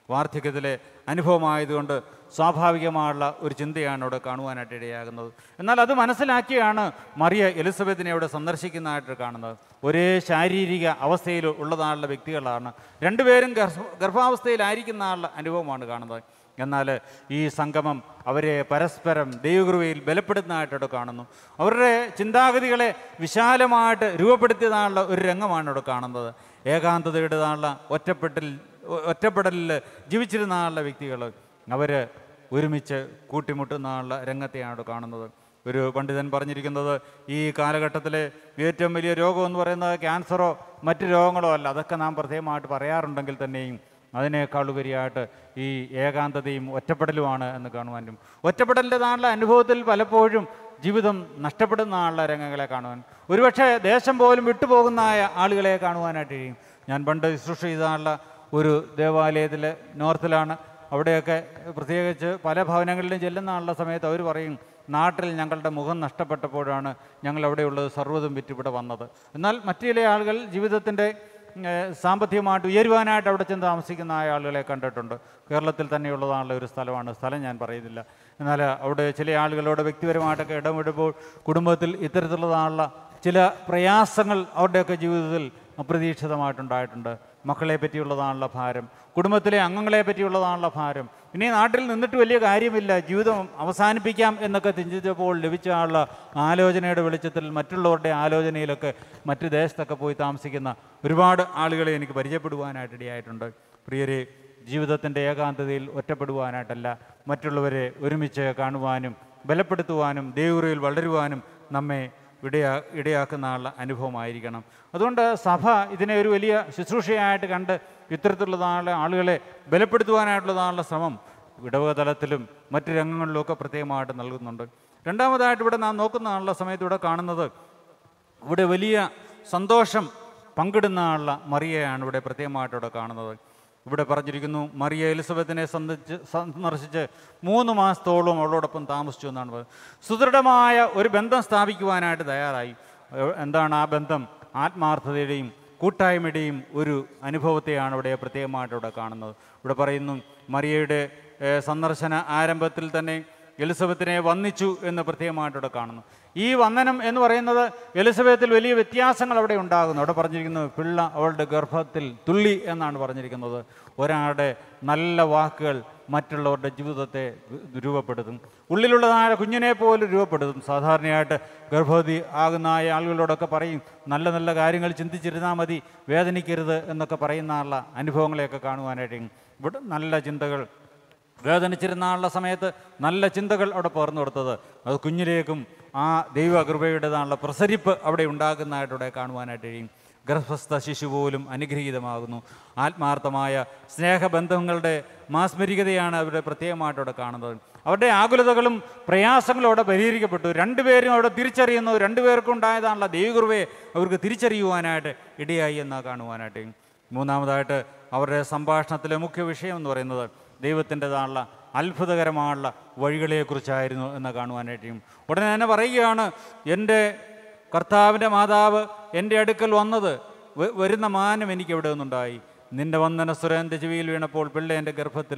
വാർദ്ധക്യത്തിലെ അനുഭവമായതുകൊണ്ട് സ്വാഭാവികമായുള്ള ഒരു ചിന്തയാണ് അവിടെ കാണുവാനായിട്ട് ഇടയാകുന്നത് എന്നാൽ അത് മനസ്സിലാക്കിയാണ് മറിയ എലിസബത്തിനെ അവിടെ സന്ദർശിക്കുന്നതായിട്ട് കാണുന്നത് ഒരേ ശാരീരിക അവസ്ഥയിൽ ഉള്ളതായുള്ള വ്യക്തികളാണ് രണ്ടുപേരും ഗർഭ ഗർഭാവസ്ഥയിലായിരിക്കുന്ന ആളുടെ അനുഭവമാണ് കാണുന്നത് എന്നാൽ ഈ സംഗമം അവരെ പരസ്പരം ദൈവകൃപയിൽ ബലപ്പെടുത്തുന്നതായിട്ട് കാണുന്നു അവരുടെ ചിന്താഗതികളെ വിശാലമായിട്ട് രൂപപ്പെടുത്തിയതാണുള്ള ഒരു രംഗമാണ് ഇവിടെ കാണുന്നത് ഏകാന്തതയുടേതാണുള്ള ഒറ്റപ്പെട്ടിൽ ഒറ്റപ്പെടലിൽ ജീവിച്ചിരുന്ന ആളുടെ വ്യക്തികൾ അവർ ഒരുമിച്ച് കൂട്ടിമുട്ടുന്ന രംഗത്തെയാണ് ഇവിടെ കാണുന്നത് ഒരു പണ്ഡിതൻ പറഞ്ഞിരിക്കുന്നത് ഈ കാലഘട്ടത്തിലെ ഏറ്റവും വലിയ രോഗം എന്ന് പറയുന്നത് ക്യാൻസറോ മറ്റ് രോഗങ്ങളോ അല്ല അതൊക്കെ നാം പ്രത്യേകമായിട്ട് പറയാറുണ്ടെങ്കിൽ തന്നെയും അതിനേക്കാൾ ഉപരിയായിട്ട് ഈ ഏകാന്തതയും ഒറ്റപ്പെടലുമാണ് എന്ന് കാണുവാനും ഒറ്റപ്പെടലിൻ്റെതാണുള്ള അനുഭവത്തിൽ പലപ്പോഴും ജീവിതം നഷ്ടപ്പെടുന്ന ആളുടെ രംഗങ്ങളെ കാണുവാൻ ഒരുപക്ഷെ ദേശം പോലും വിട്ടുപോകുന്ന ആളുകളെ കാണുവാനായിട്ട് കഴിയും ഞാൻ പണ്ട് ശുശ്രൂഷ ചെയ്താനുള്ള ഒരു ദേവാലയത്തിൽ നോർത്തിലാണ് അവിടെയൊക്കെ പ്രത്യേകിച്ച് പല ഭവനങ്ങളിലും ചെല്ലുന്ന ആളുടെ സമയത്ത് അവർ പറയും നാട്ടിൽ ഞങ്ങളുടെ മുഖം നഷ്ടപ്പെട്ടപ്പോഴാണ് ഞങ്ങൾ അവിടെയുള്ളത് സർവ്വതും വിറ്റ് ഇവിടെ വന്നത് എന്നാൽ മറ്റു ചില ആളുകൾ ജീവിതത്തിൻ്റെ ഏഹ്, സാമ്പത്തികമായിട്ട് ഉയരുവാനായിട്ട് അവിടെ ചെന്ന് താമസിക്കുന്ന ആയ ആളുകളെ കണ്ടിട്ടുണ്ട് കേരളത്തിൽ തന്നെയുള്ളതാണുള്ള ഒരു സ്ഥലമാണ് സ്ഥലം ഞാൻ പറയുന്നില്ല എന്നാൽ അവിടെ ചില ആളുകളോട് വ്യക്തിപരമായിട്ടൊക്കെ ഇടപെടുമ്പോൾ കുടുംബത്തിൽ ഇത്തരത്തിലുള്ളതാണുള്ള ചില പ്രയാസങ്ങൾ അവരുടെയൊക്കെ ജീവിതത്തിൽ അപ്രതീക്ഷിതമായിട്ടുണ്ടായിട്ടുണ്ട് മക്കളെ പറ്റിയുള്ളതാണുള്ള ഭാരം കുടുംബത്തിലെ അംഗങ്ങളെ പറ്റിയുള്ളതാണുള്ള ഭാരം ഇനി നാട്ടിൽ നിന്നിട്ട് വലിയ കാര്യമില്ല ജീവിതം അവസാനിപ്പിക്കാം എന്നൊക്കെ ചിന്തിച്ചപ്പോൾ ലഭിച്ച ആളുള്ള ആലോചനയുടെ വെളിച്ചത്തിൽ മറ്റുള്ളവരുടെ ആലോചനയിലൊക്കെ മറ്റു ദേശത്തൊക്കെ പോയി താമസിക്കുന്ന ഒരുപാട് ആളുകളെ എനിക്ക് പരിചയപ്പെടുവാനായിട്ട് ഇടയായിട്ടുണ്ട് പ്രിയരെ ജീവിതത്തിൻ്റെ ഏകാന്തതയിൽ ഒറ്റപ്പെടുവാനായിട്ടല്ല മറ്റുള്ളവരെ ഒരുമിച്ച് കാണുവാനും ബലപ്പെടുത്തുവാനും ദൈവറിയിൽ വളരുവാനും നമ്മെ ഇടയാ ഇടയാക്കുന്ന ആളുടെ അനുഭവമായിരിക്കണം അതുകൊണ്ട് സഭ ഇതിനെ ഒരു വലിയ ശുശ്രൂഷയായിട്ട് കണ്ട് ഇത്തരത്തിലുള്ളതാണുള്ള ആളുകളെ ബലപ്പെടുത്തുവാനായിട്ടുള്ളതാണുള്ള ശ്രമം ഇടവക തലത്തിലും മറ്റ് രംഗങ്ങളിലുമൊക്കെ പ്രത്യേകമായിട്ട് നൽകുന്നുണ്ട് രണ്ടാമതായിട്ട് ഇവിടെ നാം നോക്കുന്നതാണുള്ള സമയത്ത് ഇവിടെ കാണുന്നത് ഇവിടെ വലിയ സന്തോഷം പങ്കിടുന്ന ആളുള്ള മറിയയാണ് ഇവിടെ പ്രത്യേകമായിട്ട് ഇവിടെ കാണുന്നത് ഇവിടെ പറഞ്ഞിരിക്കുന്നു മറിയ എലിസബത്തിനെ സന്ദർശിച്ച് സന്ദർശിച്ച് മൂന്ന് മാസത്തോളം അവളോടൊപ്പം താമസിച്ചു എന്നാണ് പറയുന്നത് സുദൃഢമായ ഒരു ബന്ധം സ്ഥാപിക്കുവാനായിട്ട് തയ്യാറായി ഏഹ് എന്താണ് ആ ബന്ധം ആത്മാർത്ഥതയുടെയും കൂട്ടായ്മയുടെയും ഒരു അനുഭവത്തെയാണ് ഇവിടെ പ്രത്യേകമായിട്ട് ഇവിടെ കാണുന്നത് ഇവിടെ പറയുന്നു മറിയയുടെ ഏഹ് സന്ദർശന ആരംഭത്തിൽ തന്നെ എലിസബത്തിനെ വന്നിച്ചു എന്ന് പ്രത്യേകമായിട്ട് ഇവിടെ കാണുന്നു ഈ വന്ദനം എന്ന് പറയുന്നത് എലിസബത്തിൽ വലിയ വ്യത്യാസങ്ങൾ അവിടെ ഉണ്ടാകുന്നു അവിടെ പറഞ്ഞിരിക്കുന്നത് പിള്ള അവളുടെ ഗർഭത്തിൽ തുള്ളി എന്നാണ് പറഞ്ഞിരിക്കുന്നത് ഒരാളുടെ നല്ല വാക്കുകൾ മറ്റുള്ളവരുടെ ജീവിതത്തെ രൂപപ്പെടുത്തും ഉള്ളിലുള്ളതായ കുഞ്ഞിനെ പോലും രൂപപ്പെടുത്തും സാധാരണയായിട്ട് ഗർഭവതി ആകുന്ന ആയ ആളുകളോടൊക്കെ പറയും നല്ല നല്ല കാര്യങ്ങൾ ചിന്തിച്ചിരുന്നാൽ മതി വേദനിക്കരുത് എന്നൊക്കെ പറയുന്ന ആളുടെ അനുഭവങ്ങളെയൊക്കെ കാണുവാനായിട്ട് ഇവിടെ നല്ല ചിന്തകൾ വേദനിച്ചിരുന്ന ആളുടെ സമയത്ത് നല്ല ചിന്തകൾ അവിടെ പകർന്നു കൊടുത്തത് അത് കുഞ്ഞിലേക്കും ആ ദൈവകൃപയുടേതാണുള്ള പ്രസരിപ്പ് അവിടെ ഉണ്ടാകുന്നതായിട്ട് ഇവിടെ കാണുവാനായിട്ട് കഴിയും ഗർഭസ്ഥ ശിശു പോലും അനുഗ്രഹീതമാകുന്നു ആത്മാർത്ഥമായ സ്നേഹബന്ധങ്ങളുടെ മാസ്മരികതയാണ് അവരുടെ പ്രത്യേകമായിട്ട് അവിടെ കാണുന്നത് അവരുടെ ആകുലതകളും പ്രയാസങ്ങളും അവിടെ പരിഹരിക്കപ്പെട്ടു രണ്ടുപേരും അവിടെ തിരിച്ചറിയുന്നു രണ്ടുപേർക്കും ഉണ്ടായതാണുള്ള ദൈവകൃപയെ അവർക്ക് തിരിച്ചറിയുവാനായിട്ട് ഇടയായി എന്ന് കാണുവാനായിട്ട് മൂന്നാമതായിട്ട് അവരുടെ സംഭാഷണത്തിലെ മുഖ്യ വിഷയം എന്ന് പറയുന്നത് ദൈവത്തിൻ്റെതാണുള്ള അത്ഭുതകരമായുള്ള വഴികളെക്കുറിച്ചായിരുന്നു എന്ന് കാണുവാനായിട്ടും ഉടനെ തന്നെ പറയുകയാണ് എൻ്റെ കർത്താവിൻ്റെ മാതാവ് എൻ്റെ അടുക്കൽ വന്നത് വ- വരുന്ന മാനം എനിക്ക് എവിടെ നിന്നുണ്ടായി നിന്റെ വന്ദന സുരേന്ദ്ര ചെവിയിൽ വീണപ്പോൾ പിള്ള എൻ്റെ ഗർഭത്തിൽ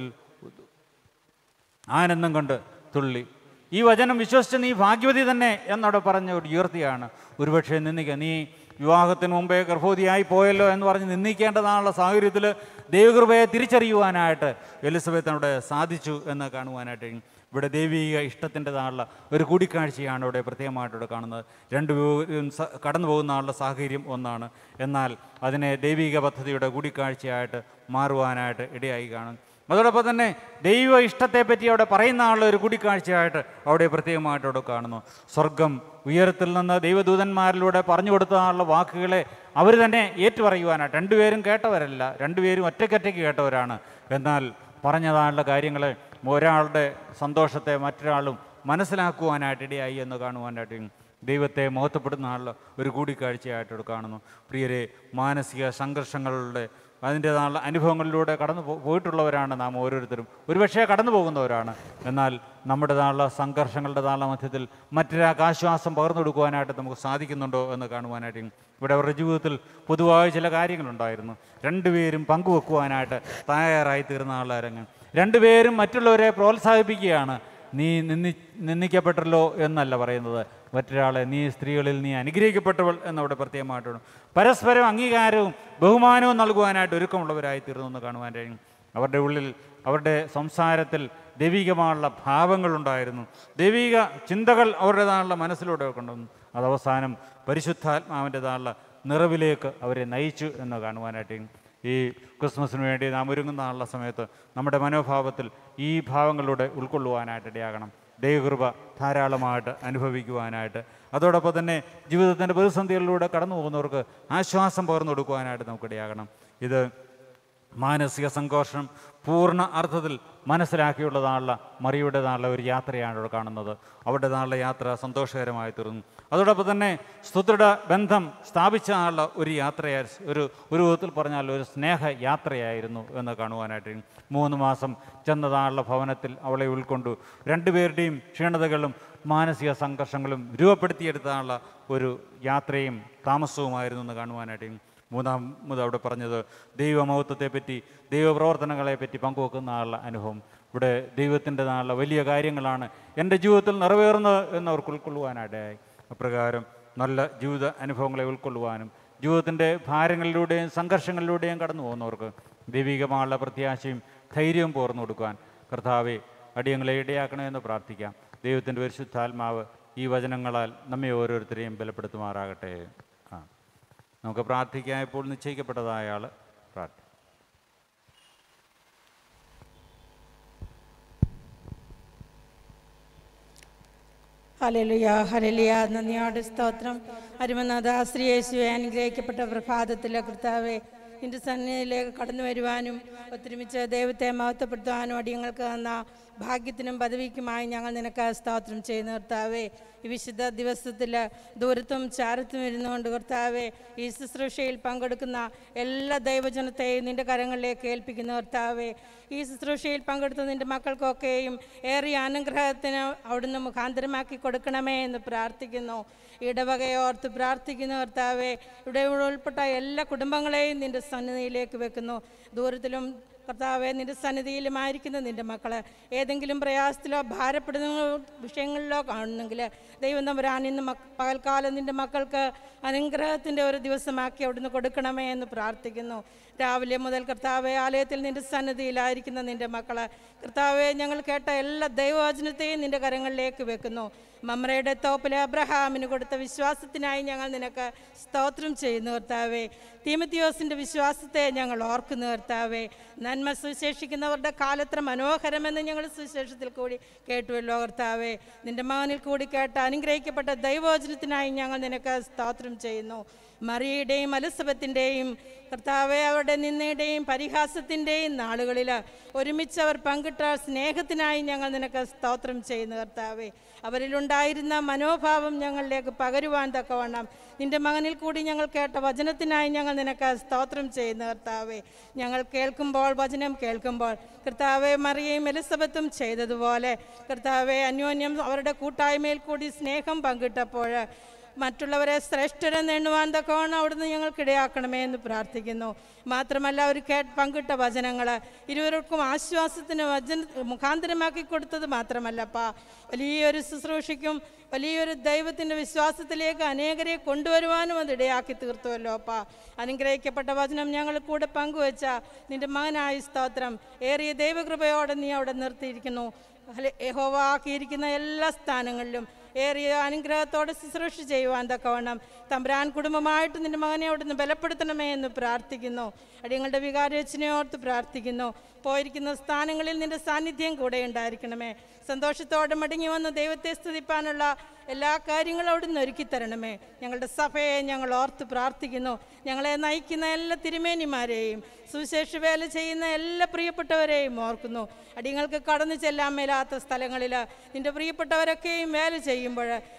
ആനന്ദം കൊണ്ട് തുള്ളി ഈ വചനം വിശ്വസിച്ച് നീ ഭാഗ്യവതി തന്നെ എന്നവിടെ പറഞ്ഞ ഒരു ഉയർത്തിയാണ് ഒരുപക്ഷെ നിന്ദിക്കുക നീ വിവാഹത്തിന് മുമ്പേ ഗർഭവതിയായി പോയല്ലോ എന്ന് പറഞ്ഞ് നിന്ദിക്കേണ്ടതാണുള്ള സാഹചര്യത്തിൽ ദൈവകൃപയെ തിരിച്ചറിയുവാനായിട്ട് എലിസബത്തിനവിടെ സാധിച്ചു എന്ന് കാണുവാനായിട്ട് ഇവിടെ ദൈവിക ഇഷ്ടത്തിൻ്റെതാണുള്ള ഒരു കൂടിക്കാഴ്ചയാണ് ഇവിടെ പ്രത്യേകമായിട്ട് ഇവിടെ കാണുന്നത് രണ്ടുപേരും സ- കടന്നു പോകുന്ന ആളുടെ സാഹചര്യം ഒന്നാണ് എന്നാൽ അതിനെ ദൈവിക പദ്ധതിയുടെ കൂടിക്കാഴ്ചയായിട്ട് മാറുവാനായിട്ട് ഇടയായി കാണും അതോടൊപ്പം തന്നെ ദൈവ ഇഷ്ടത്തെപ്പറ്റി അവിടെ പറയുന്ന ആളുടെ ഒരു കൂടിക്കാഴ്ചയായിട്ട് അവിടെ പ്രത്യേകമായിട്ട് അവിടെ കാണുന്നു സ്വർഗം ഉയരത്തിൽ നിന്ന് ദൈവദൂതന്മാരിലൂടെ പറഞ്ഞു കൊടുത്ത ആളുടെ വാക്കുകളെ അവർ തന്നെ ഏറ്റുപറയുവാനായിട്ട് രണ്ടുപേരും കേട്ടവരല്ല രണ്ടുപേരും ഒറ്റയ്ക്കൊറ്റയ്ക്ക് കേട്ടവരാണ് എന്നാൽ പറഞ്ഞതായുള്ള കാര്യങ്ങളെ ഒരാളുടെ സന്തോഷത്തെ മറ്റൊരാളും മനസ്സിലാക്കുവാനായിട്ട് ഇടയായി എന്ന് കാണുവാനായിട്ട് ദൈവത്തെ മഹത്വപ്പെടുന്ന ആളുടെ ഒരു കൂടിക്കാഴ്ചയായിട്ട് ഇവിടെ കാണുന്നു പ്രിയരെ മാനസിക സംഘർഷങ്ങളുടെ അതിൻ്റെതായുള്ള അനുഭവങ്ങളിലൂടെ കടന്നു പോ- പോയിട്ടുള്ളവരാണ് നാം ഓരോരുത്തരും ഒരുപക്ഷേ കടന്നു പോകുന്നവരാണ് എന്നാൽ നമ്മുടേതായുള്ള സംഘർഷങ്ങളുടേതായുള്ള മധ്യത്തിൽ മറ്റൊരാൾക്ക് ആശ്വാസം പകർന്നു കൊടുക്കുവാനായിട്ട് നമുക്ക് സാധിക്കുന്നുണ്ടോ എന്ന് കാണുവാനായിട്ട് ഇവിടെ അവരുടെ ജീവിതത്തിൽ പൊതുവായ ചില കാര്യങ്ങളുണ്ടായിരുന്നു രണ്ടുപേരും പങ്കുവെക്കുവാനായിട്ട് തയ്യാറായി തീർന്ന ആളാരങ്ങ് രണ്ടുപേരും മറ്റുള്ളവരെ പ്രോത്സാഹിപ്പിക്കുകയാണ് നീ നിന്ദി നിന്ദിക്കപ്പെട്ടല്ലോ എന്നല്ല പറയുന്നത് മറ്റൊരാളെ നീ സ്ത്രീകളിൽ നീ അനുഗ്രഹിക്കപ്പെട്ടവൾ എന്നവിടെ പ്രത്യേകമായിട്ടുണ്ട് പരസ്പരം അംഗീകാരവും ബഹുമാനവും നൽകുവാനായിട്ട് ഒരുക്കമുള്ളവരായി തീർന്നു എന്ന് കാണുവാൻ കഴിയും അവരുടെ ഉള്ളിൽ അവരുടെ സംസാരത്തിൽ ദൈവികമായുള്ള ഭാവങ്ങളുണ്ടായിരുന്നു ദൈവിക ചിന്തകൾ അവരുടേതായുള്ള മനസ്സിലൂടെ കൊണ്ടുവന്നു അത് അവസാനം പരിശുദ്ധാത്മാവിൻ്റെതായുള്ള നിറവിലേക്ക് അവരെ നയിച്ചു എന്ന് കാണുവാനായിട്ട് ഈ ക്രിസ്മസിന് വേണ്ടി നാം ഒരുങ്ങുന്ന സമയത്ത് നമ്മുടെ മനോഭാവത്തിൽ ഈ ഭാവങ്ങളിലൂടെ ഉൾക്കൊള്ളുവാനായിട്ട് ഇടയാകണം ദൈവകൃപ ധാരാളമായിട്ട് അനുഭവിക്കുവാനായിട്ട് അതോടൊപ്പം തന്നെ ജീവിതത്തിൻ്റെ പ്രതിസന്ധികളിലൂടെ കടന്നു പോകുന്നവർക്ക് ആശ്വാസം പകർന്നു കൊടുക്കുവാനായിട്ട് നമുക്കിടയാകണം ഇത് മാനസിക സംഘർഷം പൂർണ്ണ അർത്ഥത്തിൽ മനസ്സിലാക്കിയുള്ളതാണുള്ള മറിയുടേതാണുള്ള ഒരു യാത്രയാണ് ഇവിടെ കാണുന്നത് അവരുടേതാണുള്ള യാത്ര സന്തോഷകരമായി തീർന്നു അതോടൊപ്പം തന്നെ സുദൃഢ ബന്ധം സ്ഥാപിച്ച ആളുള്ള ഒരു യാത്രയാ ഒരു ഒരു വിധത്തിൽ പറഞ്ഞാൽ ഒരു സ്നേഹ യാത്രയായിരുന്നു എന്ന് കാണുവാനായിട്ട് മൂന്ന് മാസം ചെന്നതാണുള്ള ഭവനത്തിൽ അവളെ ഉൾക്കൊണ്ടു രണ്ടുപേരുടെയും ക്ഷീണതകളും മാനസിക സംഘർഷങ്ങളും രൂപപ്പെടുത്തിയെടുത്താനുള്ള ഒരു യാത്രയും താമസവുമായിരുന്നു എന്ന് കാണുവാനായിട്ട് മൂന്നാമത് അവിടെ പറഞ്ഞത് ദൈവമഹത്വത്തെപ്പറ്റി ദൈവപ്രവർത്തനങ്ങളെപ്പറ്റി പങ്കുവെക്കുന്ന ആളുടെ അനുഭവം ഇവിടെ ദൈവത്തിൻ്റെതായുള്ള വലിയ കാര്യങ്ങളാണ് എൻ്റെ ജീവിതത്തിൽ നിറവേറുന്നത് എന്നവർക്ക് ഉൾക്കൊള്ളുവാനായിട്ടായി അപ്രകാരം നല്ല ജീവിത അനുഭവങ്ങളെ ഉൾക്കൊള്ളുവാനും ജീവിതത്തിൻ്റെ ഭാരങ്ങളിലൂടെയും സംഘർഷങ്ങളിലൂടെയും കടന്നു പോകുന്നവർക്ക് ദൈവികമായുള്ള പ്രത്യാശയും ധൈര്യവും പോർന്നു കൊടുക്കുവാൻ കർത്താവെ അടിയങ്ങളെ ഇടയാക്കണമെന്ന് പ്രാർത്ഥിക്കാം ദൈവത്തിൻ്റെ പരിശുദ്ധാത്മാവ് ഈ വചനങ്ങളാൽ നമ്മെ ഓരോരുത്തരെയും ബലപ്പെടുത്തുമാറാകട്ടെ ആ നമുക്ക് പ്രാർത്ഥിക്കാം ഇപ്പോൾ നിശ്ചയിക്കപ്പെട്ടതായ ആൾ പ്രാർത്ഥി ഹലലുയ ഹലലിയ നന്ദിയോട് സ്തോത്രം അരുമനാഥ ശ്രീ യേശുവെ അനുഗ്രഹിക്കപ്പെട്ട പ്രഭാതത്തിലെ കർത്താവെ നിന്റെ സന്നിധിയിലേക്ക് കടന്നു വരുവാനും ഒത്തൊരുമിച്ച് ദൈവത്തെ മഹത്വപ്പെടുത്തുവാനും അടിയങ്ങൾക്ക് തന്ന ഭാഗ്യത്തിനും പദവിക്കുമായി ഞങ്ങൾ നിനക്ക് സ്തോത്രം ചെയ്യുന്നു കർത്താവെ ഈ വിശുദ്ധ ദിവസത്തിൽ ദൂരത്തും ചാരത്തും ഇരുന്നുകൊണ്ട് കർത്താവെ ഈ ശുശ്രൂഷയിൽ പങ്കെടുക്കുന്ന എല്ലാ ദൈവജനത്തെയും നിന്റെ കരങ്ങളിലേക്ക് ഏൽപ്പിക്കുന്ന കർത്താവെ ഈ ശുശ്രൂഷയിൽ പങ്കെടുത്ത നിന്റെ മക്കൾക്കൊക്കെയും ഏറിയ അനുഗ്രഹത്തിന് അവിടുന്ന് മുഖാന്തരമാക്കി കൊടുക്കണമേ എന്ന് പ്രാർത്ഥിക്കുന്നു ഇടവകയോർത്ത് പ്രാർത്ഥിക്കുന്ന കർത്താവെ ഇവിടെ ഉൾപ്പെട്ട എല്ലാ കുടുംബങ്ങളെയും നിന്റെ സന്നിധിയിലേക്ക് വെക്കുന്നു ദൂരത്തിലും കർത്താവെ നിന്റെ സന്നിധിയിലുമായിരിക്കുന്ന നിന്റെ മക്കൾ ഏതെങ്കിലും പ്രയാസത്തിലോ ഭാരപ്പെടുന്ന വിഷയങ്ങളിലോ കാണുന്നെങ്കിൽ ദൈവം തമ്പുരാൻ ഇന്ന് മക്ക പകൽക്കാലം നിന്റെ മക്കൾക്ക് അനുഗ്രഹത്തിൻ്റെ ഒരു ദിവസമാക്കി അവിടുന്ന് കൊടുക്കണമേ എന്ന് പ്രാർത്ഥിക്കുന്നു രാവിലെ മുതൽ കർത്താവെ ആലയത്തിൽ നിന്റെ സന്നിധിയിലായിരിക്കുന്ന നിന്റെ മക്കളെ കർത്താവെ ഞങ്ങൾ കേട്ട എല്ലാ ദൈവവചനത്തെയും നിന്റെ കരങ്ങളിലേക്ക് വെക്കുന്നു മമ്രയുടെ തോപ്പിൽ അബ്രഹാമിന് കൊടുത്ത വിശ്വാസത്തിനായി ഞങ്ങൾ നിനക്ക് സ്തോത്രം ചെയ്യുന്നു കർത്താവേ തീമത്തിയോസിൻ്റെ വിശ്വാസത്തെ ഞങ്ങൾ ഓർക്കുന്നു കർത്താവേ നന്മ സുശേഷിക്കുന്നവരുടെ കാലത്ര മനോഹരമെന്ന് ഞങ്ങൾ സുശേഷത്തിൽ കൂടി കേട്ടുവല്ലോ കർത്താവേ നിന്റെ മകനിൽ കൂടി കേട്ട അനുഗ്രഹിക്കപ്പെട്ട ദൈവവചനത്തിനായി ഞങ്ങൾ നിനക്ക് സ്തോത്രം ചെയ്യുന്നു മറിയുടെയും അലസബത്തിൻ്റെയും കർത്താവെ അവരുടെ നിന്നയുടെയും പരിഹാസത്തിൻ്റെയും നാളുകളിൽ ഒരുമിച്ച് അവർ പങ്കിട്ട സ്നേഹത്തിനായി ഞങ്ങൾ നിനക്ക് സ്തോത്രം ചെയ്യുന്നു കർത്താവെ അവരിലുണ്ടായിരുന്ന മനോഭാവം ഞങ്ങളിലേക്ക് പകരുവാൻ തക്കവണ്ണം നിന്റെ മകനിൽ കൂടി ഞങ്ങൾ കേട്ട വചനത്തിനായി ഞങ്ങൾ നിനക്ക് സ്തോത്രം ചെയ്യുന്നു കർത്താവെ ഞങ്ങൾ കേൾക്കുമ്പോൾ വചനം കേൾക്കുമ്പോൾ കർത്താവെ മറിയയും എലിസബത്തും ചെയ്തതുപോലെ കർത്താവെ അന്യോന്യം അവരുടെ കൂട്ടായ്മയിൽ കൂടി സ്നേഹം പങ്കിട്ടപ്പോൾ മറ്റുള്ളവരെ ശ്രേഷ്ഠരെന്ന് എണ്ണുവാൻ തക്കവണ്ണം അവിടുന്ന് ഞങ്ങൾക്കിടയാക്കണമേ എന്ന് പ്രാർത്ഥിക്കുന്നു മാത്രമല്ല അവർ കേ പങ്കിട്ട വചനങ്ങൾ ഇരുവർക്കും ആശ്വാസത്തിന് വചന മുഖാന്തരമാക്കി കൊടുത്തത് മാത്രമല്ലപ്പാ വലിയൊരു ശുശ്രൂഷയ്ക്കും വലിയൊരു ദൈവത്തിൻ്റെ വിശ്വാസത്തിലേക്ക് അനേകരെ കൊണ്ടുവരുവാനും അത് ഇടയാക്കി തീർത്തുവല്ലോ അപ്പാ അനുഗ്രഹിക്കപ്പെട്ട വചനം ഞങ്ങൾ കൂടെ പങ്കുവെച്ച നിന്റെ മകനായ സ്തോത്രം ഏറിയ ദൈവകൃപയോടെ നീ അവിടെ നിർത്തിയിരിക്കുന്നു യഹോവ ആക്കിയിരിക്കുന്ന എല്ലാ സ്ഥാനങ്ങളിലും ഏറിയ അനുഗ്രഹത്തോടെ ശുശ്രൂഷ ചെയ്യുവാൻ തക്കവണ്ണം തമ്പുരാൻ കുടുംബമായിട്ട് നിന്റെ മകനെ അവിടുന്ന് ബലപ്പെടുത്തണമേ എന്ന് പ്രാർത്ഥിക്കുന്നു അടിയങ്ങളുടെ വികാരച്ചനെ ഓർത്ത് പ്രാർത്ഥിക്കുന്നു പോയിരിക്കുന്ന സ്ഥാനങ്ങളിൽ നിന്റെ സാന്നിധ്യം കൂടെ ഉണ്ടായിരിക്കണമേ സന്തോഷത്തോടെ മടങ്ങി വന്ന് ദൈവത്തെ സ്തുതിപ്പാനുള്ള എല്ലാ കാര്യങ്ങളും അവിടുന്ന് ഒരുക്കി തരണമേ ഞങ്ങളുടെ സഭയെ ഞങ്ങൾ ഓർത്ത് പ്രാർത്ഥിക്കുന്നു ഞങ്ങളെ നയിക്കുന്ന എല്ലാ തിരുമേനിമാരെയും സുവിശേഷ വേല ചെയ്യുന്ന എല്ലാ പ്രിയപ്പെട്ടവരെയും ഓർക്കുന്നു അടിയങ്ങൾക്ക് കടന്നു ചെല്ലാൻ മേലാത്ത സ്ഥലങ്ങളിൽ നിന്റെ പ്രിയപ്പെട്ടവരൊക്കെയും വേല ചെയ്യുമ്പോൾ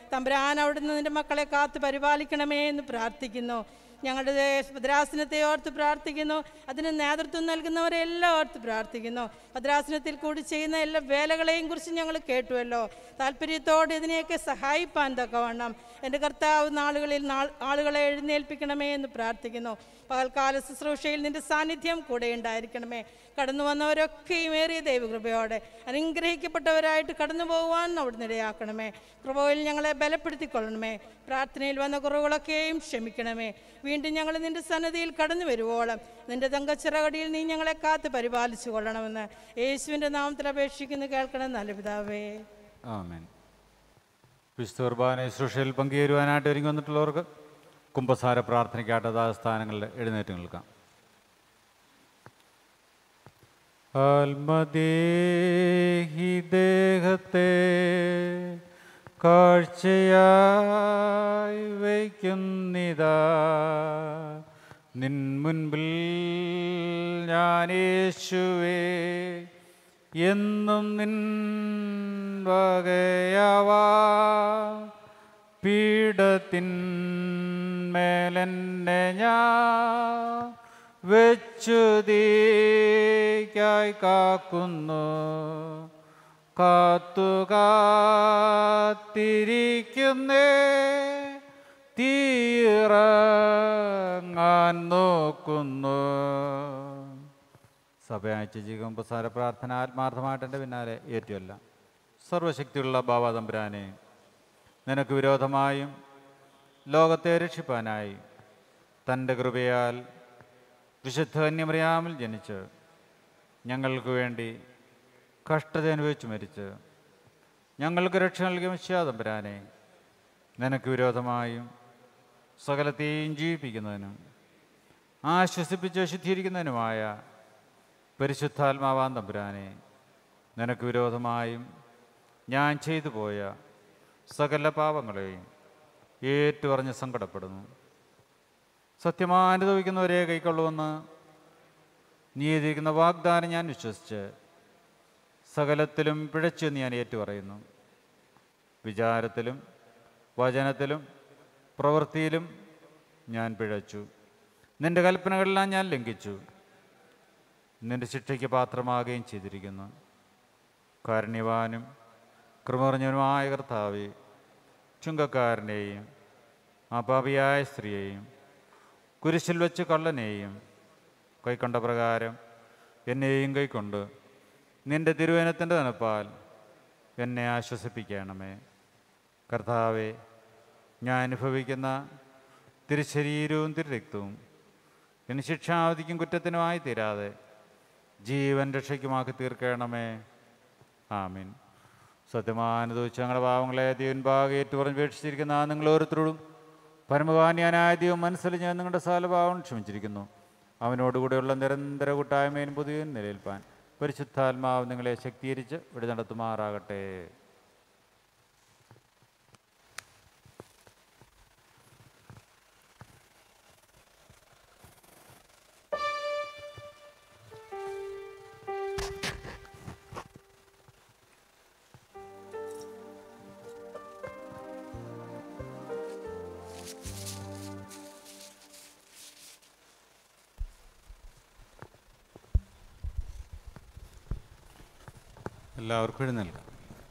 തമ്പുരാൻ അവിടുന്ന് നിന്റെ മക്കളെ കാത്ത് പരിപാലിക്കണമേ എന്ന് പ്രാർത്ഥിക്കുന്നു ഞങ്ങളുടെ ദേശ- ഭദ്രാസനത്തെ ഓർത്ത് പ്രാർത്ഥിക്കുന്നു അതിന് നേതൃത്വം നൽകുന്നവരെല്ലാം ഓർത്ത് പ്രാർത്ഥിക്കുന്നു ഭദ്രാസനത്തിൽ കൂടി ചെയ്യുന്ന എല്ലാ വേലകളെയും കുറിച്ച് ഞങ്ങൾ കേട്ടുവല്ലോ താല്പര്യത്തോടെ ഇതിനെയൊക്കെ സഹായിപ്പാൻ തക്കവണ്ണം എൻ്റെ കർത്താവ് നാളുകളിൽ നാൾ- ആളുകളെ എഴുന്നേൽപ്പിക്കണമേ എന്ന് പ്രാർത്ഥിക്കുന്നു പകൽക്കാല ശുശ്രൂഷയിൽ നിന്റെ സാന്നിധ്യം കൂടെ ഉണ്ടായിരിക്കണമേ കടന്നു വന്നവരൊക്കെയും ഏറിയ ദൈവകൃപയോടെ അനുഗ്രഹിക്കപ്പെട്ടവരായിട്ട് കടന്നു പോകുവാൻ അവിടുന്ന് ഇടയാക്കണമേ കൃപയിൽ ഞങ്ങളെ ബലപ്പെടുത്തിക്കൊള്ളണമേ പ്രാർത്ഥനയിൽ വന്ന കുറവുകളൊക്കെയും ക്ഷമിക്കണമേ വീണ്ടും ഞങ്ങൾ നിന്റെ സന്നദ്ധിയിൽ കടന്നു വരുവോളം നിന്റെ തങ്കച്ചിറകടിയിൽ നീ ഞങ്ങളെ കാത്ത് പരിപാലിച്ചു കൊള്ളണമെന്ന് യേശുവിൻ്റെ നാമത്തിൽ അപേക്ഷിക്കുന്നു കേൾക്കണം നല്ല പിതാവേ ആമേൻ വിശുദ്ധ കുർബാന ശുശ്രൂഷയിൽ പങ്കുചേരുവാനായിട്ട് ഒരുങ്ങി വന്നിട്ടുള്ളവർക്ക് കുംഭസാര പ്രാർത്ഥനയ്ക്കായിട്ട് അതാത് സ്ഥാനങ്ങളിൽ എഴുന്നേറ്റ് നിൽക്കാം ആത്മദേഹി ദേഹത്തെ കാഴ്ചയായി വയ്ക്കുന്നിതാ നിൻ മുൻപിൽ ഞാൻ യേശുവേ എന്നും നിൻ വകയാവാ പീഠത്തിന്മേലെന്നെ ഞാൻ വെച്ചു തീക്കായി കാക്കുന്നു കാത്തു കാത്തിരിക്കുന്നേ തീറങ്ങാൻ നോക്കുന്നു സഭയാഴ്ച ജീവമ്പസാര പ്രാർത്ഥന ആത്മാർത്ഥമായിട്ട് എൻ്റെ പിന്നാലെ ഏറ്റുമല്ല സർവശക്തിയുള്ള ബാബാതമ്പുരാനെ നിനക്ക് വിരോധമായും ലോകത്തെ രക്ഷിപ്പാനായി തൻ്റെ കൃപയാൽ വിശുദ്ധ കന്യമറിയാമിൽ ജനിച്ച് ഞങ്ങൾക്ക് വേണ്ടി കഷ്ടത അനുഭവിച്ച് മരിച്ച് ഞങ്ങൾക്ക് രക്ഷ നൽകിയ മിശ്യാതമ്പുരാനെ നിനക്ക് വിരോധമായും സകലത്തെയും ജീവിപ്പിക്കുന്നതിനും ആശ്വസിപ്പിച്ച് ശുദ്ധീകരിക്കുന്നതിനുമായ പരിശുദ്ധാത്മാവാൻ തമ്പുരാനെ നിനക്ക് വിരോധമായും ഞാൻ ചെയ്തു പോയ സകല പാപങ്ങളെയും ഏറ്റുപറഞ്ഞ് സങ്കടപ്പെടുന്നു സത്യമാനുഭവിക്കുന്നവരെ കൈക്കൊള്ളുമെന്ന് നീതിക്കുന്ന വാഗ്ദാനം ഞാൻ വിശ്വസിച്ച് സകലത്തിലും പിഴച്ചെന്ന് ഞാൻ ഏറ്റുപറയുന്നു വിചാരത്തിലും വചനത്തിലും പ്രവൃത്തിയിലും ഞാൻ പിഴച്ചു നിന്റെ കൽപ്പനകളെല്ലാം ഞാൻ ലംഘിച്ചു നിന്റെ ശിക്ഷയ്ക്ക് പാത്രമാകുകയും ചെയ്തിരിക്കുന്നു കാരുണ്യവാനും കൃമറിഞ്ഞവനുമായ കർത്താവെ ചുങ്കക്കാരനെയും അപാപിയായ സ്ത്രീയെയും കുരിശിൽ വെച്ച് കള്ളനെയും കൈക്കൊണ്ട പ്രകാരം എന്നെയും കൈക്കൊണ്ട് നിന്റെ തിരുവനത്തിൻ്റെ തണുപ്പാൽ എന്നെ ആശ്വസിപ്പിക്കണമേ കർത്താവെ ഞാൻ അനുഭവിക്കുന്ന തിരുശരീരവും തിരുരക്തവും ഇനി ശിക്ഷാവധിക്കും കുറ്റത്തിനുമായി തീരാതെ ജീവൻ രക്ഷയ്ക്കുമാക്കി തീർക്കണമേ ആമീൻ സത്യമാനുദോഷിച്ച് ഞങ്ങളുടെ പാവങ്ങളെ ദൈവൻഭാഗം ഏറ്റുപറഞ്ഞ് വീക്ഷിച്ചിരിക്കുന്ന നിങ്ങൾ ഓരോരുത്തരോടും പരമകാന്യാനായ ദൈവം മനസ്സിൽ ഞാൻ നിങ്ങളുടെ സാലഭാവം ക്ഷമിച്ചിരിക്കുന്നു അവനോടുകൂടെയുള്ള നിരന്തര കൂട്ടായ്മയും പുതിയ നിലനിൽപ്പാൻ പരിശുദ്ധാത്മാവ് നിങ്ങളെ ശക്തീകരിച്ച് ഇവിടെ നടത്തുമാറാകട്ടെ എല്ലാവർക്കും എഴുന്നേൽക്കാം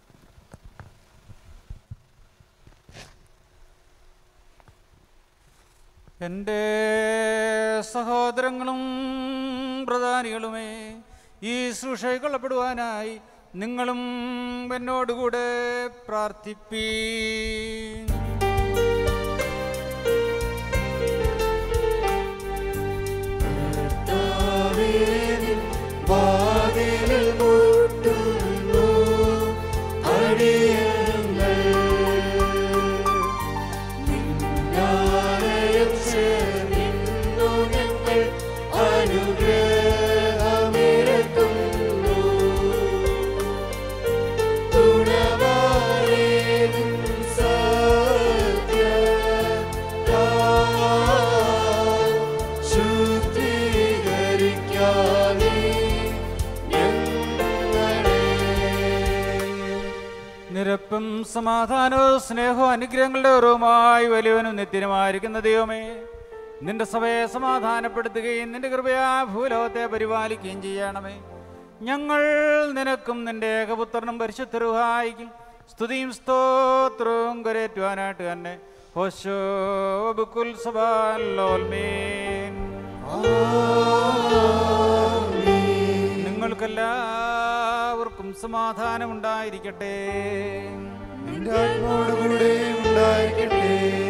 എൻ്റെ സഹോദരങ്ങളും പ്രധാനികളുമേ ഈ ശുശ്രൂഷ കൊള്ളപ്പെടുവാനായി നിങ്ങളും എന്നോടുകൂടെ പ്രാർത്ഥിപ്പീ വാതിലിൽ മുട്ടുന്നു അടിയങ്ങൾ നിന്നാലയം ചേർന്നു ഞങ്ങൾ അനുഗ്രഹമിരക്കുന്നു തുണവാരേകും സത്യ ശുദ്ധീകരിക്കാനേ ഞങ്ങളെ നിരപ്പും സമാധാനവും സ്നേഹവും അനുഗ്രഹങ്ങളുടെ ഓരവുമായി വലിയവനും നിത്യനുമായിരിക്കുന്ന ദൈവമേ നിന്റെ സഭയെ സമാധാനപ്പെടുത്തുകയും നിന്റെ കൃപയാ ഭൂലോകത്തെ പരിപാലിക്കുകയും ചെയ്യണമേ ഞങ്ങൾ നിനക്കും നിന്റെ ഏകപുത്രനും പരിശുദ്ധരുഹായിക്കും സ്തുതിയും സ്തോത്രവും കരേറ്റുവാനായിട്ട് തന്നെ ഹോശോ ബുക്കുൽ സബാലോൽമീൻ നിങ്ങൾക്കെല്ലാവർക്കും സമാധാനമുണ്ടായിരിക്കട്ടെ നിന്റെ ആത്മാവോടുകൂടെ ഉണ്ടായിരിക്കട്ടെ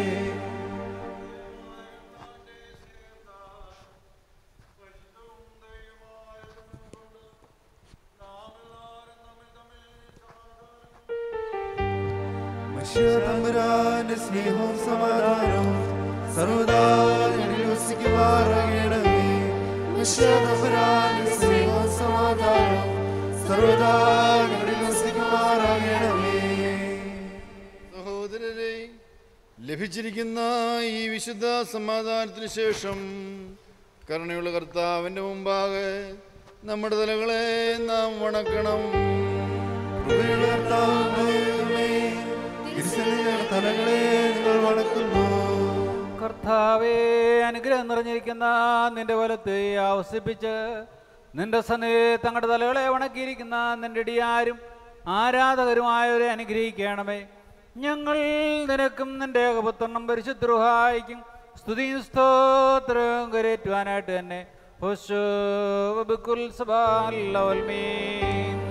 തമ്പുരാന്റെ സ്നേഹവും സമാധാനവും സർവദാ ഞങ്ങളിൽ വസിക്കുമാറാകണമേ തമ്പുരാന്റെ സ്നേഹവും സമാധാനവും സർവദാ ഞങ്ങളിൽ വസിക്കുമാറാകണമേ സഹോദരരെ ലഭിച്ചിരിക്കുന്ന ഈ വിശുദ്ധ സമാധാനത്തിന് ശേഷം കരുണയുള്ള കർത്താവിൻ്റെ മുമ്പാകെ നമ്മുടെ തലകളെ നാം വണക്കണം കൃപയുള്ള കർത്താവേ, തിരുസന്നിധിയിലെ തലങ്ങളെ നിങ്ങൾ വണക്കുന്നു കർത്താവേ അനുഗ്രഹം നിറഞ്ഞിരിക്കുന്ന നിന്റെ വലത്ത് ആവസിപ്പിച്ച് നിന്റെ സന്നിധി തങ്ങളുടെ തലകളെ വണക്കിയിരിക്കുന്ന നിന്റെ ഇടിയാരും ആരാധകരുമായവരെ അനുഗ്രഹിക്കണമേ ഞങ്ങൾ നിനക്കും നിന്റെ ഏകപുത്രനും പരിശുദ്ധഹായിക്കും സ്തുതിയും സ്തോത്രവും കരേറ്റുവാനായിട്ട് തന്നെ ഹുശോ ബിക്കുൽ സബാലോൽമീൻ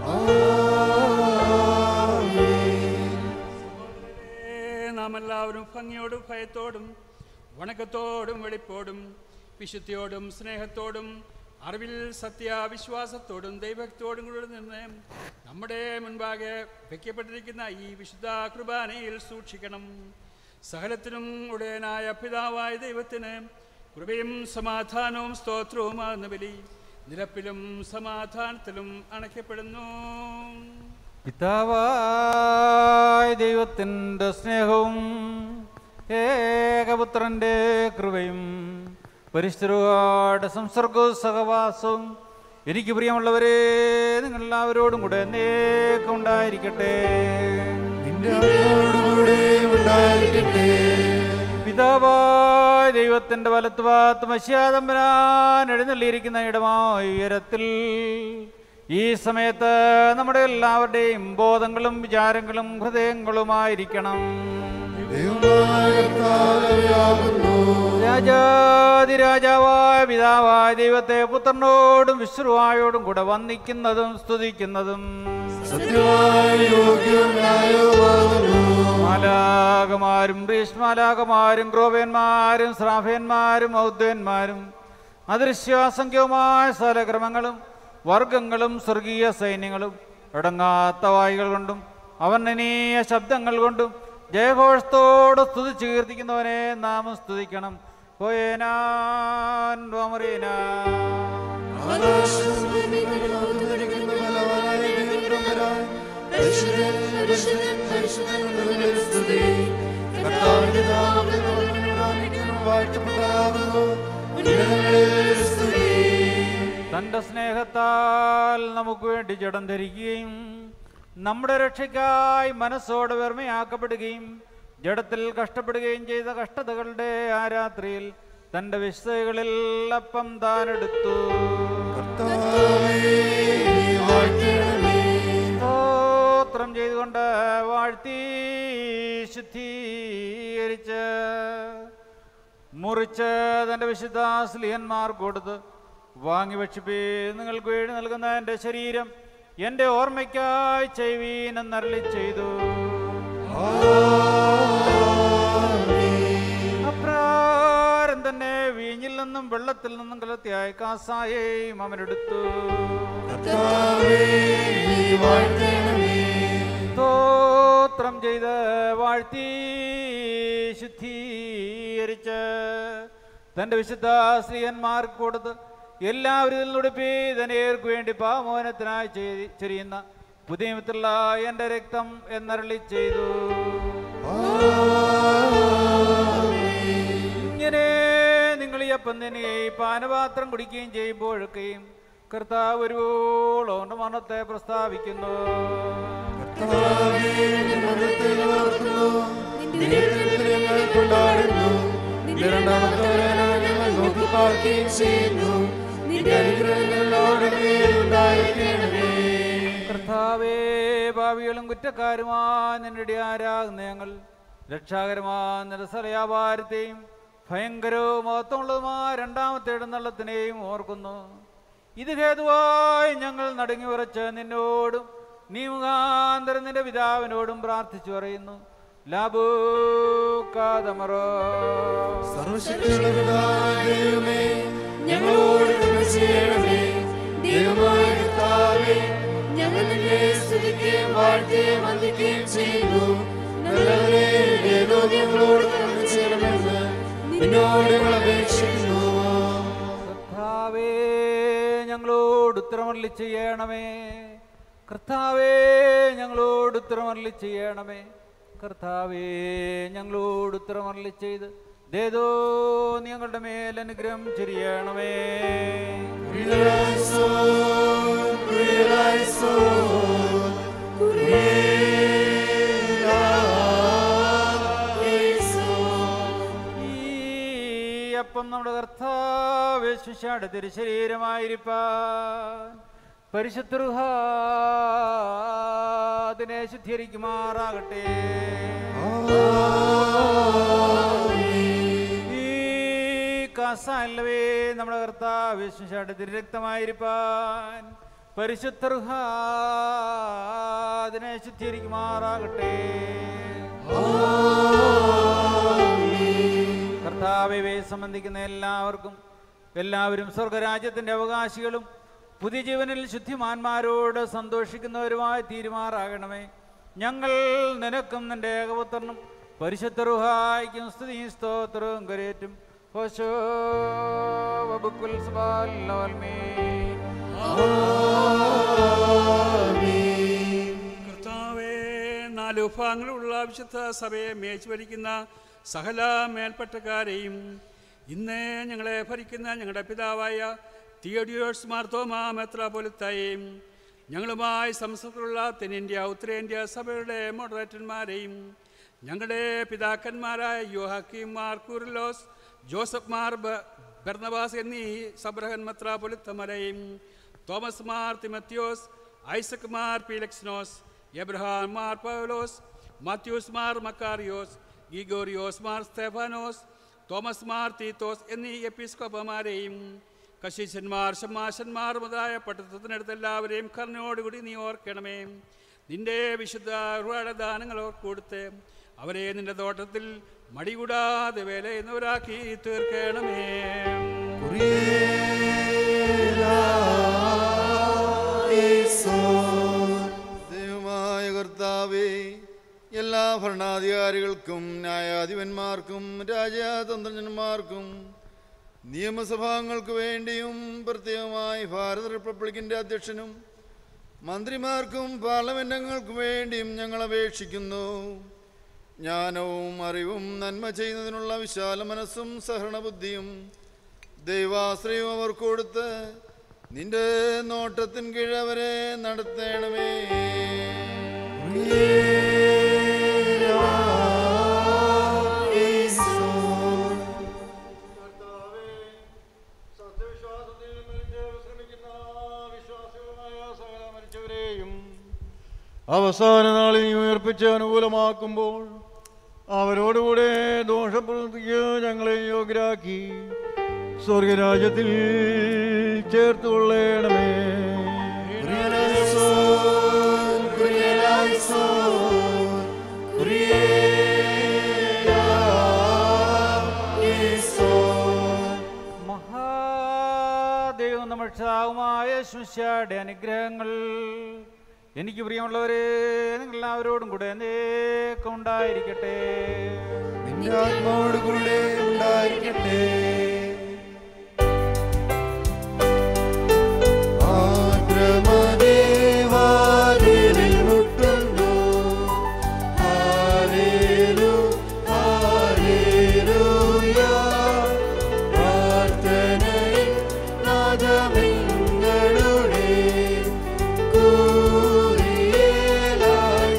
നാം എല്ലാവരും ഭംഗിയോടും ഭയത്തോടും വണക്കത്തോടും വെളിപ്പോടും വിശുദ്ധിയോടും സ്നേഹത്തോടും അറിവിൽ സത്യവിശ്വാസത്തോടും ദൈവത്തോടും കൂടെ നിന്ന് നമ്മുടെ മുൻപാകെ വയ്ക്കപ്പെട്ടിരിക്കുന്ന ഈ വിശുദ്ധ കുർബാനയിൽ സൂക്ഷിക്കണം സകലത്തിനും ഉടയനായ പിതാവായ ദൈവത്തിന് കൃപയും സമാധാനവും സ്തോത്രവുമാകുന്ന ബലി നിരപ്പിലും സമാധാനത്തിലും അണയ്ക്കപ്പെടുന്നു പിതാവായ ദൈവത്തിൻ്റെ സ്നേഹവും ഏകപുത്രൻ്റെ കൃപയും പരിശുദ്ധരുടെ സംസർഗവും സഹവാസവും എനിക്ക് പ്രിയമുള്ളവരെ നിങ്ങൾ എല്ലാവരോടും കൂടെ എന്നേക്കും ഉണ്ടായിരിക്കട്ടെ നിന്റെ ആത്മാവോടുകൂടെ ഉണ്ടായിരിക്കട്ടെ പിതാവായ ദൈവത്തിൻ്റെ വലത്ത് ഭാഗത്ത് മശ്യാതമ്പരാൻ എഴുന്നള്ളിയിരിക്കുന്ന ഇടമായ ഉയരത്തിൽ ഈ സമയത്ത് നമ്മുടെ എല്ലാവരുടെയും ബോധങ്ങളും വിചാരങ്ങളും ഹൃദയങ്ങളുമായിരിക്കണം ദൈവമായ കർത്താവെയാകുന്നു രാജാതിരാജാവായ പിതാവായ ദൈവത്തെ പുത്രനോടും വിശ്രുവായോടും കൂടെ വന്ദിക്കുന്നതും സ്തുതിക്കുന്നതും സത്യമായ യോഗ്യവും ന്യായവുമാകുന്നു മാലാകമാരും ഭീഷ്മാലാകമാരും ക്രോപന്മാരും ശ്രാഫന്മാരും ഔദ്യന്മാരും അദൃശ്യാസംഖ്യവുമായ സ്ഥലക്രമങ്ങളും വർഗങ്ങളും സ്വർഗീയ സൈന്യങ്ങളും അടങ്ങാത്ത വായികൾ കൊണ്ടും അവർണ്ണനീയ ശബ്ദങ്ങൾ കൊണ്ടും ജയഘോഷത്തോട് സ്തുതിച്ചു കീർത്തിക്കുന്നവനെ നാം സ്തുതിക്കണം ഹോയേനാൻ വമറീനാ. ആകാശഭൂമികളിൽ ബലവാനായ ദൈവം തമ്പുരാൻ, പരിശുദ്ധൻ, പരിശുദ്ധൻ, പരിശുദ്ധൻ എന്നതിന്റെ സ്തുതി. കർത്താവിന്റെ നാമത്തിൽ വന്നവനും വാഴ്ത്തപ്പെട്ടവനാകുന്നു. ഉന്നതങ്ങളിൽ സ്തുതി. തന്റെ സ്നേഹത്താൽ നമുക്ക് വേണ്ടി ജഡം ധരിക്കുകയും നമ്മുടെ രക്ഷയ്ക്കായി മനസ്സോടെ വെർമയാക്കപ്പെടുകയും ജഡത്തിൽ കഷ്ടപ്പെടുകയും ചെയ്ത കഷ്ടതകളുടെ ആ രാത്രിയിൽ തന്റെ വിശുദ്ധകളിൽ അപ്പം താനെടുത്തു കർത്താവേ, നീ വാഴ്ത്തണമേ. സ്തോത്രം ചെയ്തുകൊണ്ട് വാഴ്ത്തി ശുദ്ധീകരിച്ച് മുറിച്ച് തൻ്റെ വിശുദ്ധ സ്ലിഹന്മാർ കൊടുത്ത് വാങ്ങി ഭക്ഷിപ്പേ നിങ്ങൾക്ക് വേണ്ടി നൽകുന്ന എൻ്റെ ശരീരം എൻ്റെ ഓർമ്മയ്ക്കായി ചെയ്വീൻ എന്നരളി ചെയ്തു അപ്രാരം തന്നെ വീഞ്ഞിൽ നിന്നും വെള്ളത്തിൽ നിന്നും കലർത്തിയായ കാസായേയും അവനെടുത്തു കർത്താവേ, നീ വാഴ്ത്തണമേ. സ്തോത്രം ചെയ്ത് വാഴ്ത്തി ശുദ്ധീകരിച്ച് തൻ്റെ വിശുദ്ധ സ്ത്രീയന്മാർക്ക് കൊടുത്ത് എല്ലാവരും ഉടുപ്പി ധനേർക്ക് വേണ്ടി പാമോനത്തിനായി ചെയ്തി- ചൊരിയുന്ന പുതിയ മിത്തുള്ള എൻ്റെ രക്തം എന്നരളി ചെയ്തു ഇങ്ങനെ നിങ്ങൾ ഈ അപ്പം തിന്നുകയും ഈ പാനപാത്രം കുടിക്കുകയും ചെയ്യുമ്പോഴൊക്കെയും കർത്താവ് ഒരുവോളം മരണത്തെ പ്രസ്താവിക്കുന്നു കർത്താവേ, നിന്റെ മരണത്തിൽ ഓർക്കുന്നു. നിന്റെ ഉയർപ്പിനെ ഞങ്ങൾ കൊണ്ടാടുന്നു നിന്റെ രണ്ടാമത്തെ വരവിനെ ഞങ്ങൾ നോക്കി പാർക്കുകയും ചെയ്യുന്നു നിന്റെ അനുഗ്രഹങ്ങളോട് ഉണ്ടായിരിക്കണമേ കർത്താവേ ഭാവികളും കുറ്റക്കാരുമായ നിന്റെ ആരാകുന്ന ഞങ്ങൾ രക്ഷാകരമായ നിരസലയാപാരത്തെയും ഭയങ്കരവും മഹത്വമുള്ളതുമായ രണ്ടാമത്തെ എഴുന്നള്ളത്തിനെയും ഓർക്കുന്നു ഇത് ഹേതുവായി ഞങ്ങൾ നടുങ്ങി ഉറച്ച് നിന്നോടും നീ മുഖാന്തരം നിന്റെ പിതാവിനോടും പ്രാർത്ഥിച്ചു പറയുന്നു ലാബൂ കാതമറോ സർവശക്തിയുള്ള പിതാവായ ദൈവമേ ഞങ്ങളോട് കൃപ ചെയ്യണമേ ദൈവമായ കർത്താവേ ഞങ്ങൾ നിന്നെ സ്തുതിക്കുകയും വാഴ്ത്തുകയും വന്ദിക്കുകയും ചെയ്യുന്നു നല്ലവരെ ഏതോ ഞങ്ങളോട് കൃപ ചെയ്യണമെന്ന് നിന്നോട് ഞങ്ങൾ അപേക്ഷിക്കുന്നു കർത്താവേ ഞങ്ങളോട് ഉത്തരമരളി ചെയ്യണമേ കർത്താവേ ഞങ്ങളോട് ഉത്തരമരളി ചെയ്യണമേ കർത്താവേ ഞങ്ങളോട് ഉത്തരമരളി ചെയ്ത് ദേതോ നീ ഞങ്ങളുടെ മേൽ അനുഗ്രഹം ചെരിയണമേ ഈ അപ്പം നമ്മുടെ കർത്താവ് ശിശാട് തിരുശരീരമായിരിക്കാൻ പരിശുദ്ധ അതിനെ ശുദ്ധീകരിക്കുമാറാകട്ടെ ഈ കാസല്ലവേ നമ്മുടെ കർത്താവ് ശിശാട് തിരുരക്തമായിരിക്കാൻ പരിശുദ്ധ അതിനെ ശുദ്ധീകരിക്കുമാറാകട്ടെ കർത്താവെ സംബന്ധിക്കുന്ന എല്ലാവർക്കും എല്ലാവരും സ്വർഗരാജ്യത്തിൻ്റെ അവകാശികളും പുതിയ ജീവനിൽ ശുദ്ധിമാന്മാരോട് സന്തോഷിക്കുന്നവരുമായി തീരുമാറാകണമേ ഞങ്ങൾ നിനക്കും നിന്റെ ഏകപുത്രനും പരിശുദ്ധ റുഹായിക്കും സ്തുതിയും സ്തോത്രവും കരേറ്റും ഹോശോ വബുക്കുൽ സുബാലവൽമേ കർത്താവേ നാല് വിഭാഗങ്ങളുള്ള വിശുദ്ധ സഭയെ മേച്ച് ഭരിക്കുന്ന സകല മേൽപ്പട്ടക്കാരെയും ഇന്ന് ഞങ്ങളെ ഭരിക്കുന്ന ഞങ്ങളുടെ പിതാവായ തിയോഡിയോസ് മാർത്തോമാ മെത്രാപൊലിത്തായെയും ഞങ്ങളുമായി സംസർഗമുള്ള തെന്നിന്ത്യ ഉത്തരേന്ത്യ സഭയുടെ മോഡറേറ്റർമാരെയും ഞങ്ങളുടെ പിതാക്കന്മാരായ യോഹക്കീം മാർ കൂർലോസ് ജോസഫ് മാർ ബ- ബർണബാസ് എന്നീ സബ്രഹൻ മെത്രാപൊലിത്തമാരെയും തോമസ് മാർ തിമത്യോസ് ഐസക് മാർ പീലക്സ്നോസ് എബ്രഹാം മാർ പൗലോസ് മാത്യൂസ് മാർ മക്കാറിയോസ് ഗിഗോറിയോസ് മാർ സ്തേഫാനോസ് തോമസ് മാർ തീത്തോസ് എന്നീ എപ്പിസ്കോപ്പമാരെയും കശീശന്മാർ ഷമാശന്മാർ മുതലായ പട്ടണത്തിനടുത്ത് എല്ലാവരെയും കർണയോടുകൂടി നീ ഓർക്കണമേ നിന്റെ വിശുദ്ധ ദാനങ്ങൾ കൊടുത്ത് അവരെ നിന്റെ തോട്ടത്തിൽ മടികൂടാതെ വേല എന്നവരാക്കി തീർക്കണമേ ദൈവമായ കർത്താവേ എല്ലാ ഭരണാധികാരികൾക്കും ന്യായാധിപന്മാർക്കും രാജതന്ത്രജ്ഞന്മാർക്കും നിയമസഭാംഗങ്ങൾക്ക് വേണ്ടിയും പ്രത്യേകമായി ഭാരത റിപ്പബ്ലിക്കിൻ്റെ അധ്യക്ഷനും മന്ത്രിമാർക്കും പാർലമെന്റ് അംഗങ്ങൾക്കും വേണ്ടിയും ഞങ്ങൾ അപേക്ഷിക്കുന്നു ജ്ഞാനവും അറിവും നന്മ ചെയ്യുന്നതിനുള്ള വിശാല മനസ്സും സഹനബുദ്ധിയും ദൈവാശ്രയവും അവർക്ക് കൊടുത്ത് നിന്റെ നോട്ടത്തിൻ കീഴ് അവരെ നടത്തണമേ അവസാന നാളിൽ നീ ഉയർപ്പിച്ച് അനുകൂലമാക്കുമ്പോൾ അവരോടുകൂടെ ദോഷപ്രവൃത്തിക്ക് ഞങ്ങളെ യോഗ്യരാക്കി സ്വർഗരാജ്യത്തിൽ ചേർത്തുകൊള്ളണമേ മഹാദൈവം നമ്മൾ ക്ഷാവുമായ ശുശ്യാടെ അനുഗ്രഹങ്ങൾ എനിക്ക് പ്രിയമുള്ളവരെ നിങ്ങൾ എല്ലാവരോടും കൂടെ എന്നേക്കും ഉണ്ടായിരിക്കട്ടെ നിന്റെ ആത്മാവോട് കൂടെ ഉണ്ടായിരിക്കട്ടെ ആദ്രമദേവാദിലിൽ മുട്ടുന്നു. ഹാലേലു, ഹാലേലൂയ. പ്രാർത്ഥനയിൽ നാദമെങ്ങളുടെ കൂറിയേലായി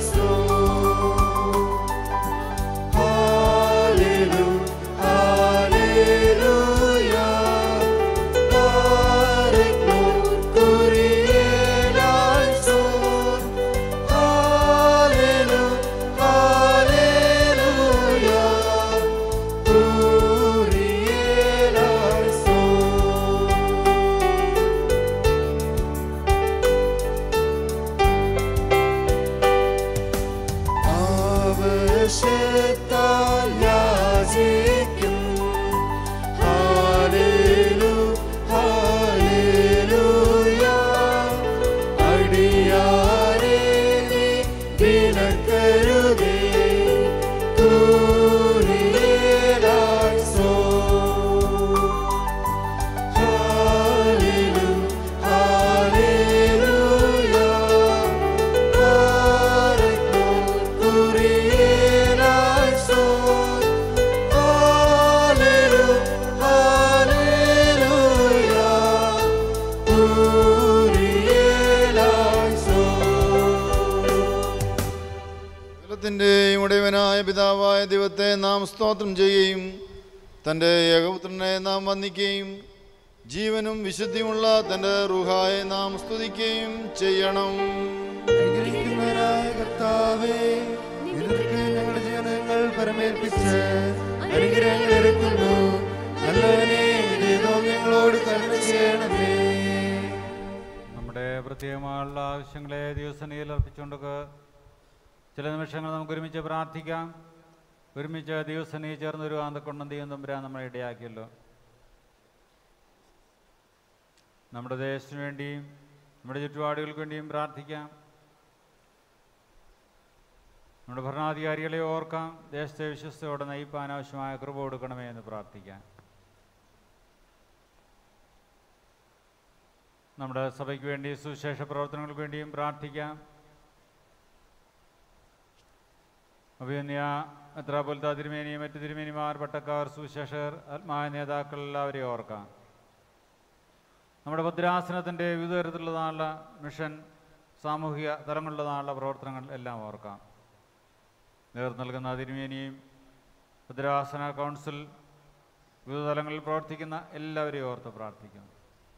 നാം സ്തോത്രം ചെയ്യുകയും തൻ്റെ ഏകപുത്രനെ നാം വന്ദിക്കുകയും ജീവനും വിശുദ്ധിയുമുള്ള തൻ്റെ റുഹായെ നാം സ്തുതിക്കുകയും ചെയ്യണം അനുഗ്രഹിക്കുന്നവനായ കർത്താവേ നിനക്ക് ഞങ്ങളുടെ ജീവനങ്ങൾ പരമേൽപ്പിച്ച് അനുഗ്രഹങ്ങൾ ഇറക്കുന്നു നല്ലവനെ ഇതേതോ ഞങ്ങളോട് കരുണ ചെയ്യണമേ നമ്മുടെ പ്രത്യേകമായുള്ള ആവശ്യങ്ങളെ ദിവസനയിൽ അർപ്പിച്ചുകൊണ്ടൊക്കെ ചില നിമിഷങ്ങൾ നമുക്ക് ഒരുമിച്ച് പ്രാർത്ഥിക്കാം ഒരുമിച്ച് ദിവസനയിൽ ചേർന്ന് ഒരു ആന്തക്കൊണ്ടും ദൈവം തമ്പുരാൻ നമ്മളെ ഇടയാക്കിയല്ലോ നമ്മുടെ ദേശത്തിന് വേണ്ടിയും നമ്മുടെ ചുറ്റുപാടുകൾക്ക് വേണ്ടിയും പ്രാർത്ഥിക്കാം നമ്മുടെ ഭരണാധികാരികളെ ഓർക്കാം ദേശത്തെ വിശ്വസ്തയോടെ നയിപ്പാൻ ആവശ്യമായ കൃപ കൊടുക്കണമേ എന്ന് പ്രാർത്ഥിക്കാം നമ്മുടെ സഭയ്ക്ക് വേണ്ടി സുവിശേഷ പ്രവർത്തനങ്ങൾക്ക് വേണ്ടിയും പ്രാർത്ഥിക്കാം അഭിനന്യ എത്ര പോലത്തെ തിരുമേനി മറ്റ് തിരുമേനിമാർ പട്ടക്കാർ സുവിശേഷകർ ആത്മായ നേതാക്കൾ എല്ലാവരെയും ഓർക്കാം നമ്മുടെ ഭദ്രാസനത്തിൻ്റെ വിവിധ തരത്തിലുള്ളതാണുള്ള മിഷൻ സാമൂഹിക തലങ്ങളിലുള്ളതാണുള്ള പ്രവർത്തനങ്ങൾ എല്ലാം ഓർക്കാം നേതൃത്വം നൽകുന്ന തിരുമേനിയും ഭദ്രാസന കൗൺസിൽ വിവിധ തലങ്ങളിൽ പ്രവർത്തിക്കുന്ന എല്ലാവരെയും ഓർത്ത് പ്രാർത്ഥിക്കുന്നു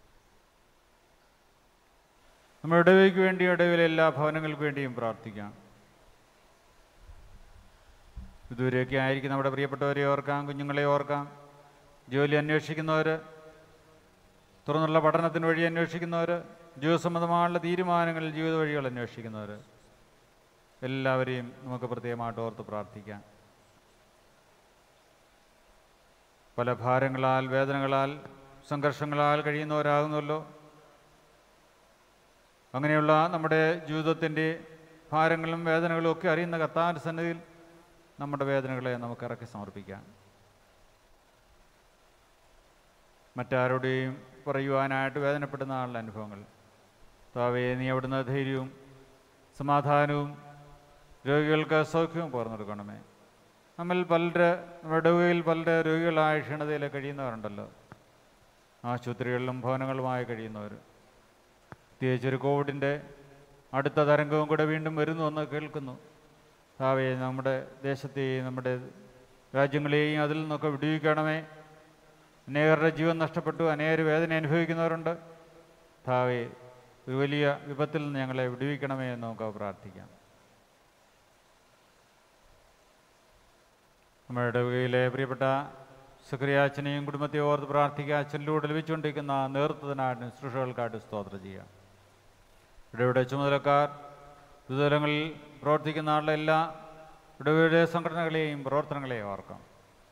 നമ്മുടെ ഇടവയ്ക്ക് വേണ്ടി ഇടവിലെ എല്ലാ ഭവനങ്ങൾക്ക് വേണ്ടിയും പ്രാർത്ഥിക്കാം ഇതുവരെയൊക്കെ ആയിരിക്കും നമ്മുടെ പ്രിയപ്പെട്ടവരെ ഓർക്കാം കുഞ്ഞുങ്ങളെ ഓർക്കാം ജോലി അന്വേഷിക്കുന്നവർ തുറന്നുള്ള പഠനത്തിന് വഴി അന്വേഷിക്കുന്നവർ ജീവിതസംബന്ധമായുള്ള തീരുമാനങ്ങളിൽ ജീവിത വഴികൾ അന്വേഷിക്കുന്നവർ എല്ലാവരെയും നമുക്ക് പ്രത്യേകമായിട്ട് ഓർത്ത് പ്രാർത്ഥിക്കാം പല ഭാരങ്ങളാൽ വേദനകളാൽ സംഘർഷങ്ങളാൽ കഴിയുന്നവരാകുന്നല്ലോ അങ്ങനെയുള്ള നമ്മുടെ ജീവിതത്തിൻ്റെ ഭാരങ്ങളും വേദനകളും ഒക്കെ അറിയുന്ന കർത്താവിൻ്റെ സന്നിധിയിൽ നമ്മുടെ വേദനകളെ നമുക്ക് ഇറക്കി സമർപ്പിക്കാം മറ്റാരുടെയും പറയുവാനായിട്ട് വേദനപ്പെടുന്ന ആളുടെ അനുഭവങ്ങൾ താവേ നീ അവിടുന്ന് ധൈര്യവും സമാധാനവും രോഗികൾക്ക് സൗഖ്യവും പകർന്നെടുക്കണമേ നമ്മൾ പലര് നമ്മുടെ ഇടവകയിൽ പലര് രോഗികളായ ക്ഷീണതയിൽ കഴിയുന്നവരുണ്ടല്ലോ ആശുപത്രികളിലും ഭവനങ്ങളുമായി കഴിയുന്നവർ പ്രത്യേകിച്ച് ഒരു കോവിഡിൻ്റെ അടുത്ത തരംഗവും കൂടെ വീണ്ടും വരുന്നുവെന്ന് കേൾക്കുന്നു താവേ നമ്മുടെ ദേശത്തെയും നമ്മുടെ രാജ്യങ്ങളെയും അതിൽ നിന്നൊക്കെ വിടുവിക്കണമേ അനേകരുടെ ജീവൻ നഷ്ടപ്പെട്ടു അനേകർ വേദന അനുഭവിക്കുന്നവരുണ്ട് താവേ ഒരു വലിയ വിപത്തിൽ നിന്ന് ഞങ്ങളെ വിടുവിക്കണമേ എന്ന് നമുക്ക് പ്രാർത്ഥിക്കാം നമ്മുടെ ഇടവകയിലെ പ്രിയപ്പെട്ട സുക്രിയാച്ചനെയും കുടുംബത്തെയും ഓർത്ത് പ്രാർത്ഥിക്കുക അച്ഛനിലൂടെ ലഭിച്ചുകൊണ്ടിരിക്കുന്ന നേതൃത്വത്തിനായിട്ട് ശുശ്രൂഷകൾക്കായിട്ട് സ്തോത്രം ചെയ്യുക ഇടവയുടെ ചുമതലക്കാർ വിദൂരങ്ങളിൽ പ്രവർത്തിക്കുന്ന ആളുടെ എല്ലാ ഇടവയുടെ സംഘടനകളെയും പ്രവർത്തനങ്ങളെയും ഓർക്കാം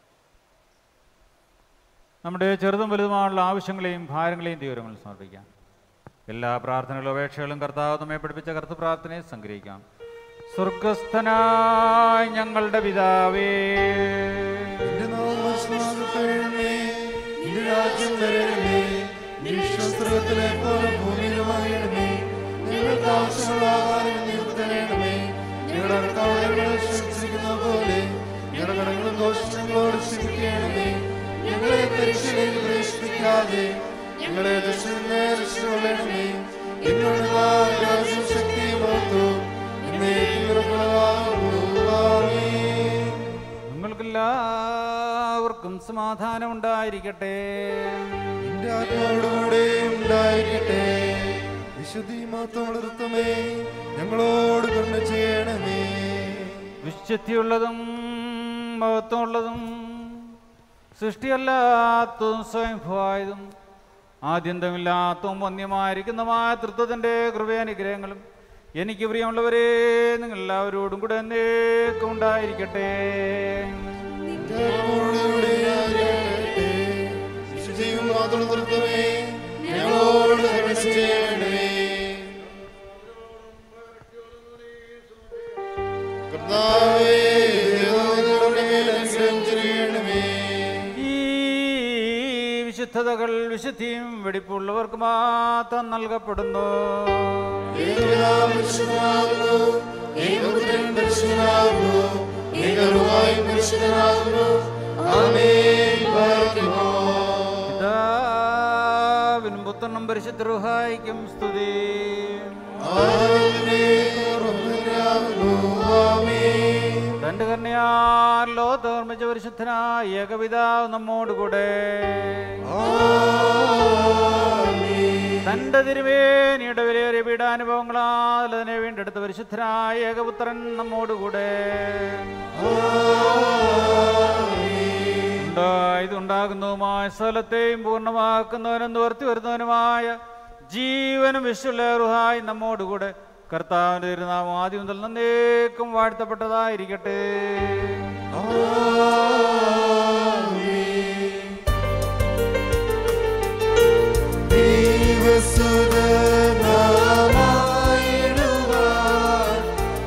നമ്മുടെ ചെറുതും വലുതുമായുള്ള ആവശ്യങ്ങളെയും ഭാരങ്ങളെയും തീവ്രങ്ങളിൽ സമർപ്പിക്കാം എല്ലാ പ്രാർത്ഥനകളും അപേക്ഷകളും കർത്താവ് നമ്മെ പഠിപ്പിച്ച കർത്ത പ്രാർത്ഥനയെ സംഗ്രഹിക്കാം സ്വർഗസ്ഥനായ ഞങ്ങളുടെ പിതാവേ നിന്റെ നാമം സ്നാനപ്പെടണമേ നിന്റെ രാജ്യം വരണമേ നിന്റെ ഇഷ്ടം സ്വർഗ്ഗത്തിലെ പോലെ ഭൂമിയിലുമാകണമേ ഞങ്ങൾക്ക് ആവശ്യമുള്ള ആഹാരം നീക്ക് തരണമേ ഞങ്ങളുടെ അർക്കാവുകളെ ക്ഷമിച്ചിരിക്കുന്ന പോലെ ഞങ്ങളുടെ കടങ്ങളും ദോഷങ്ങളോട് ക്ഷമിക്കണമേ ഞങ്ങളെ പരീക്ഷയിലേക്ക് പ്രവേശിപ്പിക്കാതെ ഞങ്ങളെ ദുഷ്ടനെ രക്ഷിക്കൊള്ളണമേ എന്നുള്ള രാജ്യം ശക്തിയും ഓർത്തു നിങ്ങൾക്കെല്ലാവർക്കും സമാധാനം ഉണ്ടായിരിക്കട്ടെ നിന്റെ ആത്മാവോടുകൂടെ ഉണ്ടായിരിക്കട്ടെ വിശുദ്ധി മാത്രം വളർത്തമേ ഞങ്ങളോട് കരുണ ചെയ്യണമേ വിശുദ്ധിയുള്ളതും മഹത്വമുള്ളതും സൃഷ്ടിയല്ലാത്തതും സ്വയംഭവായതും ആദ്യന്തമില്ലാത്തതും വന്യമായിരിക്കുന്നതുമായ തൃത്വത്തിൻ്റെ കൃപയാനുഗ്രഹങ്ങളും എനിക്ക് പ്രിയമുള്ളവരെ നിങ്ങൾ എല്ലാവരോടും കൂടെ എന്നേക്കും ഉണ്ടായിരിക്കട്ടെ വിശുദ്ധിയും മാത്രം നിർത്തമേ ഞങ്ങളോട് കരുണ ചെയ്യണമേ കർത്താവേ ദൈവങ്ങളുടെ മേൽ അനുഗ്രഹം ചൊരിയണമേ ഈ വിശുദ്ധതകൾ വിശുദ്ധിയും വെടിപ്പുള്ളവർക്ക് മാത്രം നൽകപ്പെടുന്നു ഏകപിതാവ് പരിശുദ്ധനാകുന്നു ഏകപുത്രൻ പരിശുദ്ധനാകുന്നു ഏകറുവായും പരിശുദ്ധനാകുന്നു ആമേൻ പാർക്കുമോ പിതാവിനും പുത്രനും പരിശുദ്ധ റുഹായിക്കും സ്തുതി ആമേൻ തന്റെ കന്യാർ ലോകത്ത് നിർമ്മിച്ച പരിശുദ്ധനായ ഏകപിതാവ് നമ്മോടുകൂടെ തന്റെ തിരുമേനിയുടെ വിലയേറിയ പീഡാനുഭവങ്ങളാൽ അതിനെ വീണ്ടെടുത്ത പരിശുദ്ധനായ ഏകപുത്രൻ നമ്മോടുകൂടെ ഇതുണ്ടാകുന്നതുമായ സ്ഥലത്തെയും പൂർണ്ണമാക്കുന്നവനും നിവർത്തി വരുന്നവനുമായ ജീവനും വിശ്വലേറുഹായി നമ്മോടുകൂടെ കർത്താവിന്റെ തിരുനാമം ആദ്യം മുതൽ നന്നേക്കും വാഴ്ത്തപ്പെട്ടതായിരിക്കട്ടെ ദൈവസുതനാമായിടുവാൻ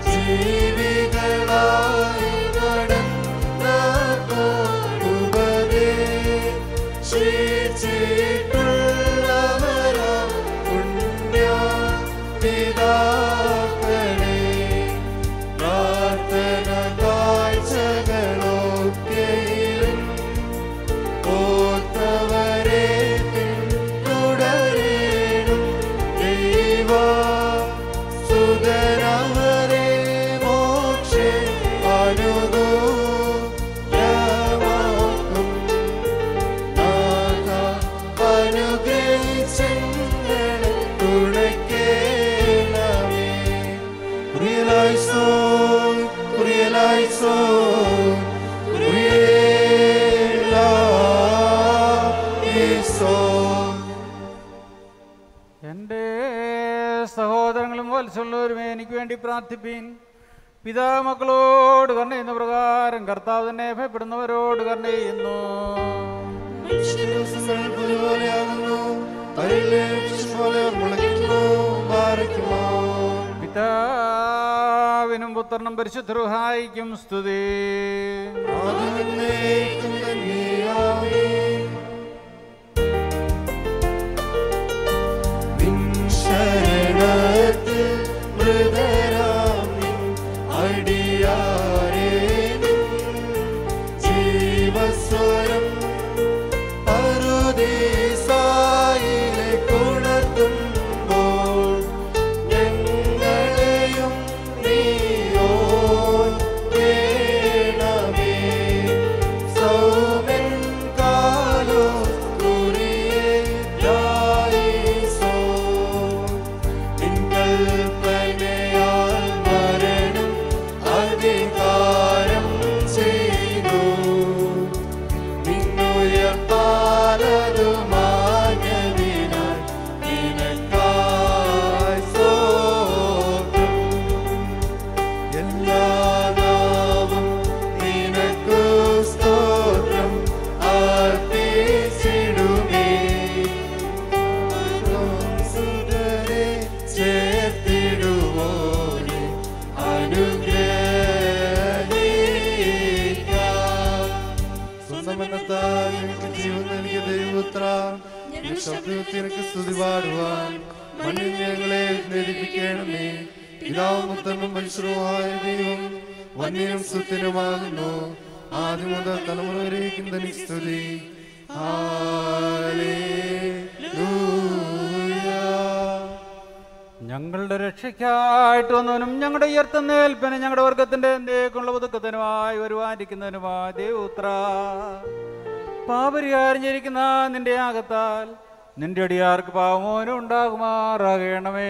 ജീവികളായി നടന്നവരാ പുണ്യ പിതാക്കളെ പ്രാർത്ഥന കാഴ്ചകളൊക്കെയും ഓർത്തവരെ പിന്തുടരേണം ദൈവ സുതരവരെ മോക്ഷ അനുകൂലമാക്കും നാഥ അനുഗ്രഹിച്ചങ്ങളെ തുണയ്ക്കേണമേ കുറിയലായിസോൻ കുറിയലായിസോൻ കുറിയലായിസോൻ എൻ്റെ സഹോദരങ്ങളും വത്സലുള്ളവരുമേ എനിക്ക് വേണ്ടി പ്രാർത്ഥിപ്പീൻ പിതാമക്കളോട് കർണ ചെയ്യുന്ന പ്രകാരം കർത്താവ് തന്നെ ഭയപ്പെടുന്നവരോട് കർണ ചെയ്യുന്നു പോലെയാകുന്നു അതിലെ പോലെ മുളയ്ക്കുന്നു മാറിക്കുമോ പിതാവിനും പുത്രനും പരിശുദ്ധരുഹായിക്കും സ്തുതി ആദിമന്നേക്കും തന്നെയാമേൻ. നിൻ ശരണത്തിൽ മൃതരാം നിൻ അടിയാരേ നിൻ ജീവസ്വരം പറുദീസായിലെ കുണർത്തുമ്പോൾ ഞങ്ങളെയും നീയോ കേണമേ സൗമൻ കാലോ കുറിയേ ലായിസോ നിങ്ങൾ പനയാൽ മരണം അധികാരം ചെയ്തു നിന്നുയർത്താലതു മാഞ്ഞതിനാൽ നിനക്കായി സ്തോത്രം. എല്ലാ നാവും നിനക്കു സ്തോത്രം അർപ്പിച്ചിടുമേ. സുതരെ ചേർത്തിടുവോനെ അനുഗ്രഹിക്കാം സ്വന്തമെന്നത്താൽ എനിക്ക് ജീവൻ നൽകിയ ദൈവപുത്ര എന്റെ ശബ്ദത്തിൽ എനിക്ക് സ്തുതി പാടുവാൻ മണ്ണിൽ ഞങ്ങളെ നേരിപ്പിക്കണമേ പിതാവും പുത്രനും മനുഷ്യരുമായ ദൈവം വന്യനും സുത്തിനുമാകുന്നു ആദ്യം മുതൽ തലമുറ വരേക്കും തനിക്ക് സ്തുതി ഹാലേലൂയ ഞങ്ങളുടെ രക്ഷയ്ക്കായിട്ട് വന്നവനും ഞങ്ങളുടെ ഉയർത്തുന്നേൽപ്പനും ഞങ്ങളുടെ വർഗത്തിന്റെ എന്തേക്കുള്ള പുതുക്കത്തിനുമായി വരുവാനിരിക്കുന്നതിനുമായി ദേവൂത്ര പാപരിഹാരിഞ്ഞിരിക്കുന്ന നിന്റെ ആകത്താൽ നിന്റെ അടിയാർക്ക് പാവമോനും ഉണ്ടാകുമാറാകണമേ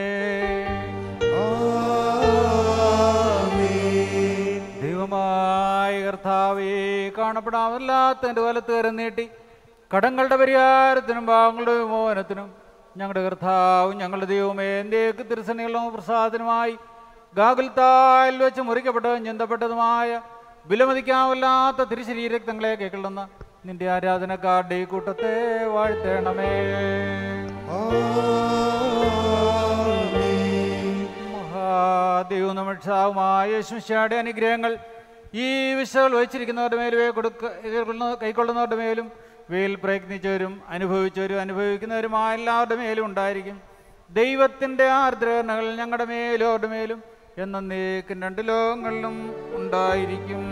ദൈവമായ കർത്താവേ കാണപ്പെടാമല്ലാത്ത എൻ്റെ വലത്ത് കരം നീട്ടി കടങ്ങളുടെ പരിഹാരത്തിനും പാവങ്ങളുടെ വിമോചനത്തിനും ഞങ്ങളുടെ കർത്താവും ഞങ്ങളുടെ ദൈവമേ എൻ്റെയൊക്കെ തിരുസനികളും പ്രസാദത്തിനുമായി ഗാകുൽത്തായിൽ വെച്ച് മുറിക്കപ്പെട്ടതും ചിന്തപ്പെട്ടതുമായ വിലമതിക്കാമല്ലാത്ത തിരുശരീരക്തങ്ങളെ കേൾക്കുന്ന നിന്റെ ആരാധനക്കാരുടെ ഈ കൂട്ടത്തെ വാഴ്ത്തേണമേ മഹാദൈവം നമിഷാവുമായ യേശുമിശിഹായുടെ അനുഗ്രഹങ്ങൾ ഈ വിശകൾ വഹിച്ചിരിക്കുന്നവരുടെ മേലും ഇവയെ കൊടുക്ക ഇവയെ കൈക്കൊള്ളുന്നവരുടെ മേലും ഇവയിൽ പ്രയത്നിച്ചവരും അനുഭവിച്ചവരും അനുഭവിക്കുന്നവരുമായ എല്ലാവരുടെ മേലും ഉണ്ടായിരിക്കും ദൈവത്തിൻ്റെ ആർദ്രകരണകൾ ഞങ്ങളുടെ മേലും അവരുടെ മേലും എന്നേക്കും രണ്ട് ലോകങ്ങളിലും ഉണ്ടായിരിക്കും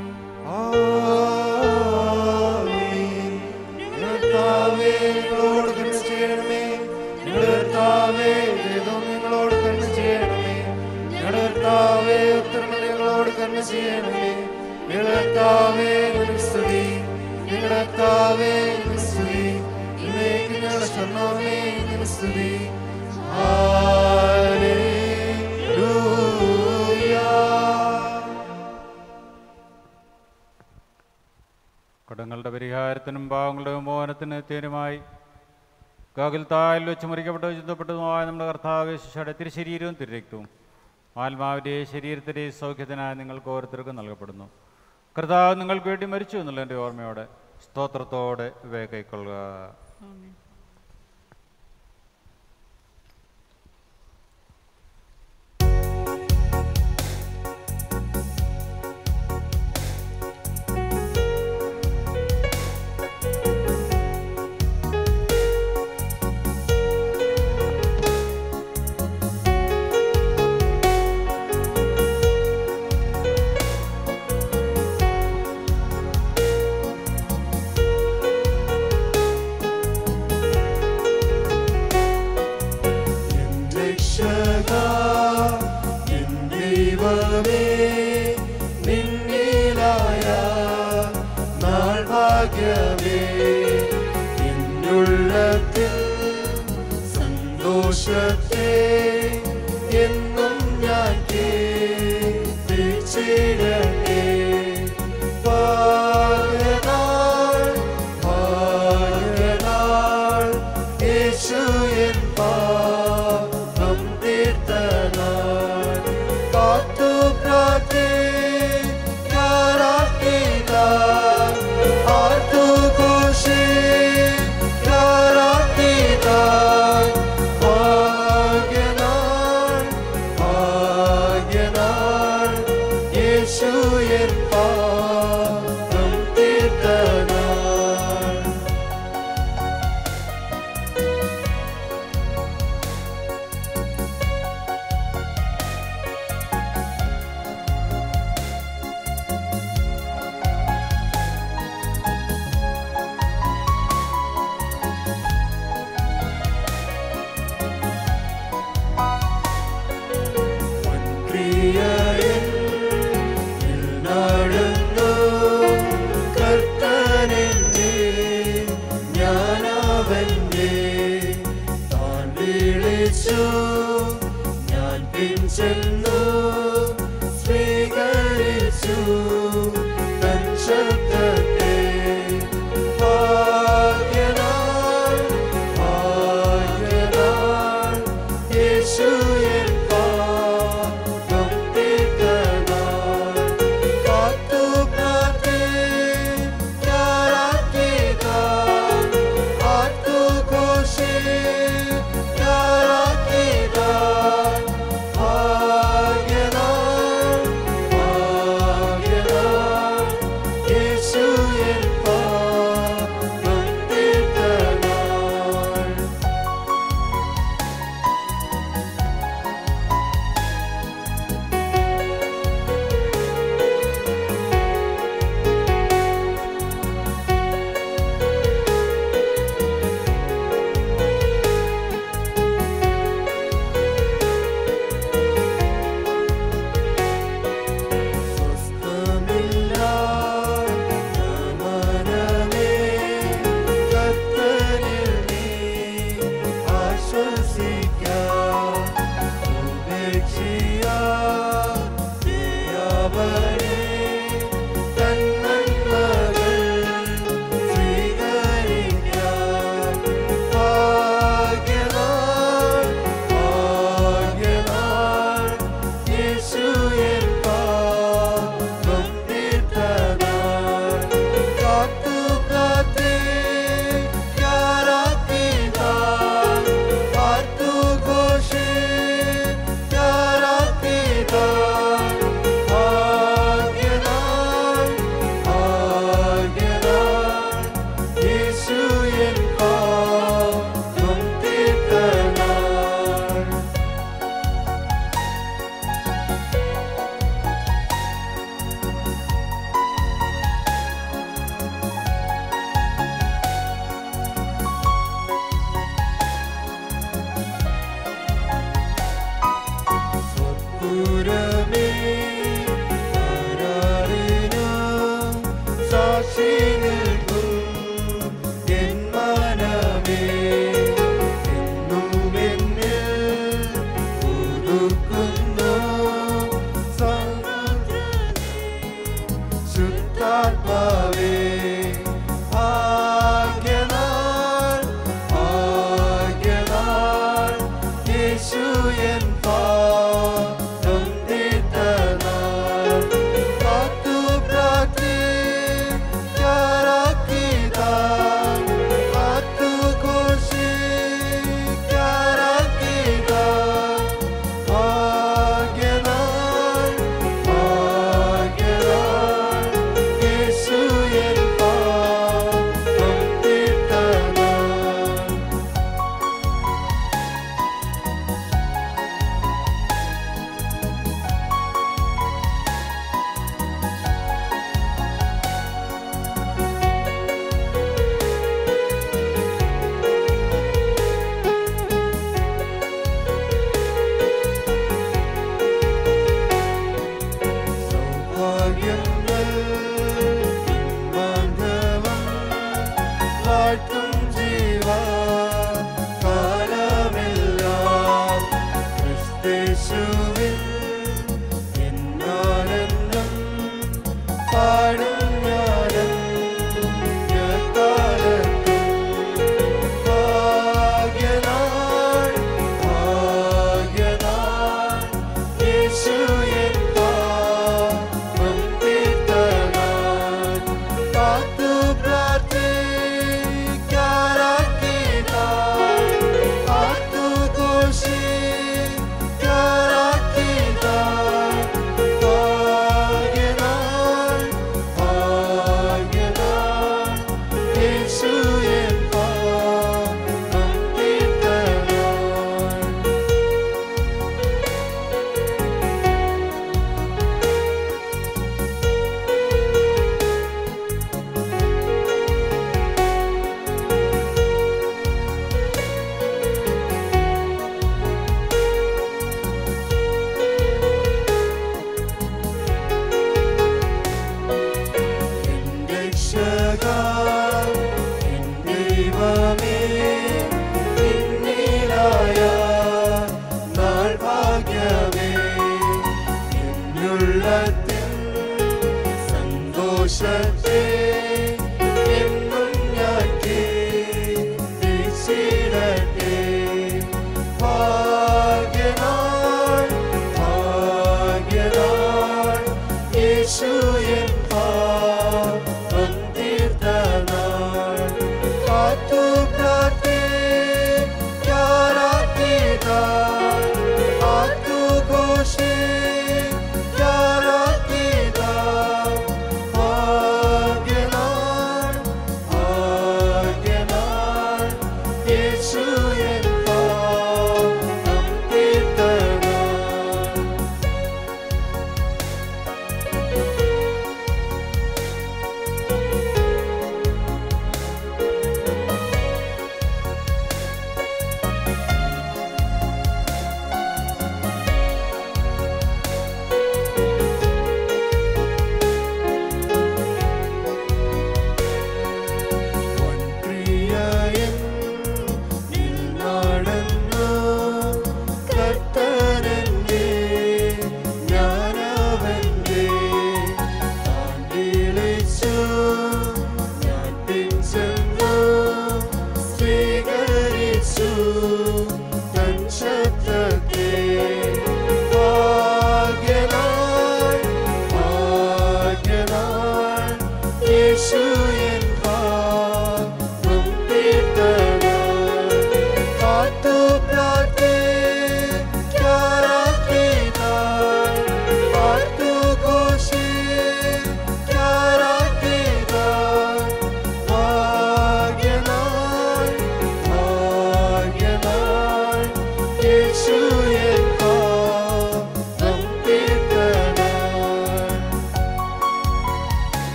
കർത്താവേ നിങ്ങളോട് കരുണ ചെയ്യണമേ ഞങ്ങളുടെ കർത്താവേ ദൈവം നിങ്ങളോട് കരുണ ചെയ്യണമേ ഞങ്ങളുടെ കർത്താവേ ഉത്തരം ഞങ്ങളോട് കരുണ ചെയ്യണമേ ഞങ്ങളത്താവേ സ്തുതി ഞങ്ങളത്താവേ സ്തുതി ഇന്നേക്ക് ഞങ്ങളുടെ സ്വർണ്ണമേ സ്തുതി കടങ്ങളുടെ പരിഹാരത്തിനും പാവങ്ങളുടെ മോഹനത്തിന് എത്തിയനുമായി കാകിൽത്തായിൽ വെച്ച് മുറിക്കപ്പെട്ടു ചിന്തപ്പെട്ടതുമായ നമ്മുടെ കർത്താവ് ശിശയുടെ തിരുശരീരവും തിരുരക്തവും ആത്മാവിൻ്റെ ശരീരത്തിൻ്റെ സൗഖ്യത്തിനായി നിങ്ങൾക്ക് ഓരോരുത്തർക്കും നൽകപ്പെടുന്നു കർത്താവ് നിങ്ങൾക്ക് വേണ്ടി മരിച്ചു എന്നുള്ളതിൻ്റെ ഓർമ്മയോടെ സ്തോത്രത്തോടെ ഇവയെ കൈക്കൊള്ളുക രക്ഷക എൻ ദൈവമേ നിന്നിലായ നാൾ ഭാഗ്യമേ എന്നുള്ളത്തിൽ സന്തോഷത്തെ എന്നും ഞാൻ കേട്ടിടട്ടെ ഭാഗ്യനാൾ ഭാഗ്യനാൾ യേശു എൻ പാപം തീർത്തനാൾ കാത്തു പ്രാർത്ഥിക്കാറാക്കിനാൾ ആർത്തു ഘോഷിക്കാറാക്കിനാൾ ഭാഗ്യനാൾ ഭാഗ്യനാൾ യേശു എൻ പാപം തീർത്തനാൾ പ്രിയൻ നടന്നു കർത്തനെന്നെ ഞാനവന്റെ താൻ വിളിച്ചു ഞാൻ പിൻചെന്നു സ്വീകരിച്ചു തൻ ശബ്ദത്തെ ഭാഗ്യനാൾ ഭാഗ്യനാൾ യേശു എൻ പാപം തീർത്തനാൾ കാത്തു പ്രാർത്ഥിക്കാറാക്കിനാൾ ആർത്തു ഘോഷിക്കാറാക്കിനാൾ ഭാഗ്യനാൾ ഭാഗ്യനാൾ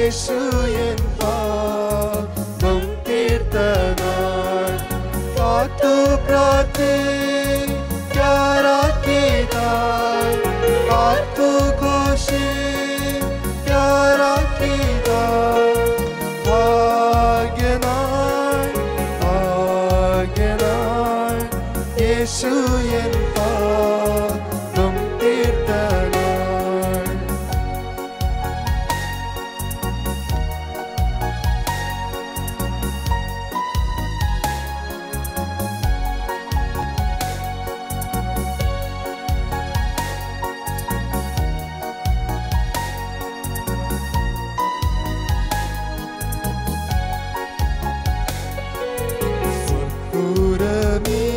യേശു എൻ പാപം തീർത്തനാൾ കാത്തു പ്രാർത്ഥിക്കാരാക്കിയതാൽ കാത്തു ഘോഷിക്കാരാക്കിയതാൽ ഭാഗ്യനാൾ ഭാഗ്യനാൾ യേശു എൻ പാപം തീർത്തനാൾ പുരമേ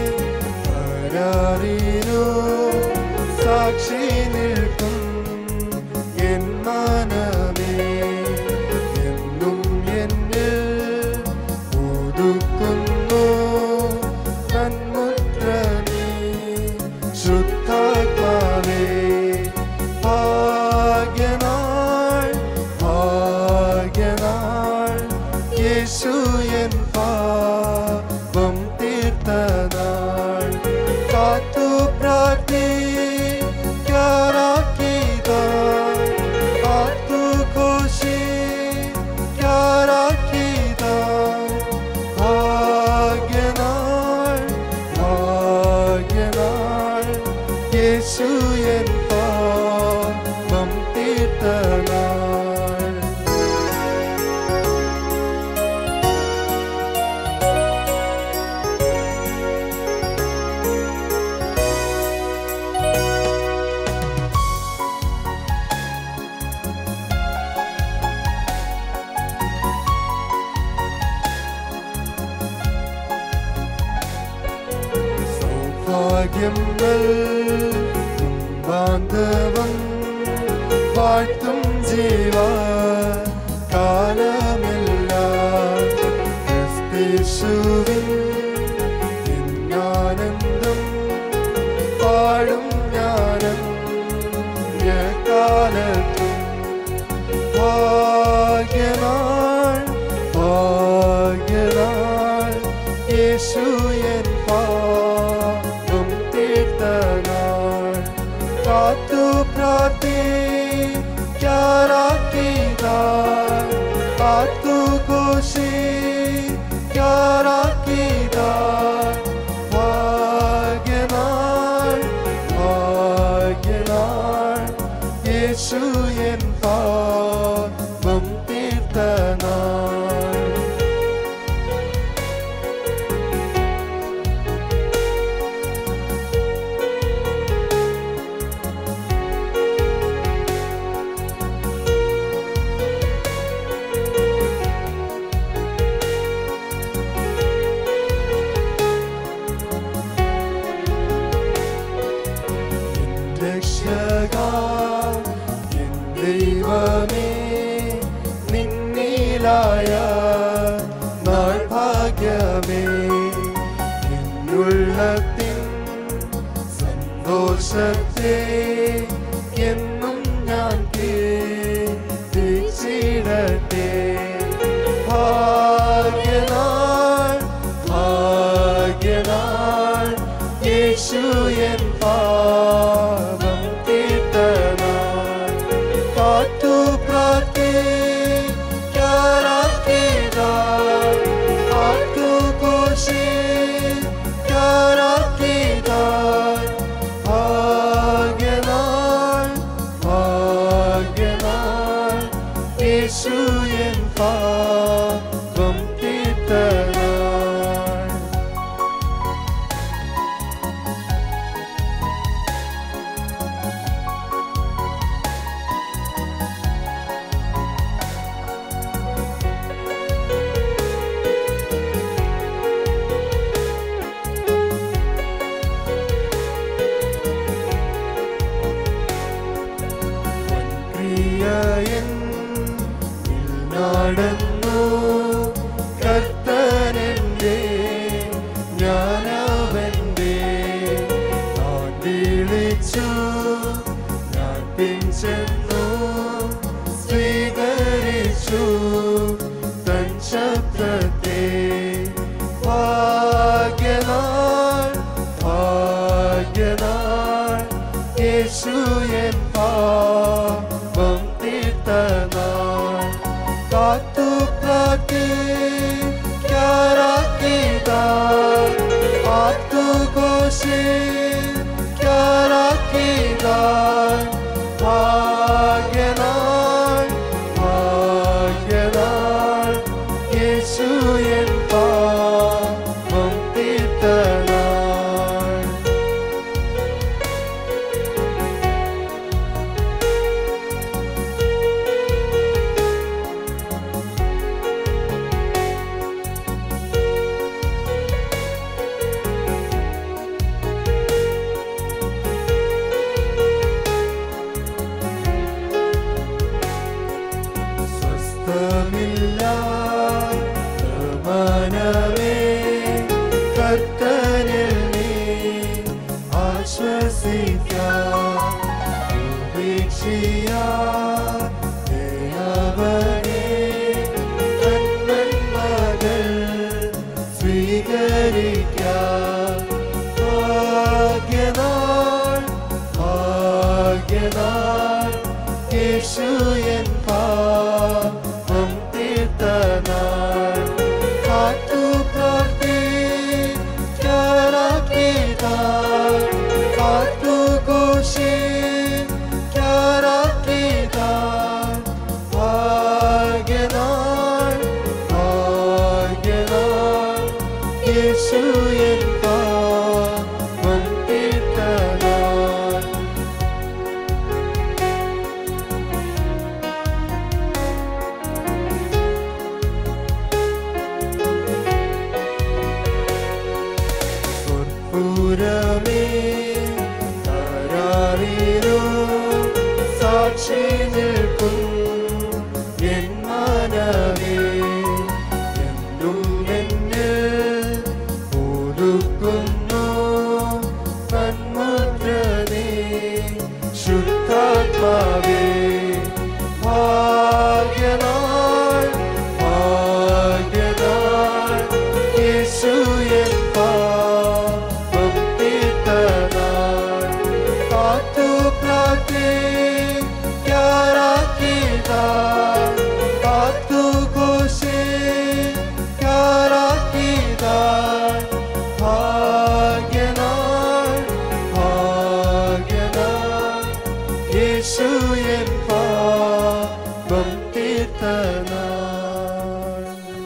ആരാരിനോ സാക്ഷി നിൽക്കും എൻ മനമേ എന്നും എന്നിൽ ഒതുക്കുന്നു നന്മുദ്ര നീ ശുദ്ധാത്മാവേ ഭാഗ്യനാൾ ഭാഗ്യനാൾ യേശു എൻ പാപം തീർത്തനാൾ കാത്തു പ്രാർത്ഥിക്കാരാക്കിയതാൽ കാത്തു ഘോഷിക്കാരാക്കിയതാൽ ഭാഗ്യനാൾ ഭാഗ്യനാൾ യേശു എൻ പാപം തീർത്തനാൾ സൗഭാഗ്യം ബാന്ധവം വാഴ്ത്തും ജീവ കാലമില്ല ക്രിസ്തേശുവിൻ എന്നാനന്ദം പാടും ജ്ഞാനം കാലത്തും ഭാഗ്യനാൾ ഭാഗ്യനാൾ യേശു എൻ പാപം തീർത്തനാൾ കാത്തു പ്രാർത്ഥിക്കാരാക്കിയതാൽ കാത്തു ഘോഷിക്കാരാക്കിയതാൽ ഭാഗ്യനാൾ ഭാഗ്യനാൾ യേശു എൻ പാപം തീർത്തനാൾ രക്ഷക എൻ ദൈവമേ നിന്നിലായ നാൾ ഭാഗ്യമേ എന്നുള്ളത്തിൻ സന്തോഷത്തെ എന്നും ഞാൻ കീർത്തിച്ചിടട്ടെ ഭാഗ്യനാൾ ഭാഗ്യനാൾ യേശു എൻ പാപം തീർത്തനാൾ കാത്തു പ്രാർത്ഥിക്കാരാക്കിയതാൽ കാത്തു ഘോഷിക്കാരാക്കിയതാൽ ഭാഗ്യനാൾ ഭാഗ്യനാൾ യേശു എൻ പാപം തീർത്തനാൾ ക്രിയയൻ നടന്നു കർത്തനന്റെ ഞാനവന്റെ താൻ വിളിച്ചു ഞാൻ പിൻചെന്നു സ്വീകരിച്ചു കാത്തു പ്രാർത്ഥിക്കാറാക്കിതാൻ ആത്തുഘോഷിക്കാറാക്കിതാൻ ഭാഗ്യനാൾ ഭാഗ്യനാൾ യേശു എൻ പാപം തീർത്തനാൾ സ്വസ്ഥമില്ല മനമേ കർത്തനിൽ നീ ആശ്വസിക്കാവനെ മകൾ സ്വീകരിക്കാം ഭാഗ്യനാൾ ഭാഗ്യനാൾ യേശു എൻ പാപം തീർത്തനാൾ കാത്തു പ്രാർത്ഥിക്കാറാക്കിതാൻ കാത്തു ഘോഷിക്കാറാക്കിതാൻ ഭാഗ്യനാൾ ഭാഗ്യനാൾ യേശു എൻ പാപം തീർത്തനാൾ കർപ്പൂരമേ താരാറിലോ സാക്ഷി നിൽക്കും എൻ മനമേ എന്നും എന്നിൽ ഒതുക്കുന്നു നന്മുദ്രനേ ശുദ്ധാത്മാവേ ഭാഗ്യനാൾ ഭാഗ്യനാൾ യേശു എൻ പാപം തീർത്തനാൾ കാത്തു പ്രാർത്ഥിക്കാറാക്കിതാൻ കാത്തു ഘോഷിക്കാറാക്കിതാൻ ഭാഗ്യനാൾ ഭാഗ്യനാൾ യേശു എൻ പാപം തീർത്തനാൾ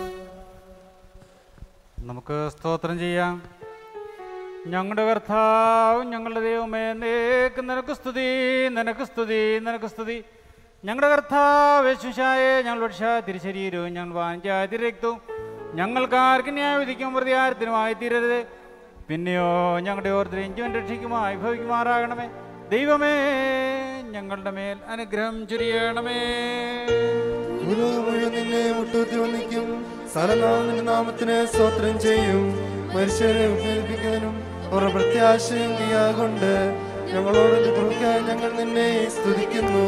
നമുക്ക് സ്തോത്രം ചെയ്യാം ഞങ്ങളുടെ കർത്താവ് ഞങ്ങളുടെ ദൈവമേ നേക്ക് നിനക്ക് സ്തുതി നിനക്ക് സ്തുതി നിനക്ക് സ്തുതി ഞങ്ങളുടെ കർത്താവ് യേശുശായെ ഞങ്ങളുടെ രക്ഷ തിരുശരീരവും ഞങ്ങൾ വാഞ്ചായ തിരക്തവും ഞങ്ങൾക്ക് ആർക്കും ന്യായവിധിക്കും പ്രതികാരത്തിനുമായി തീരരുത് പിന്നെയോ ഞങ്ങളുടെ ഓർത്തരെയും ജീവൻ രക്ഷിക്കുമായി ഭവിക്കുമാറാകണമേ ദൈവമേ ഞങ്ങളുടെ മേൽ അനുഗ്രഹം ചുരിയണമേ ഭൂലോകം മുഴുവൻ നിന്നെ മുട്ടൂത്തി വന്നിക്കും സ്ഥലനാമം നിന്റെ നാമത്തിന് സ്തോത്രം ചെയ്യും മനുഷ്യരെ ഉപേക്ഷിക്കുന്നതിനും അവർ പ്രത്യാശയും നീയാകൊണ്ട് ഞങ്ങളോട് കൃപയ്ക്കായി ഞങ്ങൾ നിന്നെ സ്തുതിക്കുന്നു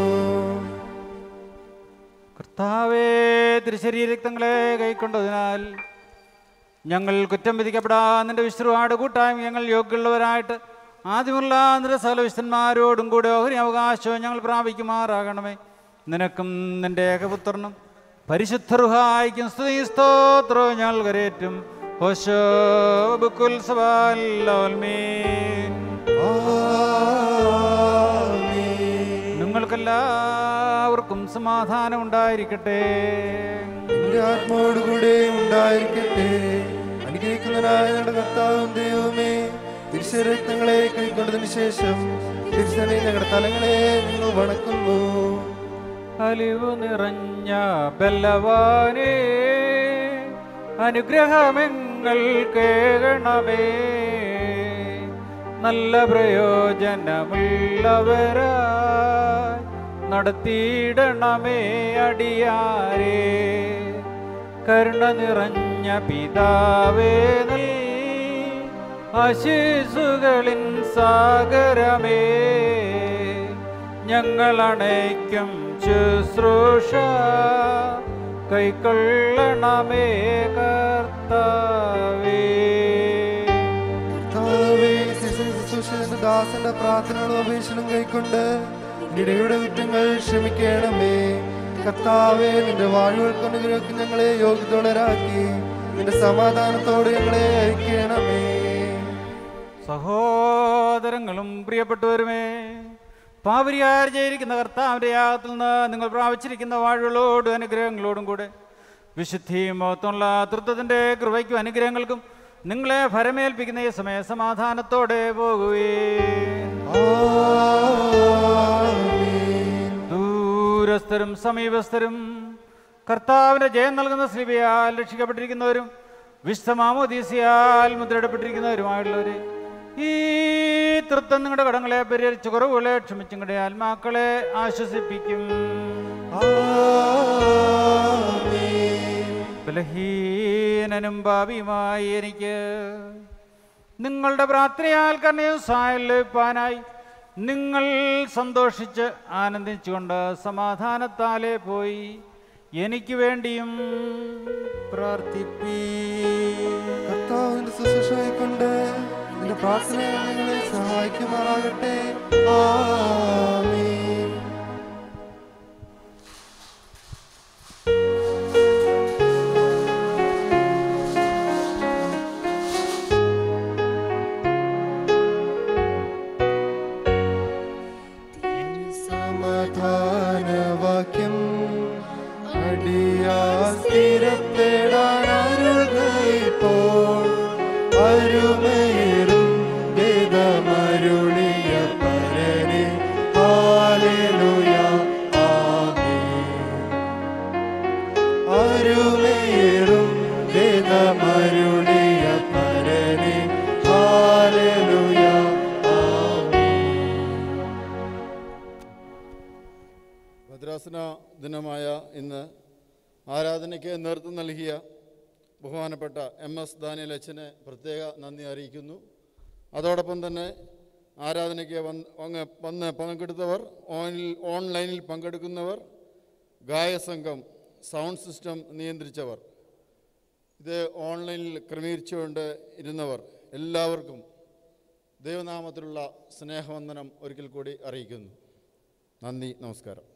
കർത്താവേ തിരുശരീരക്തങ്ങളെ കൈക്കൊണ്ടതിനാൽ ഞങ്ങൾ കുറ്റം വിധിക്കപ്പെടാൻ നിന്റെ വിശ്രുവാട് കൂട്ടായ്മ ഞങ്ങൾ യോഗ്യമുള്ളവരായിട്ട് ആദ്യമുള്ള നിന്റെ സകല വിശുദ്ധന്മാരോടും കൂടെ ഓഹരി അവകാശവും ഞങ്ങൾ പ്രാപിക്കുമാറാകണമേ നിനക്കും നിന്റെ ഏകപുത്രനും പരിശുദ്ധ റുഹായിക്കും സ്തുതി സ്തോത്രവും ഞങ്ങൾ കരേറ്റും ഹോശോ ബുക്കുൽ സബാലോൽമീൻ നിങ്ങൾക്കെല്ലാവർക്കും സമാധാനം ഉണ്ടായിരിക്കട്ടെ എന്റെ ആത്മാവോടുകൂടെ ഉണ്ടായിരിക്കട്ടെ അനുഗ്രഹിക്കുന്നതിനായ ഞങ്ങളുടെ കർത്താവും ദൈവമേ തിരുശരക്തങ്ങളെ കൈക്കൊണ്ടതിന് ശേഷം തിരുസനെ ഞങ്ങളുടെ തലങ്ങളെ നിങ്ങൾ വണക്കുന്നു അലിവ് നിറഞ്ഞ ബലവാനേ അനുഗ്രഹമെങ്ങൾ കേകണമേ നല്ല പ്രയോജനമുള്ളവരായി നടത്തിയിടണമേ അടിയാരേ കരുണ നിറഞ്ഞ പിതാവേ നൽ ആശീസുകളിൻ സാഗരമേ ഞങ്ങളണയ്ക്കും ശുശ്രൂഷ കൈക്കൊള്ളണമേ കർത്താവേ കർത്താവേ, ശുശ്രൂഷകന്റെ ദാസന്റെ പ്രാർത്ഥനകളും അപേക്ഷകളും കൈക്കൊണ്ട് ഇടയുടെ കുറ്റങ്ങൾ ക്ഷമിക്കണമേ കർത്താവേ നിന്റെ വാഴുകൾക്ക് അനുഗ്രഹിക്ക് ഞങ്ങളെ യോഗ്യതോളരാക്കി നിന്റെ സമാധാനത്തോട് ഞങ്ങളെ അയക്കണമേ സഹോദരങ്ങളും പ്രിയപ്പെട്ടവരുമേ പാപരിയാർജയിരിക്കുന്ന കർത്താവിൻ്റെ യാഗത്തിൽ നിന്ന് നിങ്ങൾ പ്രാപിച്ചിരിക്കുന്ന വാഴുകളോടും അനുഗ്രഹങ്ങളോടും കൂടെ വിശുദ്ധിയും മഹത്വമുള്ള തൃത്വത്തിൻ്റെ കൃപയ്ക്കും അനുഗ്രഹങ്ങൾക്കും നിങ്ങളെ ഫരമേൽപ്പിക്കുന്ന ഈ സമയ സമാധാനത്തോടെ പോകുകേ ദൂരസ്ഥരും സമീപസ്ഥരും കർത്താവിൻ്റെ ജയം നൽകുന്ന സ്ലിബിയാൽ രക്ഷിക്കപ്പെട്ടിരിക്കുന്നവരും വിശുദ്ധമാമോദീസിയാൽ മുദ്രയിടപ്പെട്ടിരിക്കുന്നവരുമായുള്ളവരെ ഈ തൃത്വം നിങ്ങളുടെ കടങ്ങളെ പരിഹരിച്ച് കുറവുകളെ ക്ഷമിച്ച് നിങ്ങളുടെ ആത്മാക്കളെ ആശ്വസിപ്പിക്കും ബലഹീനനും ഭാവിയുമായി എനിക്ക് നിങ്ങളുടെ പ്രാർത്ഥനയാൽ കർണയും സഹായം ലഭിപ്പാനായി നിങ്ങൾ സന്തോഷിച്ച് ആനന്ദിച്ചുകൊണ്ട് സമാധാനത്താലെ പോയി എനിക്ക് വേണ്ടിയും പ്രാർത്ഥിപ്പീ കർത്താവിന്റെ ശുശ്രൂഷയായിക്കൊണ്ട് നിന്റെ പ്രാർത്ഥന ഞങ്ങളെ സഹായിക്കുമാറാകട്ടെ ആമേൻ സമാധാനവാക്യം അടിയാ സ്ഥിരപ്പെടാൻ അരുൾകഇപ്പോൾ അരുമേറും വേദമരുളിയ പരനെ ഹാലേലൂയ ആമേൻ അരുമേറും വേദമരുളിയ പരനെ ഹാലേലൂയ ഭദ്രാസന ദിനമായ ഇന്ന് ആരാധനയ്ക്ക് നേതൃത്വം നൽകിയ ബഹുമാനപ്പെട്ട എം എസ് ദാനിയൽ അച്ഛനെ പ്രത്യേക നന്ദി അറിയിക്കുന്നു അതോടൊപ്പം തന്നെ ആരാധനയ്ക്ക് വന്ന് വന്ന് വന്ന് പങ്കെടുത്തവർ ഓണിൽ ഓൺലൈനിൽ പങ്കെടുക്കുന്നവർ ഗായസംഘം സൗണ്ട് സിസ്റ്റം നിയന്ത്രിച്ചവർ ഇത് ഓൺലൈനിൽ ക്രമീകരിച്ചുകൊണ്ട് ഇരുന്നവർ എല്ലാവർക്കും ദൈവനാമത്തിലുള്ള സ്നേഹവന്ദനം ഒരിക്കൽ കൂടി അറിയിക്കുന്നു നന്ദി നമസ്കാരം